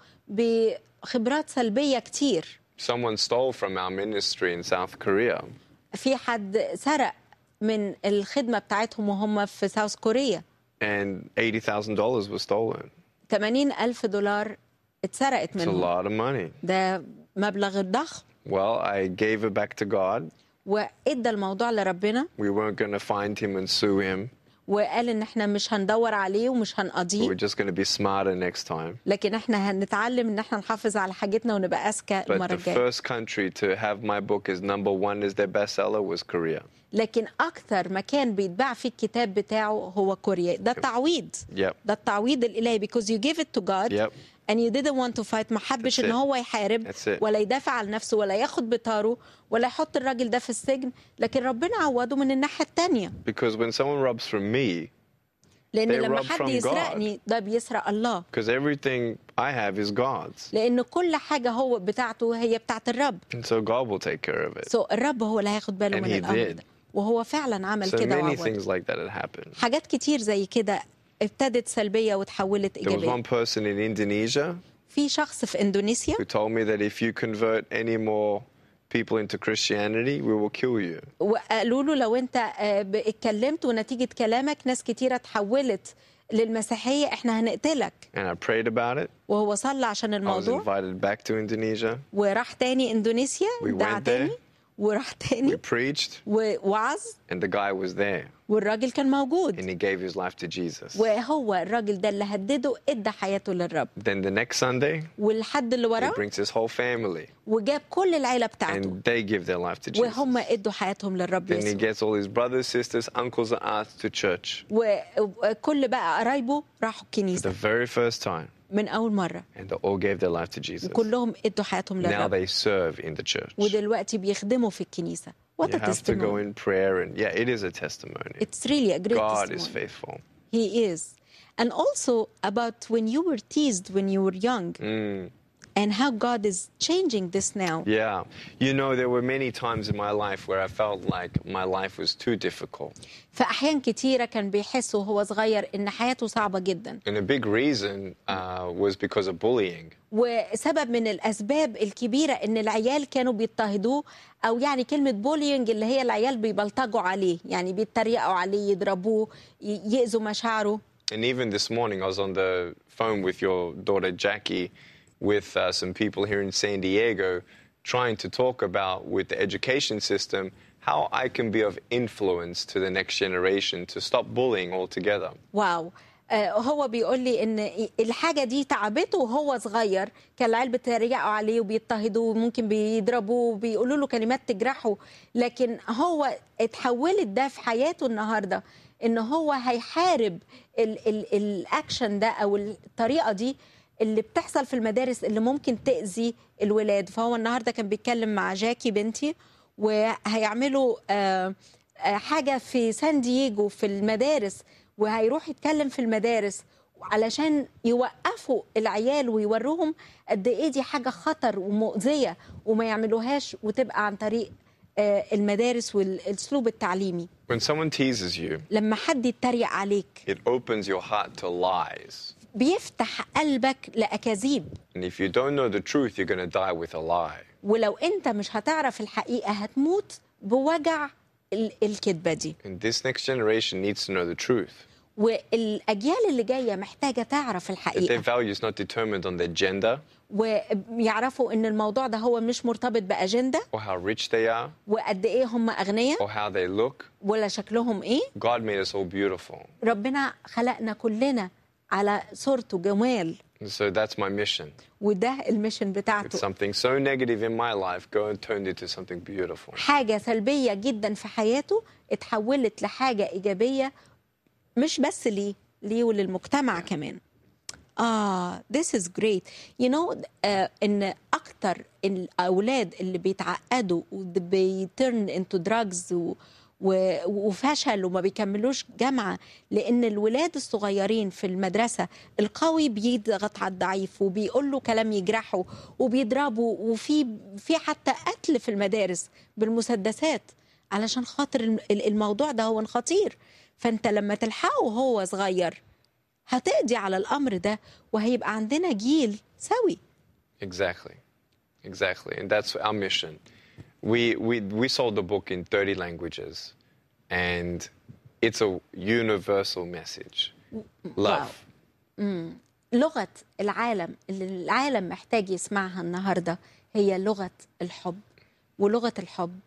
بخبرات سلبية كتير Someone stole from our ministry in South Korea. في حد سرق من الخدمة بتاعتهم وهم في ساوث كوريا and $80,000 was stolen. 80 ألف دولار اتسرقت It's a منهم lot of money. ده مبلغ ضخم Well, I gave it back to God. وادى الموضوع لربنا We weren't going to find him and sue him. وقال ان احنا مش هندور عليه ومش We هنقضيه were just going to be smarter next time. لكن احنا هنتعلم ان احنا نحافظ على حاجتنا ونبقى اذكى But المره the الجايه first country to have my book as number one as their bestseller was Korea. لكن اكثر مكان بيتباع فيه الكتاب بتاعه هو كوريا ده التعويض Yep. ده التعويض الالهي because you give it to God Yep. and you didn't want to fight ما حبش That's ان it. هو يحارب That's it. ولا يدافع عن نفسه ولا ياخد بطاره ولا يحط الراجل ده في السجن لكن ربنا عوضه من الناحيه الثانيه Because when someone robs from me, لان They لما rob حد from يسرقني ده بيسرق الله because everything I have is God's. لان كل حاجه هو بتاعته هي بتاعت الرب And so God will take care of it. سو الرب هو اللي هياخد باله And من he الامر did. ده وهو فعلا عمل So كده many وعوض things like that had happened. حاجات كتير زي كده ابتدت سلبيه وتحولت There was ايجابيه one person in Indonesia في شخص في اندونيسيا who told me that if you convert any more people into Christianity, we will kill you. وقالوا له لو انت آه، ب- اتكلمت ونتيجه كلامك ناس كتيره اتحولت للمسيحيه احنا هنقتلك And I prayed about it. وهو صلى عشان I was الموضوع invited back to Indonesia. وراح تاني اندونيسيا We دعا went تاني there. وراح تاني We preached, ووعظ and the guy was there, والراجل كان موجود and he gave his life to Jesus. وهو الراجل ده اللي هدده ادى حياته للرب Then the next Sunday, والحد اللي he وراه brings his whole family, وجاب كل العيله بتاعته and they give their life to Jesus. وهم ادوا حياتهم للرب Then he يسوع gets all his brothers, sisters, uncles, and aunts to church و- وكل بقى قرايبه راحوا for الكنيسه the very first time, من اول مره and they all gave their life to Jesus. وكلهم ادوا حياتهم Now للرب they serve in the church. ودلوقتي بيخدموا في الكنيسه What You a have to go testimony. in prayer, and yeah, it is a testimony. It's really a great God is testimony. faithful. He is. And also about when you were teased when you were young Mm. and how God is changing this now. Yeah. You know, there were many times in my life where I felt like my life was too difficult. فأحيان كتيرة كان بيحس وهو صغير إن حياته صعبة جدا And a big reason uh, was because of bullying. وسبب من الأسباب الكبيرة إن العيال كانوا بيضطهدوه أو يعني كلمة بولينج اللي هي العيال بيبلطجوا عليه يعني بيتريقوا عليه يضربوه ي- يأذوا مشاعره And even this morning, I was on the phone with your daughter Jackie with uh, some people here in San Diego trying to talk about, with the education system, how I can be of influence to the next generation to stop bullying altogether. واو آه، هو بيقول لي ان الحاجه دي تعبته وهو صغير كان العيال بيتريقوا عليه وبيضطهدوه وممكن بيضربوه وبيقولوا له كلمات تجرحه لكن هو اتحولت ده في حياته النهارده ان هو هيحارب ال ال الاكشن ده او الطريقه دي اللي بتحصل في المدارس اللي ممكن تاذي الولاد فهو النهارده كان بيتكلم مع جاكي بنتي وهيعملوا آه آه، حاجه في سان دييجو في المدارس وهيروح يتكلم في المدارس علشان يوقفوا العيال ويوروهم قد ايه دي حاجه خطر ومؤذيه وما يعملوهاش وتبقى عن طريق آه، المدارس والاسلوب التعليمي When someone teases you, لما حد يتريق عليك it opens your heart to lies. بيفتح قلبك لاكاذيب And if you don't know the truth, you're going to die with a lie. ولو انت مش هتعرف الحقيقه هتموت بوجع ال- الكذبه دي And this next generation needs to know the truth. والاجيال اللي جايه محتاجه تعرف That their الحقيقه value is not determined on their gender ويعرفوا ان الموضوع ده هو مش مرتبط باجنده or how rich they are وقد ايه هم اغنياء or how they look. ولا شكلهم ايه God made us all beautiful. ربنا خلقنا كلنا على صورته جمال And so that's my mission. وده الميشن It's بتاعته something so negative in my life, go and turn it into something beautiful. حاجة سلبية جدا في حياته اتحولت لحاجة إيجابية مش بس ليه ليه وللمجتمع كمان آه this is great you know آه إن أكتر الأولاد اللي بيتعقدوا وبيترن into drugs و و- وفشل وما بيكملوش جامعة لأن الولاد الصغيرين في المدرسة القوي بيضغط على الضعيف وبيقول له كلام يجرحه وبيضربه وفي في حتى قتل في المدارس بالمسدسات علشان خاطر الم- الموضوع ده هو خطير فأنت لما تلحقه وهو صغير هتقضي على الأمر ده وهيبقى عندنا جيل سوي Exactly. Exactly. And that's our mission. We, we, we sold the book in 30 languages, and it's a universal message love. مم. لغة العالم اللي العالم محتاج يسمعها النهاردة هي لغة الحب ولغة الحب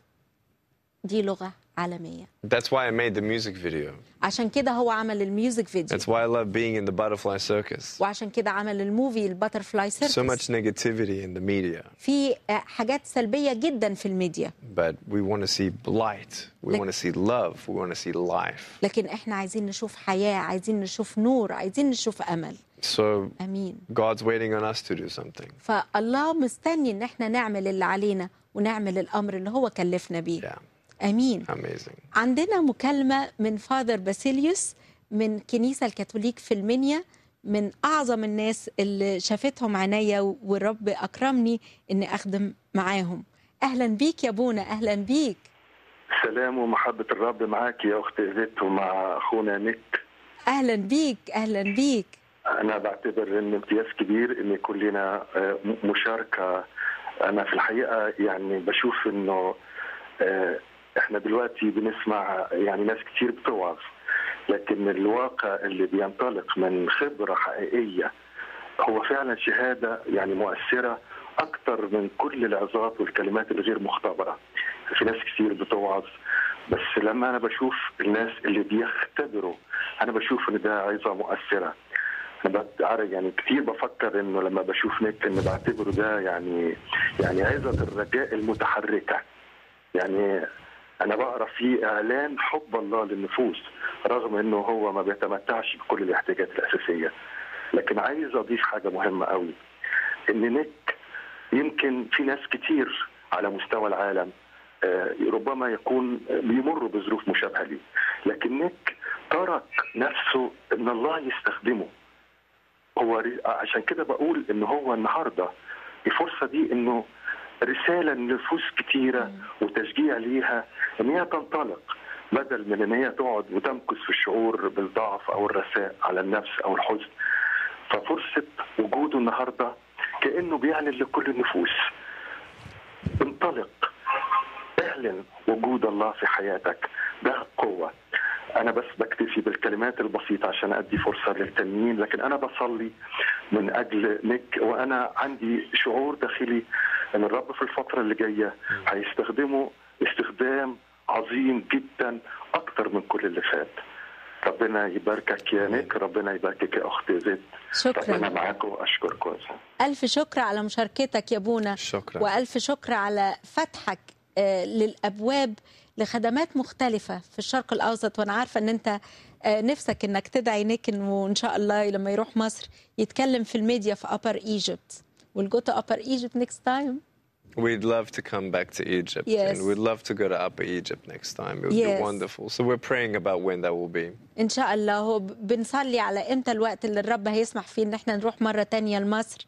دي لغة عالمية That's why I made the music video. عشان كده هو عمل الميوزك فيديو That's why I love being in the butterfly circus. وعشان كده عمل الموفي الباترفلاي So سيركس much negativity in the media, في آه، حاجات سلبية جدا في الميديا but we want to see light. We Like- want to see love. We want to see life. لكن احنا عايزين نشوف حياة عايزين نشوف نور عايزين نشوف أمل So أمين God's waiting on us to do something. فالله مستني ان احنا نعمل اللي علينا ونعمل الأمر اللي هو كلفنا بيه أمين Amazing. عندنا مكالمة من فاذر باسيليوس من كنيسة الكاثوليك في المنيا من أعظم الناس اللي شافتهم عينيا والرب أكرمني إني أخدم معاهم أهلا بيك يا بونا أهلا بيك سلام ومحبة الرب معاك يا أخت إيفيت ومع أخونا نيك أهلا بيك أهلا بيك أنا بعتبر إن امتياز كبير إن يكون لنا آه، م- مشاركة أنا في الحقيقة يعني بشوف إنه آه، إحنا دلوقتي بنسمع يعني ناس كتير بتوعظ لكن الواقع اللي بينطلق من خبرة حقيقية هو فعلا شهادة يعني مؤثرة أكثر من كل العظات والكلمات الغير مختبرة في ناس كتير بتوعظ بس لما أنا بشوف الناس اللي بيختبروا أنا بشوف إن ده عظة مؤثرة أنا بعرف يعني كتير بفكر إنه لما بشوف نيك إن بعتبره ده يعني يعني عظة الرجاء المتحركة يعني أنا بقرا فيه إعلان حب الله للنفوس رغم إنه هو ما بيتمتعش بكل الاحتياجات الأساسية لكن عايز أضيف حاجة مهمة قوي إن نيك يمكن في ناس كتير على مستوى العالم آه، ربما يكون بيمروا بظروف مشابهة ليه لكن نيك ترك نفسه إن الله يستخدمه هو ر- عشان كده بقول إن هو النهارده الفرصة دي إنه رسالة لنفوس كتيرة وتشجيع ليها إن هي تنطلق بدل من إن هي تقعد وتمكث في الشعور بالضعف أو الرثاء على النفس أو الحزن ففرصة وجوده النهارده كأنه بيعلن لكل النفوس انطلق اعلن وجود الله في حياتك ده قوة أنا بس بكتفي بالكلمات البسيطة عشان أدي فرصة للتانيين لكن أنا بصلي من أجل نيك وأنا عندي شعور داخلي أن الرب في الفترة اللي جاية هيستخدمه استخدام عظيم جدا أكتر من كل اللي فات ربنا يباركك يا نيك ربنا يباركك يا أخت زيد شكراً. ربنا معاكم وأشكركم ألف شكر على مشاركتك يا بونا شكرا وألف شكر على فتحك آه، للأبواب لخدمات مختلفة في الشرق الأوسط وأنا عارفة أن أنت آه، نفسك أنك تدعي نيك أنه إن شاء الله لما يروح مصر يتكلم في الميديا في Upper Egypt We'll go to Upper Egypt next time We'd love to come back to Egypt. Yes. And we'd love to go to Upper Egypt next time. It would Yes. be wonderful. So we're praying about when that will be. إن شاء الله هو ب- بنصلي على إمتى الوقت اللي الرب هيسمح فيه إن احنا نروح مرة تانية لمصر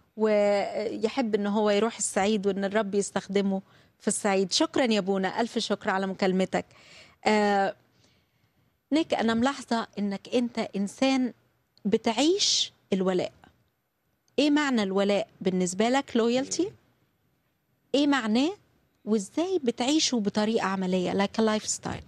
ويحب إن هو يروح الصعيد وإن الرب يستخدمه في الصعيد شكرا يا بونا ألف شكر على مكالمتك آه نيك أنا ملاحظة إنك أنت إنسان بتعيش الولاء إيه معنى الولاء بالنسبة لك لويالتي إيه معناه وإزاي بتعيشه بطريقة عملية like a lifestyle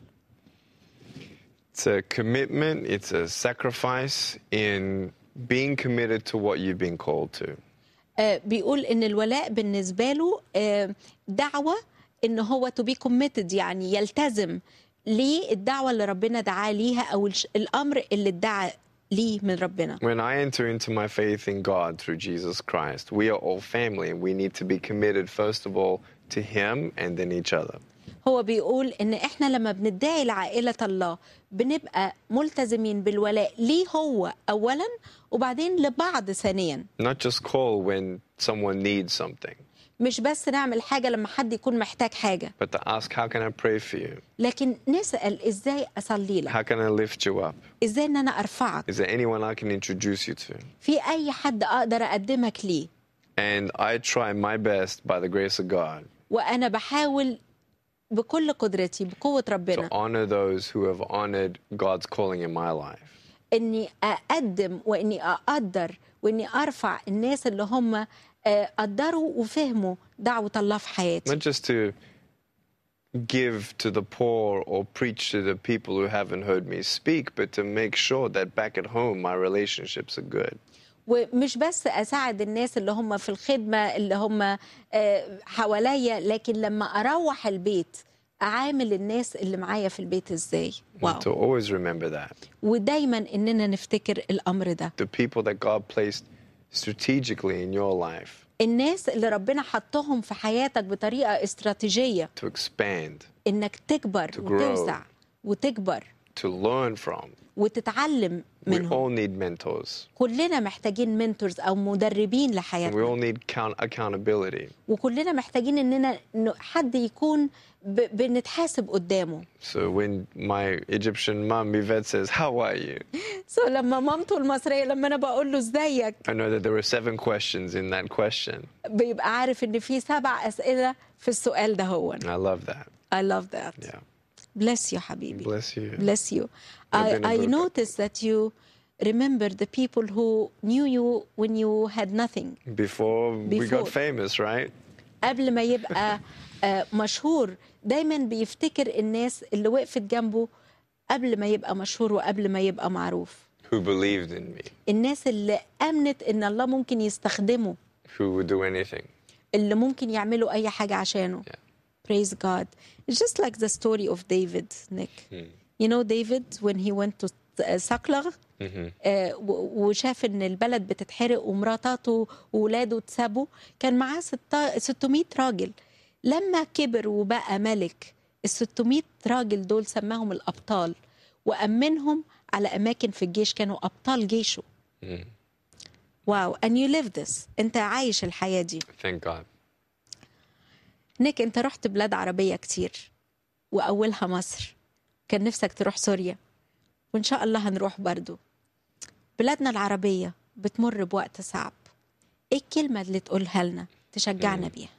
It's a commitment, it's a sacrifice in being committed to what you've been called to. آه، بيقول ان الولاء بالنسبه له آه، دعوه ان هو تو بي كوميتد يعني يلتزم للدعوه اللي ربنا دعاه ليها او الش- الامر اللي ادعى ليه من ربنا When I enter into my faith in God through Jesus Christ, we are all family and we need to be committed, first of all, to Him and then each other. هو بيقول ان احنا لما بندعي لعائله الله بنبقى ملتزمين بالولاء ليه هو اولا وبعدين لبعض ثانيا Not just call when someone needs something, مش بس نعمل حاجه لما حد يكون محتاج حاجه but to ask, How can I pray for you? لكن نسال ازاي اصلي لك How can I lift you up? ازاي ان انا ارفعك Is there anyone I can introduce you to? في اي حد اقدر اقدمك ليه And I try my best by the grace of God وانا بحاول بكل قدرتي بقوه to ربنا honor those who have honored God's calling in my life. اني اقدم واني اقدر واني ارفع الناس اللي هم آه، قدروا وفهموا دعوه الله في حياتي Not just to give to the poor or preach to the people who haven't heard me speak, but to make sure that back at home my relationships are good. ومش بس اساعد الناس اللي هم في الخدمه اللي هم آه، حواليا لكن لما اروح البيت اعامل الناس اللي معايا في البيت ازاي واو To always remember that. ودايما اننا نفتكر الامر ده The people that God placed strategically in your life الناس اللي ربنا حطهم في حياتك بطريقه استراتيجيه to expand, انك تكبر To grow. وتوسع وتكبر to learn from. وتتعلم We منهم all need mentors. كلنا محتاجين منتورز او مدربين And we لحياتنا all need count- accountability. وكلنا محتاجين اننا إنه حد يكون ب... بنتحاسب قدامه So when my Egyptian mom Yvette says, How are you? سو so لما مامته المصريه لما انا بقول له ازيك I know that there were seven questions in that question. بيبقى عارف ان في سبع اسئله في السؤال ده هو And I love that. I love that Yeah. bless you حبيبي Bless you. bless you I've I, been a I good- noticed that you remember the people who knew you when you had nothing Before, we got Before. famous, right? قبل ما يبقى آه، مشهور دايما بيفتكر الناس اللي وقفت جنبه قبل ما يبقى مشهور وقبل ما يبقى معروف Who believed in me, الناس اللي امنت ان الله ممكن يستخدمه who would do anything. اللي ممكن يعملوا اي حاجه عشانه praise God it's just like the story of David Nick you know David when he went to Saklag Mhm. آه، و- وشاف ان البلد بتتحرق ومراتاته وولاده اتسابوا كان معاه ستة- 600 راجل لما كبر وبقى ملك ال 600 راجل دول سماهم الابطال وامنهم على اماكن في الجيش كانوا ابطال جيشه Mm. واو and you live this انت عايش الحياه دي Thank God. نيك انت رحت بلاد عربيه كتير واولها مصر كان نفسك تروح سوريا وان شاء الله هنروح برضو بلادنا العربيه بتمر بوقت صعب ايه الكلمه اللي تقولها لنا تشجعنا بيها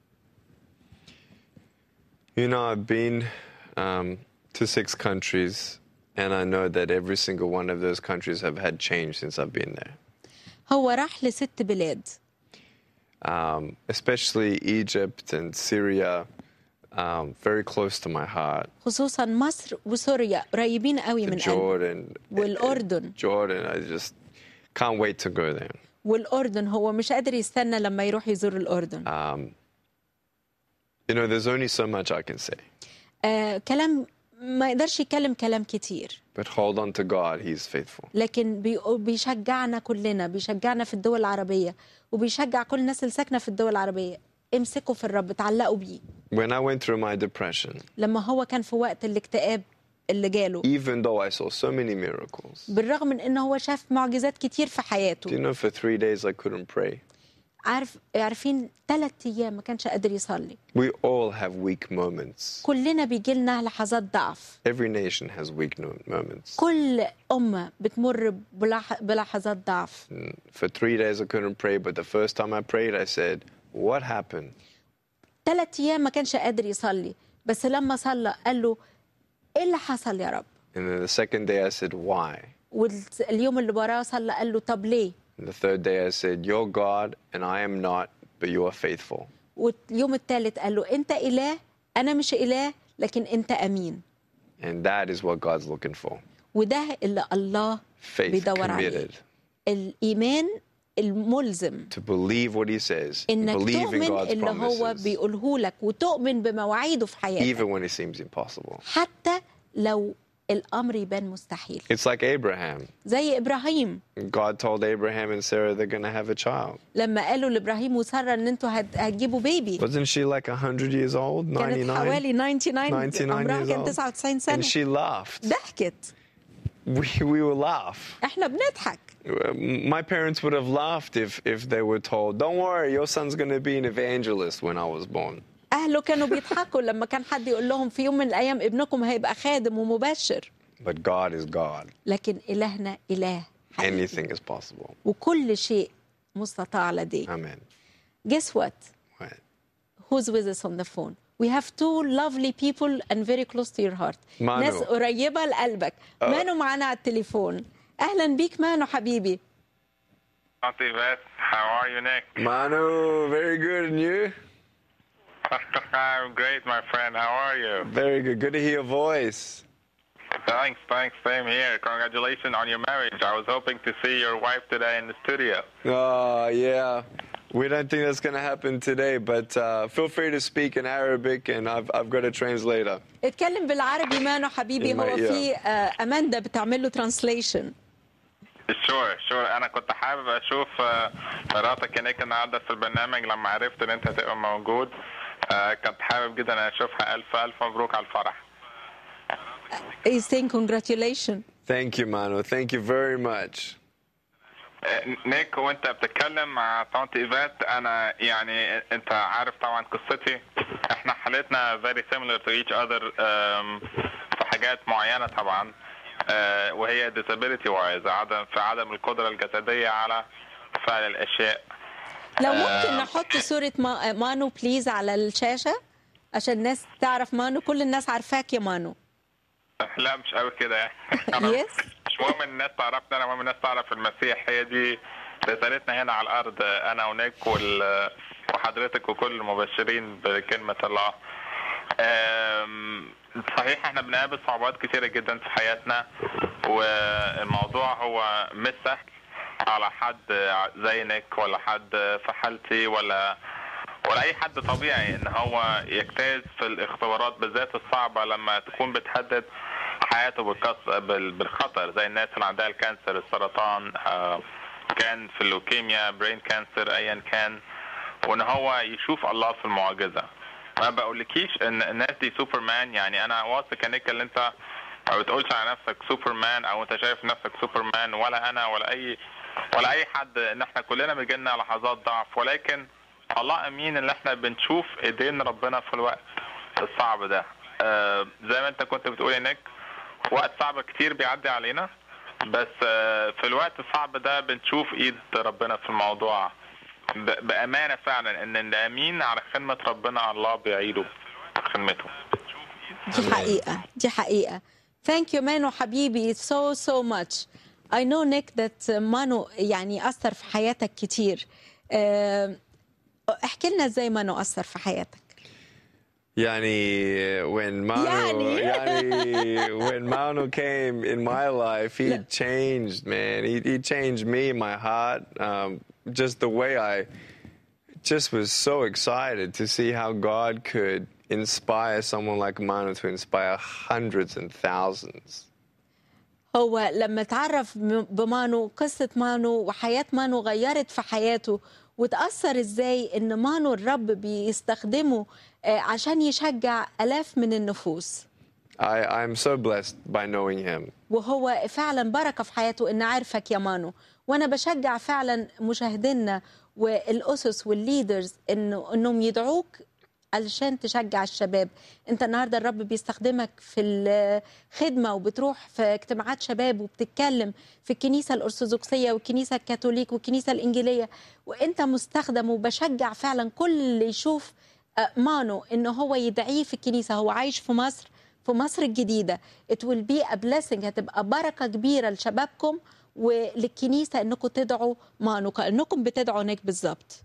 You know, I've been um, to six countries, and I know that every single one of those countries have had change since I've been there. هو راح لست بلاد Um, especially Egypt and Syria, um, very close to my heart. خصوصا مصر وسوريا قريبين قوي من قلبي Jordan, والأردن Jordan, I just can't wait to go there. والأردن هو مش قادر يستنى لما يروح يزور الأردن Um, you know, there's only so much I can say, آه كلام ما يقدرش يتكلم كلام كتير but hold on to God. He's faithful. لكن بيقو- بيشجعنا كلنا بيشجعنا في الدول العربية وبيشجع كل الناس اللي ساكنة في الدول العربية امسكوا في الرب تعلقوا بيه When I went through my depression, لما هو كان في وقت الاكتئاب اللي جاله even though I saw so many miracles, بالرغم من ان هو شاف معجزات كتير في do you حياته know for three days I couldn't pray? عارف عارفين ثلاث ايام ما كانش قادر يصلي We all have weak moments. كلنا بيجي لنا لحظات ضعف Every nation has weak no- moments. كل أمة بتمر بلح... بلحظات ضعف And for three days I couldn't pray, but the first time I prayed, I said, What happened? ثلاث أيام ما كانش قادر يصلي بس لما صلى قال له إيه اللي حصل يا رب And then the second day I said, Why? واليوم اللي وراه صلى قال له طب ليه And the third day I said, You're God and I am not, but you are faithful. واليوم الثالث قال له أنت إله أنا مش إله لكن أنت أمين And that is what God's looking for. وده اللي الله Faith بيدور عليه committed الإيمان الملزم to believe what He says, إنك believe in تؤمن God's اللي هو promises, بيقوله لك وتؤمن بمواعيده في حياتك even when it seems impossible. حتى لو الامر يبان مستحيل It's like Abraham. زي ابراهيم God told Abraham and Sarah they're going to have a child. لما قالوا لابراهيم وساره ان انتوا هت- هتجيبوا بيبي Wasn't she like 100 years old? كانت 99? حوالي 99 99 عمرها years كان old. 99 And سنه she laughed. ضحكت We, we will laugh. احنا بنضحك My parents would have laughed if, if they were told, don't worry, your son's going to be an evangelist when I was born. اهله كانوا بيضحكوا لما كان حد يقول لهم في يوم من الايام ابنكم هيبقى خادم ومبشر But God is God. لكن الهنا اله حقيقي Anything is possible. وكل شيء مستطاع لديه Amen. guess what What? who's with us on the phone we have two lovely people and very close to your heart مانو. ناس قريبة لقلبك آه. مانو معانا على التليفون اهلا بيك مانو حبيبي Auntie Yvette, how are you, Nick? Manu, very good. And you? I'm great, my friend. How are you? Very good. Good to hear your voice. Thanks, thanks. Same here. Congratulations on your marriage. I was hoping to see your wife today in the studio. Oh, yeah. We don't think that's going to happen today, but uh, feel free to speak in Arabic, and I've, I've got a translator. اتكلم بالعربي مانو حبيبي In my هو ear. في آه، اماندا بتعمل له ترانسليشن Sure, sure. أنا كنت حابب أشوف آه، مراتك هناك النهاردة في البرنامج لما عرفت إن أنت هتبقى موجود. آه، كنت حابب جدا أشوفها. ألف ألف مبروك على الفرح. he's saying congratulations Thank you, Manu. Thank you very much. نيك وانت بتتكلم مع طنط ايفات انا يعني انت عارف طبعا قصتي احنا حالتنا very similar to each other um, في حاجات معينه طبعا آه، وهي disability wise عدم في عدم القدره الجسديه على فعل الاشياء لو آه. ممكن نحط صورة ما- مانو بليز على الشاشة عشان الناس تعرف مانو كل الناس عارفاك يا مانو لا مش قوي كده يعني أنا يس مش مهم الناس تعرفنا انا مهم الناس تعرف المسيح هي دي رسالتنا هنا على الارض انا ونيك وال وحضرتك وكل المبشرين بكلمه الله أم، صحيح احنا بنقابل صعوبات كتيره جدا في حياتنا والموضوع هو مش سهل على حد زي نيك ولا حد في حالتي ولا ولا اي حد طبيعي ان هو يجتاز في الاختبارات بالذات الصعبه لما تكون بتهدد حياته بالقص- بال- بالخطر زي الناس اللي عندها الكانسر السرطان آه، كان في اللوكيميا برين كانسر ايا كان وان هو يشوف الله في المعجزه ما بقولكيش ان الناس دي سوبرمان يعني انا واثق انك اللي انت ما بتقولش على نفسك سوبرمان او انت شايف نفسك سوبرمان ولا انا ولا اي ولا اي حد ان احنا كلنا بيجيلنا لحظات ضعف ولكن الله امين ان احنا بنشوف ايدين ربنا في الوقت الصعب ده آه زي ما انت كنت بتقول انك وقت صعب كتير بيعدي علينا بس آه في الوقت الصعب ده بنشوف ايد ربنا في الموضوع ب- بامانه فعلا ان الامين على خدمه ربنا الله بيعيده خدمته دي حقيقة دي حقيقة Thank you مانو حبيبي so so much I know Nick that مانو يعني أثر في حياتك كتير آه، احكي لنا ازاي مانو أثر في حياتك Yani, when Manu, Yani. Yani, when Manu came in my life, he changed, man. He, he changed me, my heart, um, just the way I just was so excited to see how God could inspire someone like Manu to inspire hundreds and thousands. هو لما اتعرف م- بمانو قصة مانو وحياة مانو غيرت في حياته وتأثر ازاي ان مانو الرب بيستخدمه آه، عشان يشجع آلاف من النفوس I, I'm so blessed by knowing him. وهو فعلا بركة في حياته ان عارفك يا مانو وانا بشجع فعلا مشاهدينا والاسس والليدرز انه انهم يدعوك علشان تشجع الشباب انت النهارده الرب بيستخدمك في الخدمه وبتروح في اجتماعات شباب وبتتكلم في الكنيسه الارثوذكسيه والكنيسه الكاثوليك والكنيسه الانجيليه وانت مستخدم وبشجع فعلا كل اللي يشوف آه، مانو ان هو يدعيه في الكنيسه هو عايش في مصر في مصر الجديده it will be a blessing هتبقى بركه كبيره لشبابكم وللكنيسه انكم تدعوا مانو كانكم بتدعوا هناك بالظبط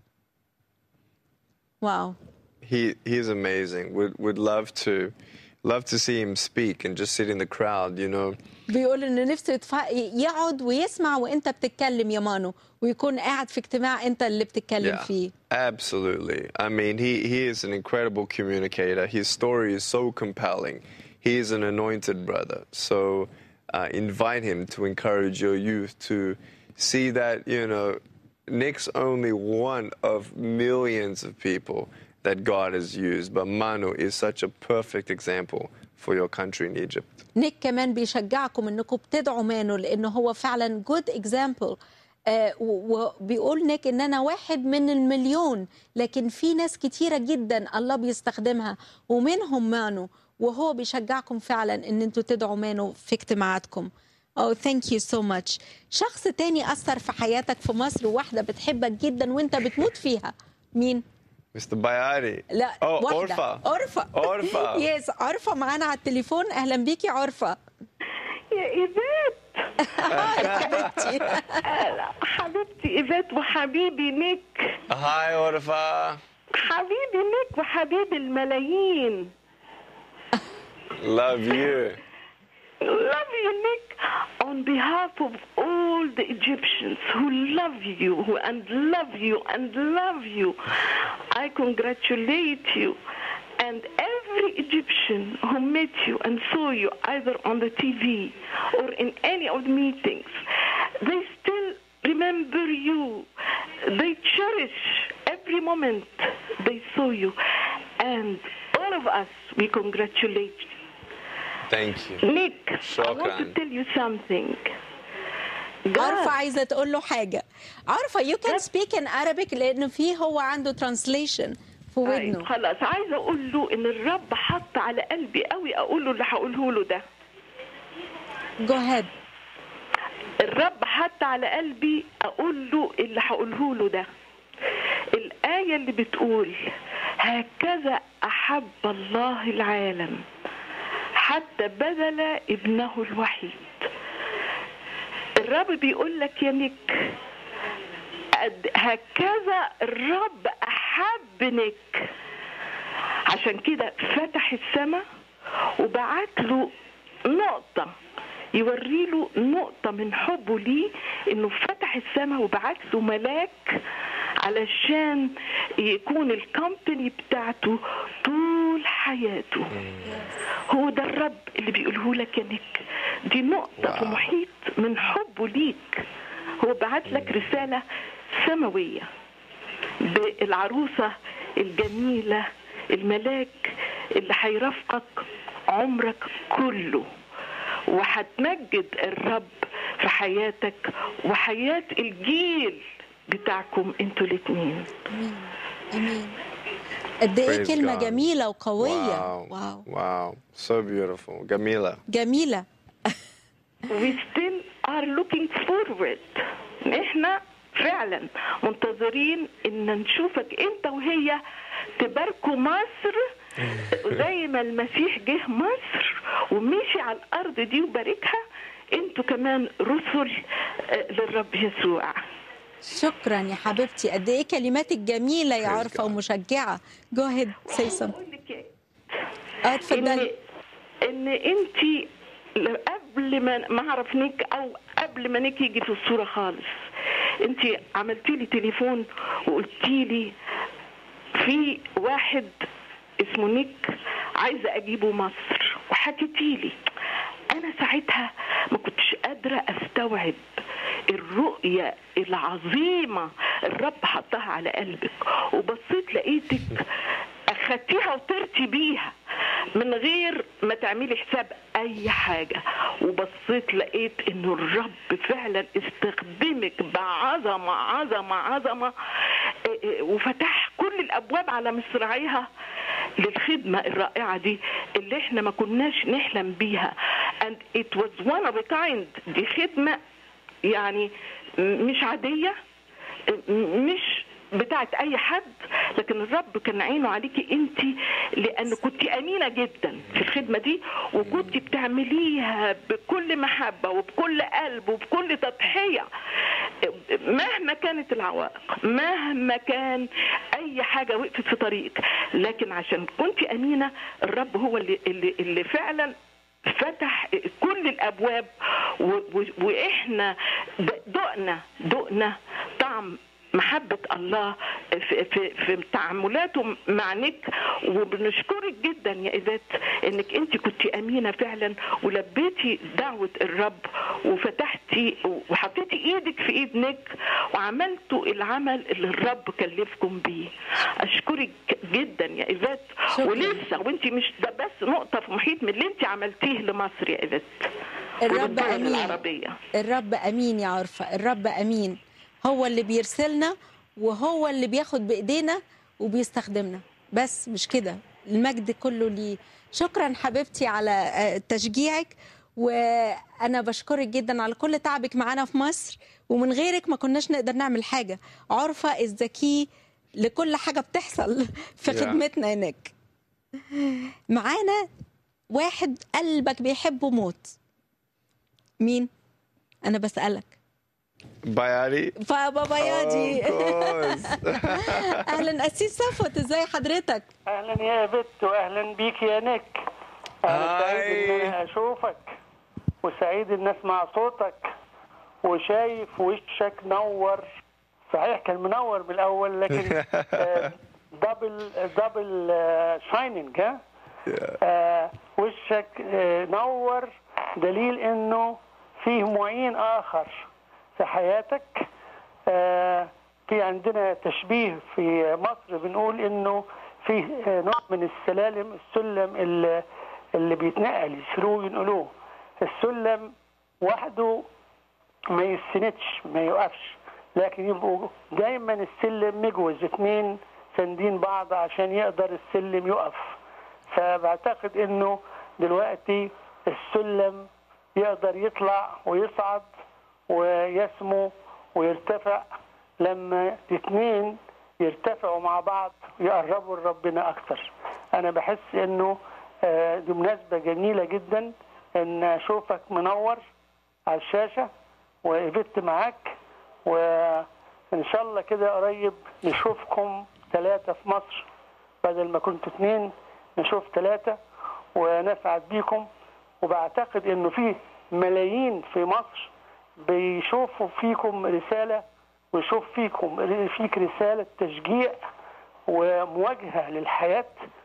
واو He he's amazing. Would would love to love to see him speak and just sit in the crowd, you know. بيقول ان نفسه يتف- يقعد ويسمع وانت بتتكلم يا مانو ويكون قاعد في اجتماع انت اللي بتتكلم Yeah, فيه absolutely. I mean, he, he is an incredible communicator. His story is so compelling. he is an anointed brother. So uh, invite him to encourage your youth to see that, you know, Nick's only one of millions of people that God has used, but Manu is such a perfect example for your country in Egypt. نيك كمان بيشجعكم انكم بتدعوا مانو لانه هو فعلا جود اكزامبل وبيقول نيك ان انا واحد من المليون لكن في ناس كتيره جدا الله بيستخدمها ومنهم مانو وهو بيشجعكم فعلا ان انتوا تدعوا مانو في اجتماعاتكم Oh, thank you so much. شخص تاني أثر في حياتك في مصر وواحدة بتحبك جدا وانت بتموت فيها. مين؟ Mr. Bayari. لا Oh, واحدة. Orfa. عرفة عرفة. يس عرفة معانا على التليفون أهلا بيكي عرفة يا ايفات حبيبتي حبيبتي ايفات وحبيبي نيك Hi, Orfa. حبيبي نيك وحبيبي الملايين Love you. love you Nick on behalf of all the Egyptians who love you who and love you and love you I congratulate you and every Egyptian who met you and saw you either on the TV or in any of the meetings they still remember you they cherish every moment they saw you and all of us we congratulate you Thank you. Nick, I want to شكرا. tell you something. عارفة عايزة تقول له حاجة عارفة you can speak in Arabic لأنه في هو عنده translation في طيب ودنه خلاص عايزة أقول له إن الرب حط على قلبي قوي أقول له اللي هقوله له ده. Go ahead. الرب حط على قلبي أقول له اللي هقوله له ده. الآية اللي بتقول هكذا أحب الله العالم حتى بذل ابنه الوحيد. الرب بيقول لك يا نيك قد- هكذا الرب أحب نيك عشان كده فتح السماء وبعت له نقطة يوري له نقطة من حبه ليه انه فتح السماء وبعت له ملاك علشان يكون الكومباني بتاعته طول حياته هو ده الرب اللي بيقوله لك يا نيك دي نقطة في محيط من حبه ليك هو بعت لك رسالة سماوية بالعروسة الجميلة الملاك اللي هيرافقك عمرك كله وهتمجد الرب في حياتك وحياة الجيل بتاعكم انتوا الاتنين امين قد ايه Praise كلمة God. جميلة وقوية Wow. واو Wow. So beautiful. Gamila. جميلة we still are looking forward احنا فعلا منتظرين ان نشوفك انت وهي تباركوا مصر زي ما المسيح جه مصر ومشي على الارض دي وباركها انتوا كمان رسل آه، للرب يسوع شكرا يا حبيبتي قد ايه كلماتك جميلة يا عارفة ومشجعة جو هيد سي something اه اتفضلي ان انت قبل ما ما اعرف نيك او قبل ما نيك يجي في الصوره خالص انت عملتي لي تليفون وقلتي لي في واحد اسمه نيك عايزه اجيبه مصر وحكيتي لي انا ساعتها ما كنتش قادره استوعب الرؤيه العظيمه الرب حطها على قلبك وبصيت لقيتك اخدتيها وطرتي بيها من غير ما تعملي حساب اي حاجه وبصيت لقيت انه الرب فعلا استخدمك بعظمه عظمه عظمه إيه إيه، وفتح كل الابواب على مصراعيها للخدمه الرائعه دي اللي احنا ما كناش نحلم بيها and it was one of a kind دي خدمه يعني مش عاديه مش بتاعت اي حد لكن الرب كان عينه عليكي انت لان كنت امينه جدا في الخدمه دي وكنت بتعمليها بكل محبه وبكل قلب وبكل تضحيه مهما كانت العوائق مهما كان اي حاجه وقفت في طريقك لكن عشان كنت امينه الرب هو اللي اللي, اللي فعلا فتح كل الابواب و- و- واحنا د- دقنا دقنا طعم محبة الله في, في, في تعاملاته مع نيك وبنشكرك جدا يا إيفات إنك أنت كنت أمينة فعلا ولبيتي دعوة الرب وفتحتي وحطيتي إيدك في إيد نيك وعملتوا العمل اللي الرب كلفكم بيه أشكرك جدا يا إيفات شكراً. ولسه وأنت مش ده بس نقطة في محيط من اللي أنت عملتيه لمصر يا إيفات الرب وللدول امين العربية الرب امين يا عرفه الرب امين هو اللي بيرسلنا وهو اللي بياخد بايدينا وبيستخدمنا بس مش كده المجد كله ليه شكرا حبيبتي على آه، تشجيعك وانا بشكرك جدا على كل تعبك معانا في مصر ومن غيرك ما كناش نقدر نعمل حاجه عرفه الذكي لكل حاجه بتحصل في Yeah. خدمتنا هناك معانا واحد قلبك بيحبه موت مين انا بسالك Bayadi? فبابا يادي Of course. اهلا اسيس صفوت ازاي حضرتك اهلا يا بت واهلا بيك يا نيك انا سعيد ان انا اشوفك وسعيد ان اسمع صوتك وشايف وشك نور صحيح كان منور من الاول لكن آه، دبل دبل آه، شايننج ها آه، وشك آه، نور دليل انه فيه معين اخر في حياتك آه، في عندنا تشبيه في مصر بنقول انه فيه آه، نوع من السلالم السلم اللي, اللي بيتنقل يشيلوه ينقلوه السلم وحده ما يستندش ما يوقفش لكن يبقوا دايما السلم مجوز اتنين ساندين بعض عشان يقدر السلم يقف فبعتقد انه دلوقتي السلم يقدر يطلع ويصعد ويسمو ويرتفع لما الاثنين يرتفعوا مع بعض يقربوا لربنا اكتر انا بحس انه آه، دي مناسبه جميله جدا ان اشوفك منور على الشاشه وقفت معاك وان شاء الله كده قريب نشوفكم ثلاثه في مصر بدل ما كنتوا اثنين نشوف ثلاثه ونسعد بيكم وبعتقد انه في ملايين في مصر بيشوفوا فيكم رساله ويشوف فيكم فيك رساله تشجيع ومواجهه للحياه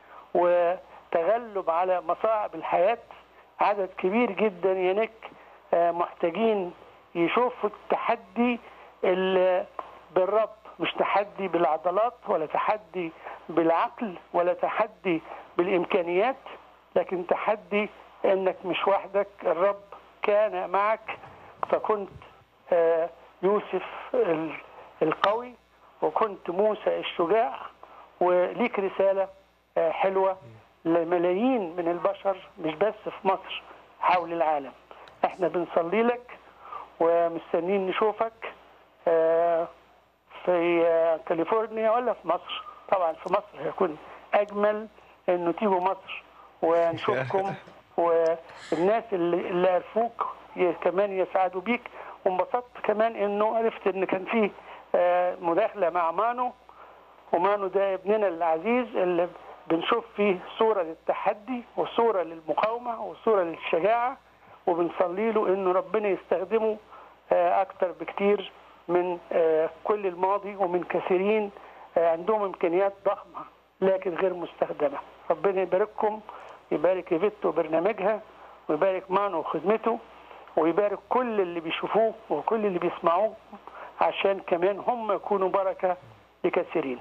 وتغلب على مصاعب الحياه عدد كبير جدا يا نك آه، محتاجين يشوفوا التحدي ال- بالرب مش تحدي بالعضلات ولا تحدي بالعقل ولا تحدي بالامكانيات لكن تحدي انك مش وحدك الرب كان معك فكنت آه، يوسف ال- القوي وكنت موسى الشجاع وليك رسالة آه، حلوة لملايين من البشر مش بس في مصر حول العالم احنا بنصلي لك ومستنيين نشوفك آه، في آه، كاليفورنيا ولا في مصر طبعا في مصر هيكون اجمل انه تيجوا مصر ونشوفكم والناس اللي, اللي عرفوك ي- كمان يسعدوا بيك وانبسطت كمان انه عرفت ان كان في آه، مداخله مع مانو ومانو ده ابننا العزيز اللي بنشوف فيه صوره للتحدي وصوره للمقاومه وصوره للشجاعه وبنصلي له انه ربنا يستخدمه آه، اكتر بكتير من آه، كل الماضي ومن كثيرين آه، عندهم امكانيات ضخمه لكن غير مستخدمه ربنا يبارككم يبارك ايفيت وبرنامجها ويبارك مانو وخدمته ويبارك كل اللي بيشوفوه وكل اللي بيسمعوه عشان كمان هم يكونوا بركه لكثيرين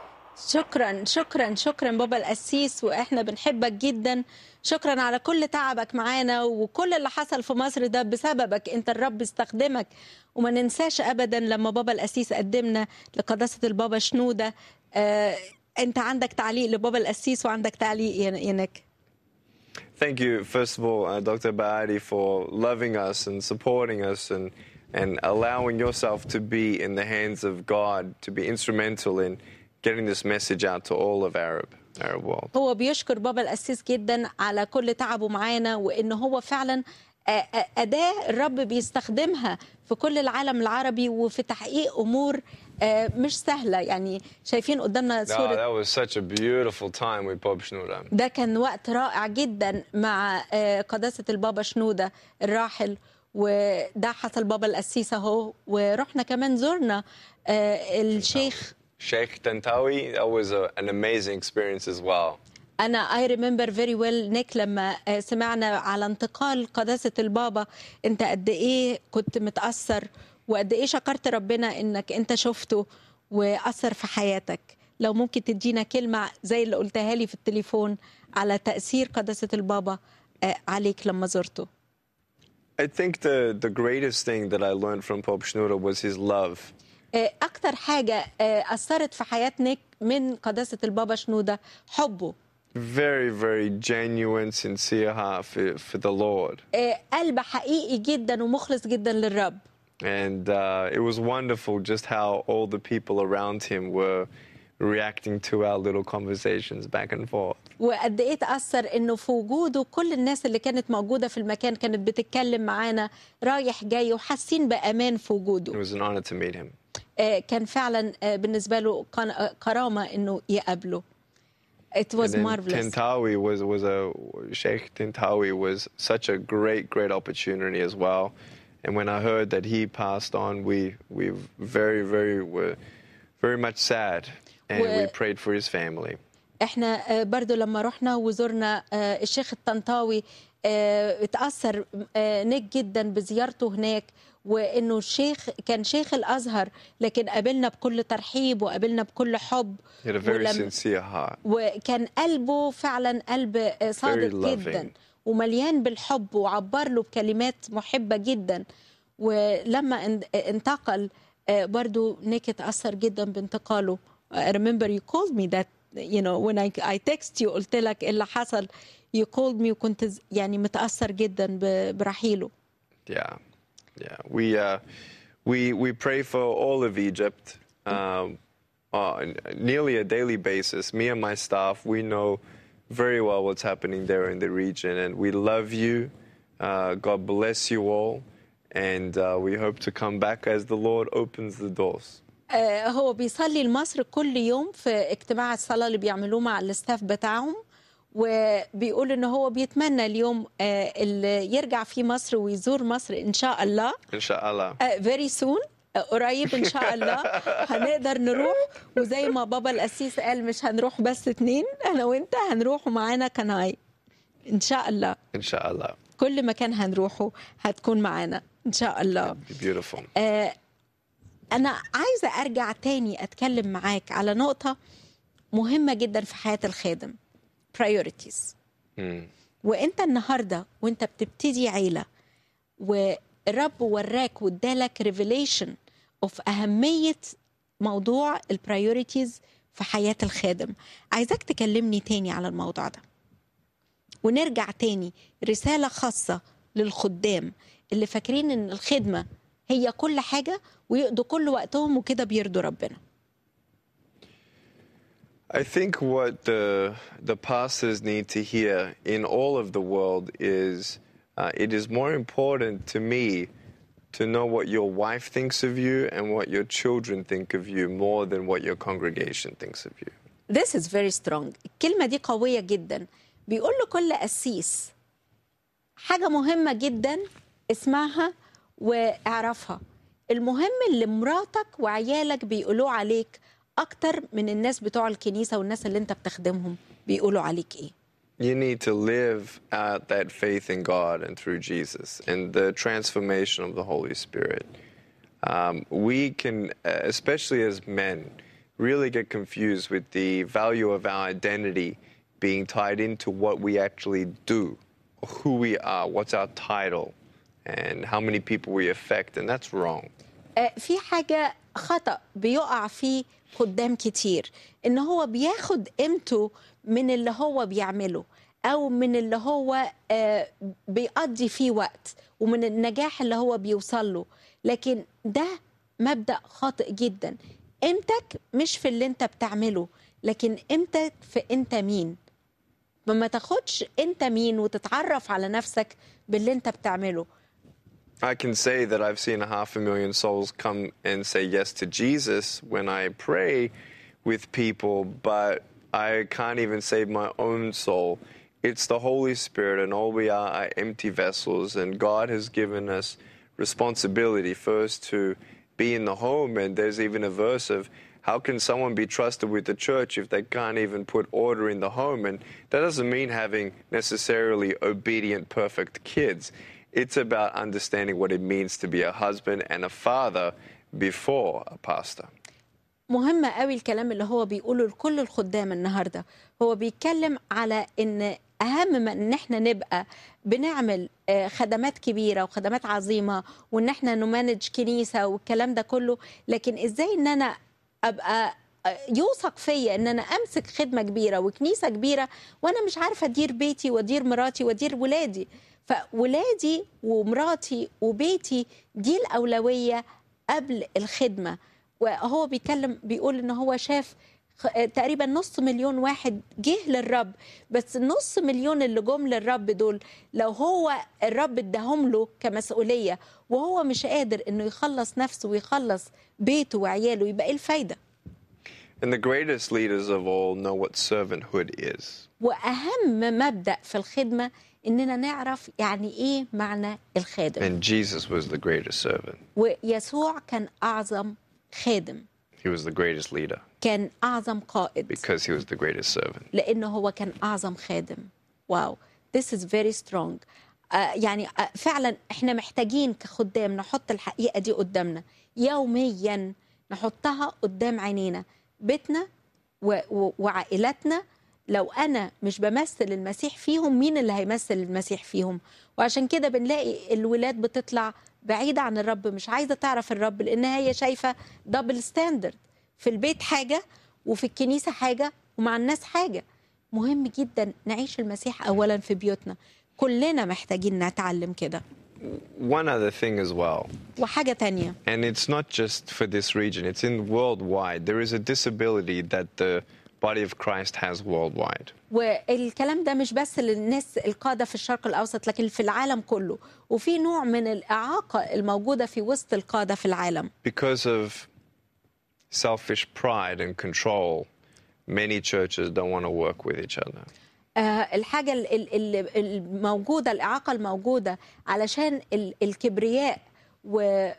شكرا شكرا شكرا بابا القسيس واحنا بنحبك جدا شكرا على كل تعبك معانا وكل اللي حصل في مصر ده بسببك انت الرب استخدمك وما ننساش ابدا لما بابا القسيس قدمنا لقداسه البابا شنوده آه انت عندك تعليق لبابا القسيس وعندك تعليق يا- ينك Thank you, first of all, uh, Dr. Bahadi, for loving us and supporting us and, and allowing yourself to be in the hands of God, to be instrumental in getting this message out to all of Arab, Arab world. هو بيشكر بابا القسيس جدا على كل تعبه معانا وان هو فعلا آه، آه، أداة الرب بيستخدمها في كل العالم العربي وفي تحقيق أمور آه، مش سهلة يعني شايفين قدامنا No, صورة that was such a beautiful time with Bob Schnurr. ده كان وقت رائع جدا مع آه، قداسة البابا شنودة الراحل وده حصل بابا القسيس اهو ورحنا كمان زرنا آه، الشيخ Sheikh Tantawi, that was a, an amazing experience as well. انا اي ريمبر فيري ويل نيك لما آه، سمعنا على انتقال قداسه البابا انت قد ايه كنت متاثر وقد ايه شكرت ربنا انك انت شفته واثر في حياتك لو ممكن تدينا كلمه زي اللي قلتها لي في التليفون على تاثير قداسه البابا آه، عليك لما زرته I think the, the greatest thing that I learned from Pope Shenouda was his love. آه، اكتر حاجه آه، اثرت في حياه نيك من قداسه البابا شنوده حبه Very, very genuine, sincere heart for, for the Lord. آه، قلب حقيقي جدا ومخلص جدا للرب And uh, it was wonderful just how all the people around him were reacting to our little conversations back and forth. وقد ايه تاثر انه في وجوده كل الناس اللي كانت موجوده في المكان كانت بتتكلم معانا رايح جاي وحاسين بامان في It وجوده was an honor to meet him. آه، كان فعلا آه، بالنسبه له كان- آه، كرامه انه يقابله It was and then marvelous Tentawi was was a Sheikh Tentawi was such a great great opportunity as well. And when I heard that he passed on, we we very very were very much sad, and we و- prayed for his family. احنا آه، برضو لما رحنا وزرنا آه، الشيخ الطنطاوي آه، اتأثر آه، نيك جدا بزيارته هناك وانه الشيخ كان شيخ الازهر لكن قابلنا بكل ترحيب وقابلنا بكل حب He had a very ولم- sincere heart. وكان قلبه فعلا قلب آه، صادق loving. جدا ومليان بالحب وعبر له بكلمات محبة جدا ولما ان- انتقل آه، برضو نيك اتأثر جدا بانتقاله I remember you called me that you know when I, I text you قلت لك إيه اللي حصل you called me وكنت ز- يعني متأثر جدا ب- برحيله Yeah, yeah. We uh, we we pray for all of Egypt um, on nearly a daily basis. Me and my staff, we know very well what's happening there in the region, and we love you. Uh, God bless you all, and uh, we hope to come back as the Lord opens the doors. آه، هو بيصلي لمصر كل يوم في اجتماع الصلاة اللي بيعملوه مع الاستاف بتاعهم وبيقول ان هو بيتمنى اليوم آه، اللي يرجع فيه مصر ويزور مصر ان شاء الله Inshallah. فيري سون قريب ان شاء الله هنقدر نروح وزي ما بابا القسيس قال مش هنروح بس اتنين انا وانت هنروح ومعانا كناي ان شاء الله Inshallah. كل مكان هنروحه هتكون معانا ان شاء الله Be beautiful. آه، أنا عايزة أرجع تاني أتكلم معاك على نقطة مهمة جدا في حياة الخادم priorities Hmm. وانت النهارده وانت بتبتدي عيله والرب وراك وادالك ريفيليشن اوف اهميه موضوع البرايورتيز في حياه الخادم عايزاك تكلمني تاني على الموضوع ده ونرجع تاني رساله خاصه للخدام اللي فاكرين ان الخدمه هي كل حاجه ويقضوا كل وقتهم وكده بيرضوا ربنا I think what the the pastors need to hear in all of the world is uh, it is more important to me to know what your wife thinks of you and what your children think of you more than what your congregation thinks of you. This is very strong الكلمة دي قوية جدا بيقول لكل قسيس حاجة مهمة جدا اسمعها واعرفها المهم اللي مراتك وعيالك بيقولوه عليك أكتر من الناس بتوع الكنيسة والناس اللي انت بتخدمهم بيقولوا عليك ايه You need to live out that faith in God and through Jesus and the transformation of the Holy Spirit. Um, we can, uh, especially as men, really get confused with the value of our identity being tied into what we actually do, who we are, what's our title, and how many people we affect, and that's wrong. آه، في حاجة خطأ بيقع فيه خدام كتير إن هو بياخد قيمته من اللي هو بيعمله أو من اللي هو آه، بيقضي فيه وقت ومن النجاح اللي هو بيوصل له لكن ده مبدأ خاطئ جدا قيمتك مش في اللي انت بتعمله لكن قيمتك في انت مين فما تاخدش انت مين وتتعرف على نفسك باللي انت بتعمله I can say that I've seen a half a million souls come and say yes to Jesus when I pray with people, but I can't even save my own soul it's the Holy Spirit, and all we are are empty vessels. And God has given us responsibility first to be in the home. And there's even a verse of how can someone be trusted with the church if they can't even put order in the home? And that doesn't mean having necessarily obedient, perfect kids. It's about understanding what it means to be a husband and a father before a pastor. مهم قوي الكلام اللي هو بيقوله لكل الخدام النهارده هو بيتكلم على ان اهم من ان احنا نبقى بنعمل آه، خدمات كبيره وخدمات عظيمه وان احنا نمانج كنيسه والكلام ده كله لكن ازاي ان انا ابقى آه، يوثق فيا ان انا امسك خدمه كبيره وكنيسه كبيره وانا مش عارفه ادير بيتي وادير مراتي وادير ولادي فولادي ومراتي وبيتي دي الاولويه قبل الخدمه وهو بيتكلم بيقول ان هو شاف خ- تقريبا نص مليون واحد جه للرب بس النص مليون اللي جم للرب دول لو هو الرب اداهم له كمسؤوليه وهو مش قادر انه يخلص نفسه ويخلص بيته وعياله يبقى ايه الفايده And the greatest leaders of all know what servanthood is. واهم مبدا في الخدمه اننا نعرف يعني ايه معنى الخادم And Jesus was the greatest servant. ويسوع كان اعظم خادم He was the greatest leader كان اعظم قائد because he was the greatest servant. لانه هو كان اعظم خادم واو this is very strong آه يعني آه فعلا احنا محتاجين كخدام نحط الحقيقه دي قدامنا يوميا نحطها قدام عينينا بيتنا و- و- وعائلاتنا لو انا مش بمثل المسيح فيهم مين اللي هيمثل المسيح فيهم وعشان كده بنلاقي الولاد بتطلع بعيدة عن الرب مش عايزة تعرف الرب لأن هي شايفة دبل ستاندرد في البيت حاجة وفي الكنيسة حاجة ومع الناس حاجة مهم جدا نعيش المسيح أولا في بيوتنا كلنا محتاجين نتعلم كده One other thing as well, وحاجة تانية and it's not just for this region, it's in worldwide. There is a disability that the body of Christ has worldwide. والكلام ده مش بس للناس القادة في الشرق الأوسط لكن في العالم كله وفي نوع من الإعاقة الموجودة في وسط القادة في العالم Because of selfish pride and control, many churches don't want to work with each other. آه، الحاجة ال- ال- ال- الموجودة الإعاقة الموجودة علشان ال- الكبرياء وعزة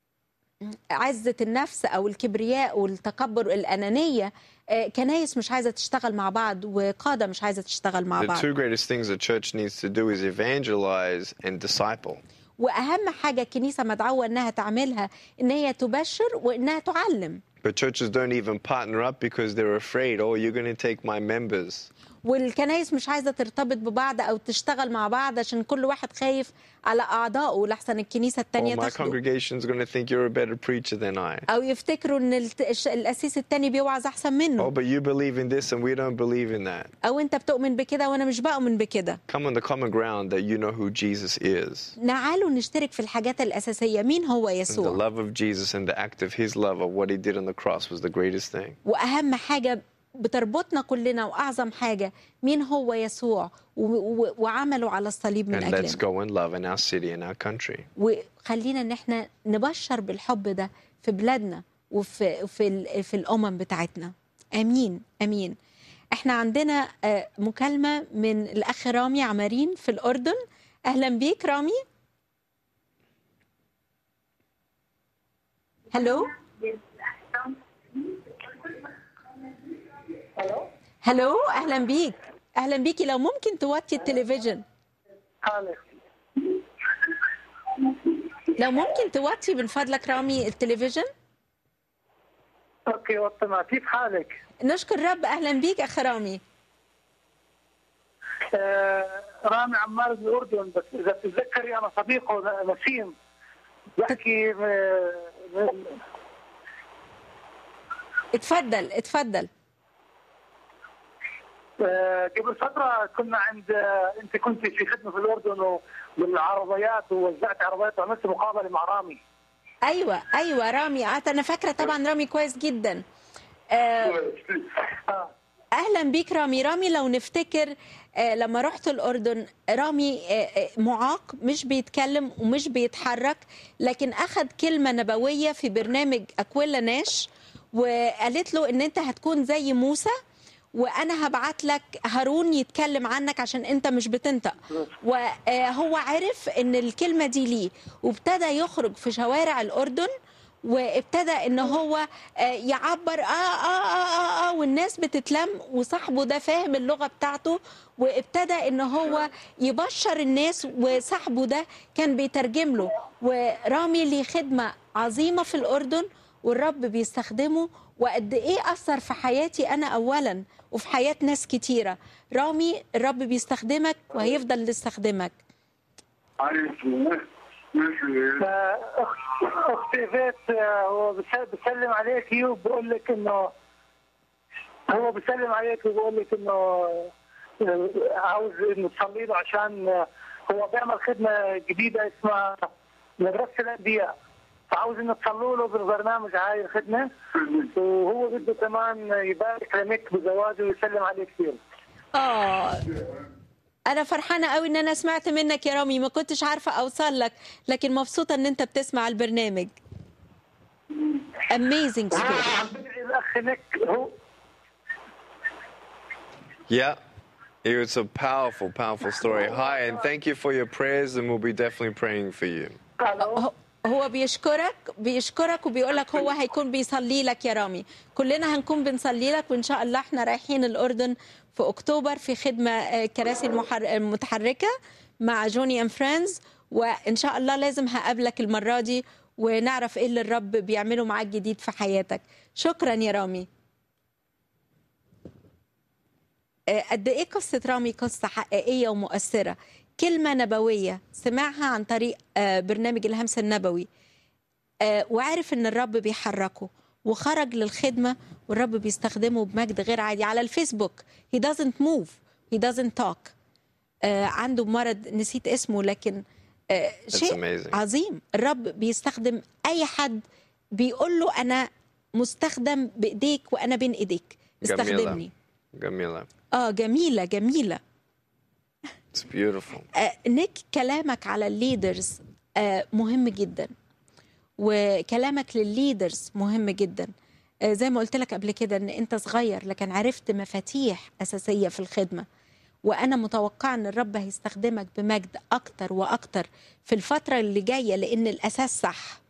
النفس أو الكبرياء والتكبر الأنانية آه، كنايس مش عايزة تشتغل مع بعض وقادة مش عايزة تشتغل مع The بعض two greatest things the church needs to do is evangelize and disciple. وأهم حاجة الكنيسة مدعوة إنها تعملها إن هي تبشر وإنها تعلم But churches don't even partner up because they're afraid, oh, you're going to take my members. والكنايس مش عايزة ترتبط ببعض أو تشتغل مع بعض عشان كل واحد خايف على أعضائه لحسن الكنيسة Or التانية my تاخده congregation is going to think you're a better preacher than I. او يفتكروا ان الت- الش- الاسيس التاني بيوعظ احسن منه Oh, but you believe in this and we don't believe in that. او انت بتؤمن بكده وانا مش بؤمن بكده Come on the common ground that you know who Jesus is. تعالوا نشترك في الحاجات الاساسيه مين هو And the يسوع love of Jesus and the act of his love of what he did on the cross was the greatest thing. واهم حاجه بتربطنا كلنا واعظم حاجه مين هو يسوع و- و- وعمله على الصليب من And let's اجلنا go and love in our city and our country. وخلينا ان احنا نبشر بالحب ده في بلادنا وفي في ال- في الامم بتاعتنا امين امين احنا عندنا آه، مكالمه من الاخ رامي عمارين في الاردن اهلا بيك رامي هلو هلو اهلا بيك اهلا بيكي لو ممكن توطي التلفزيون لو ممكن توطي من فضلك رامي التلفزيون اوكي وطمع كيف حالك؟ نشكر رب اهلا بيك اخ رامي آه رامي عمار من الاردن بس اذا بتتذكري انا صديقه نسيم بحكي آه، من- اتفضل اتفضل آه، قبل فتره كنا عند آه، انت كنت في خدمه في الاردن و- والعربيات ووزعت عربيات وعملت مقابله مع رامي ايوه ايوه رامي آه، انا فاكره طبعا رامي كويس جدا آه، اهلا بيك رامي رامي لو نفتكر آه، لما رحت الاردن رامي آه، آه، معاق مش بيتكلم ومش بيتحرك لكن اخذ كلمه نبويه في برنامج اكويلا ناش وقالت له ان انت هتكون زي موسى وانا هبعت لك هارون يتكلم عنك عشان انت مش بتنطق وهو عرف ان الكلمه دي ليه وابتدى يخرج في شوارع الاردن وابتدى ان هو آه، يعبر آه, آه, آه, آه, اه والناس بتتلم وصاحبه ده فاهم اللغه بتاعته وابتدى ان هو يبشر الناس وصاحبه ده كان بيترجم له ورامي ليه خدمه عظيمه في الاردن والرب بيستخدمه وقد ايه اثر في حياتي انا اولا وفي حياه ناس كتيره رامي الرب بيستخدمك وهيفضل يستخدمك أخت- اختي فيت آه، هو بس- بيسلم عليكي وبقول لك انه هو بيسلم عليك وبقول لك انه آه، عاوز انه تصلي له عشان آه، هو بيعمل خدمه جديده اسمها مدرسه الانبياء فعاوز انه تصلوا له بالبرنامج هاي الخدمه وهو بده كمان يبارك لك بزواجه ويسلم عليك كثير اه انا فرحانه قوي ان انا سمعت منك يا رامي ما كنتش عارفه اوصل لك لكن مبسوطه ان انت بتسمع البرنامج amazing spirit الاخ نك هو Yeah. It was a powerful, powerful story. Hi, and thank you for your prayers, and we'll be definitely praying for you. هو- هو بيشكرك بيشكرك وبيقول لك هو هيكون بيصلي لك يا رامي كلنا هنكون بنصلي لك وان شاء الله احنا رايحين الاردن في اكتوبر في خدمه آه، كراسي المحر... المتحركه مع جوني ام فريندز وان شاء الله لازم هقابلك المره دي ونعرف ايه اللي الرب بيعمله معاك جديد في حياتك شكرا يا رامي آه، قد ايه قصه رامي قصه حقيقيه ومؤثره كلمه نبويه سمعها عن طريق آه، برنامج الهمس النبوي آه، وعرف ان الرب بيحركه وخرج للخدمه والرب بيستخدمه بمجد غير عادي على الفيسبوك he doesn't move he doesn't talk آه، عنده مرض نسيت اسمه لكن آه، That's شيء amazing. عظيم الرب بيستخدم اي حد بيقول له انا مستخدم بايديك وانا بين ايديك استخدمني Gamila. Gamila. اه جميله جميله It's beautiful. آه، نيك كلامك على الليدرز آه، مهم جدا وكلامك للليدرز مهم جدا آه، زي ما قلت لك قبل كده ان انت صغير لكن عرفت مفاتيح اساسيه في الخدمه وانا متوقعه ان الرب هيستخدمك بمجد اكتر واكتر في الفتره اللي جايه لان الاساس صح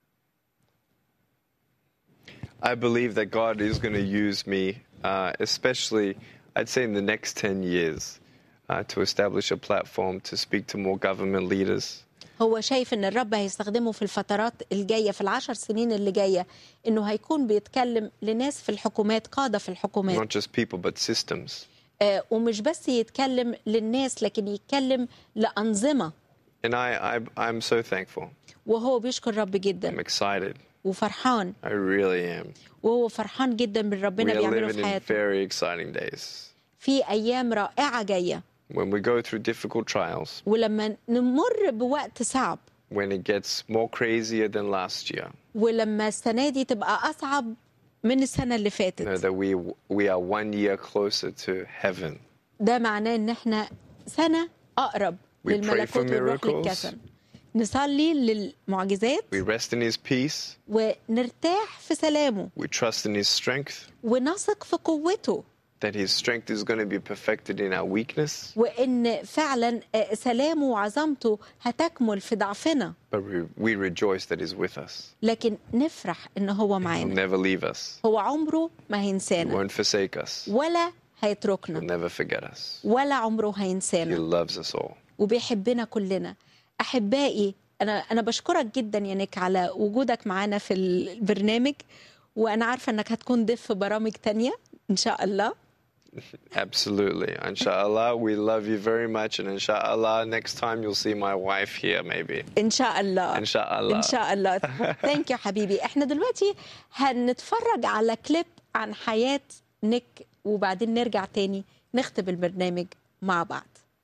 I believe that God is going to use me, uh, especially, I'd say, in the next 10 years, uh, to establish a platform to speak to more government leaders. هو شايف ان الرب هيستخدمه في الفترات الجايه في العشر سنين اللي جايه انه هيكون بيتكلم لناس في الحكومات قاده في الحكومات Not just people, but systems. آه، ومش بس يتكلم للناس لكن يتكلم لأنظمة And I, I, I'm so thankful. وهو بيشكر رب I'm جدا excited. وفرحان I really am. وهو فرحان جدا باللي We ربنا are بيعمله living في in حياته very exciting days. في أيام رائعة جاية When we go through difficult trials, ولما نمر بوقت صعب when it gets more crazier than last year, ولما السنة دي تبقى أصعب من السنة اللي know فاتت that we, we are one year closer to heaven. ده معناه إن إحنا سنة أقرب We pray for للملكوت والروح miracles. للكسن نصلي للمعجزات We rest in His peace. ونرتاح في سلامه We trust in His strength. ونثق في قوته that his strength is going to be perfected in our weakness, وان فعلا آه، سلامه وعظمته هتكمل في ضعفنا but we, we rejoice that he's with us. لكن نفرح ان هو He'll معانا never leave us. هو عمره ما He هينسانا won't forsake us. ولا He'll هيتركنا never forget us. ولا عمره He هينسانا loves us all. وبيحبنا كلنا احبائي انا انا بشكرك جدا يا نيك على وجودك معانا في البرنامج وانا عارفه انك هتكون ضيف في برامج تانية ان شاء الله Absolutely. Inshallah, we love you very much. And inshallah, next time you'll see my wife here, maybe. ان شاء الله إن شاء الله. ان شاء الله ثانك يو حبيبي احنا دلوقتي هنتفرج على كليب عن حياه نيك وبعدين نرجع تاني نختم البرنامج مع بعض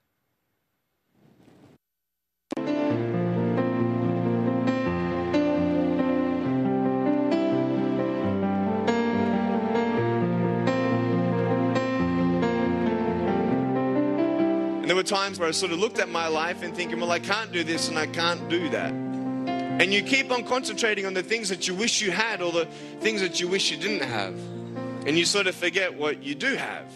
And there were times where I sort of looked at my life and thinking, well, I can't do this and I can't do that. And you keep on concentrating on the things that you wish you had or the things that you wish you didn't have. and you sort of forget what you do have.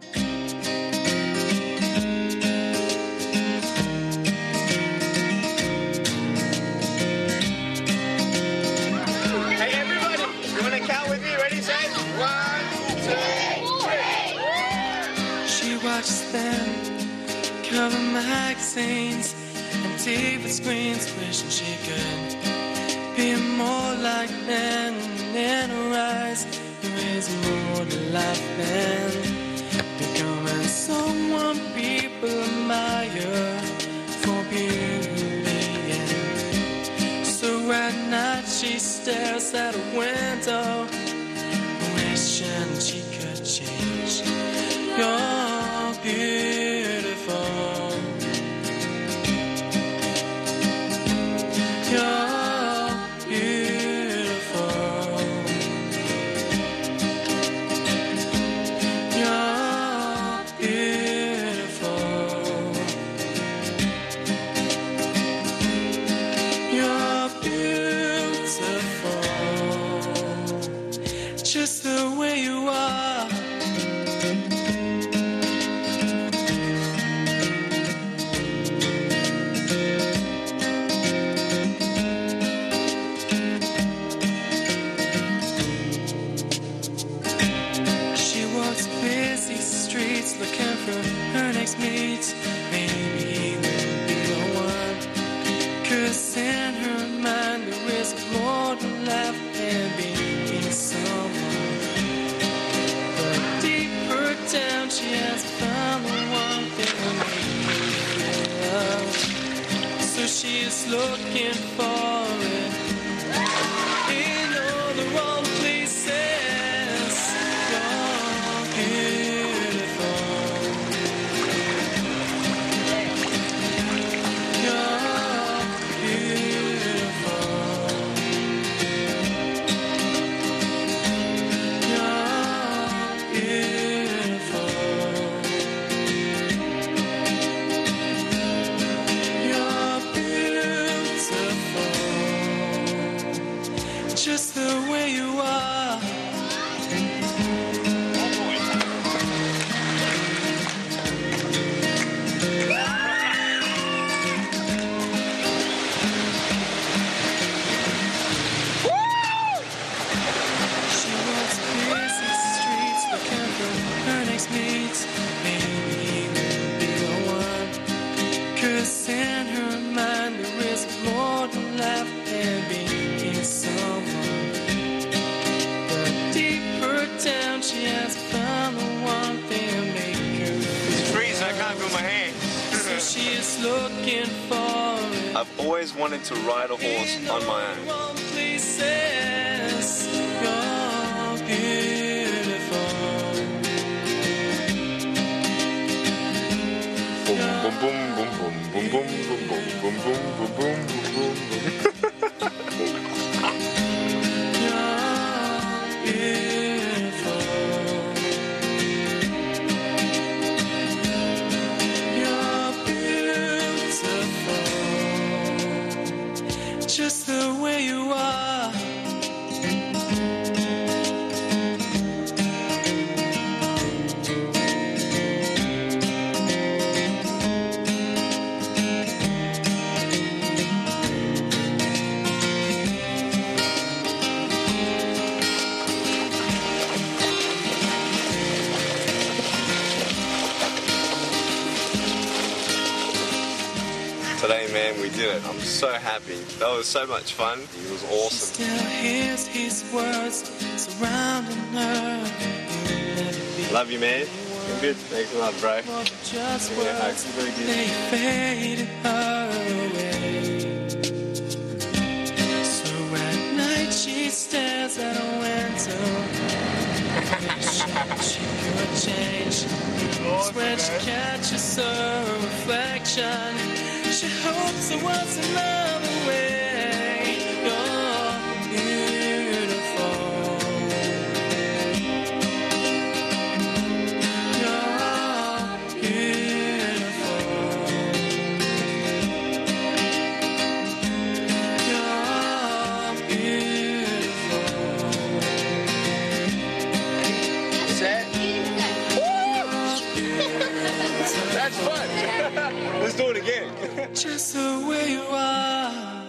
Hey, everybody, you want to count with me? Ready, set? One, two, three. She watches them cover magazines and TV screens, wishing she could be more like them. And in her eyes, there is more to life than becoming someone people admire for beauty. And so at night, she stares out a window, wishing she could change. You're beautiful. You're beautiful. You're beautiful. You're beautiful. Just the way you are. She walks busy streets looking for her next meet. Maybe he will be the one. Cause in her mind there is more to life than being someone. But deeper down she has found the one thing that makes her feel love. So she is looking for it in all the wrong places. You're beautiful. You're beautiful. You're beautiful. You're beautiful. Just the way you are. She walks busy streets looking for her next meet. Maybe he will be the one. Cause in her mind there is more to life than being someone. But deeper down she has found the one thing that make her It's freezing, I can't feel my hands. So she is looking for it. I've always wanted to ride a horse on my own. Wrong places. You're beautiful. Boom, boom, boom, boom, boom, boom, boom, boom, boom, boom, boom, boom, boom, boom. You're beautiful. You're beautiful. Just the way you are. Today, man, we did it. I'm so happy. That was so much fun. It was awesome. Still hears his words surrounding her. Love you, man. I'm good. Thanks a lot, bro. Just Give me a hug. words, they faded her away. So at night she stares at a window. Wishing she could change. It's when she catches her reflection. She hopes there was another way. You're beautiful. You're beautiful. You're beautiful. do it again. Just the way you are.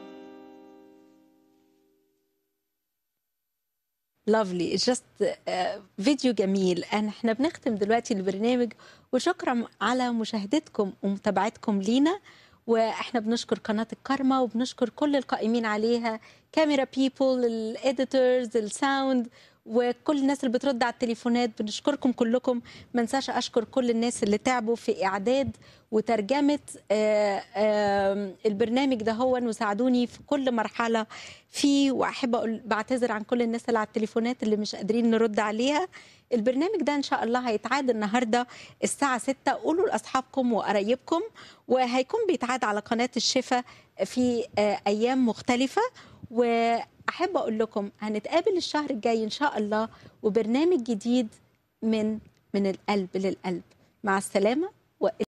لافلي جاست فيديو جميل أنا احنا بنختم دلوقتي البرنامج وشكرا على مشاهدتكم ومتابعتكم لينا واحنا بنشكر قناه الكارما وبنشكر كل القائمين عليها كاميرا بيبول الاديتورز الساوند وكل الناس اللي بترد على التليفونات بنشكركم كلكم ما انساش اشكر كل الناس اللي تعبوا في اعداد وترجمه آه، آه، البرنامج ده هو وساعدوني في كل مرحله فيه واحب اقول بعتذر عن كل الناس اللي على التليفونات اللي مش قادرين نرد عليها البرنامج ده ان شاء الله هيتعاد النهارده الساعه 6 قولوا لاصحابكم وقرايبكم وهيكون بيتعاد على قناه الشفا في آه، ايام مختلفه واحب اقول لكم هنتقابل الشهر الجاي ان شاء الله وبرنامج جديد من من القلب للقلب مع السلامه و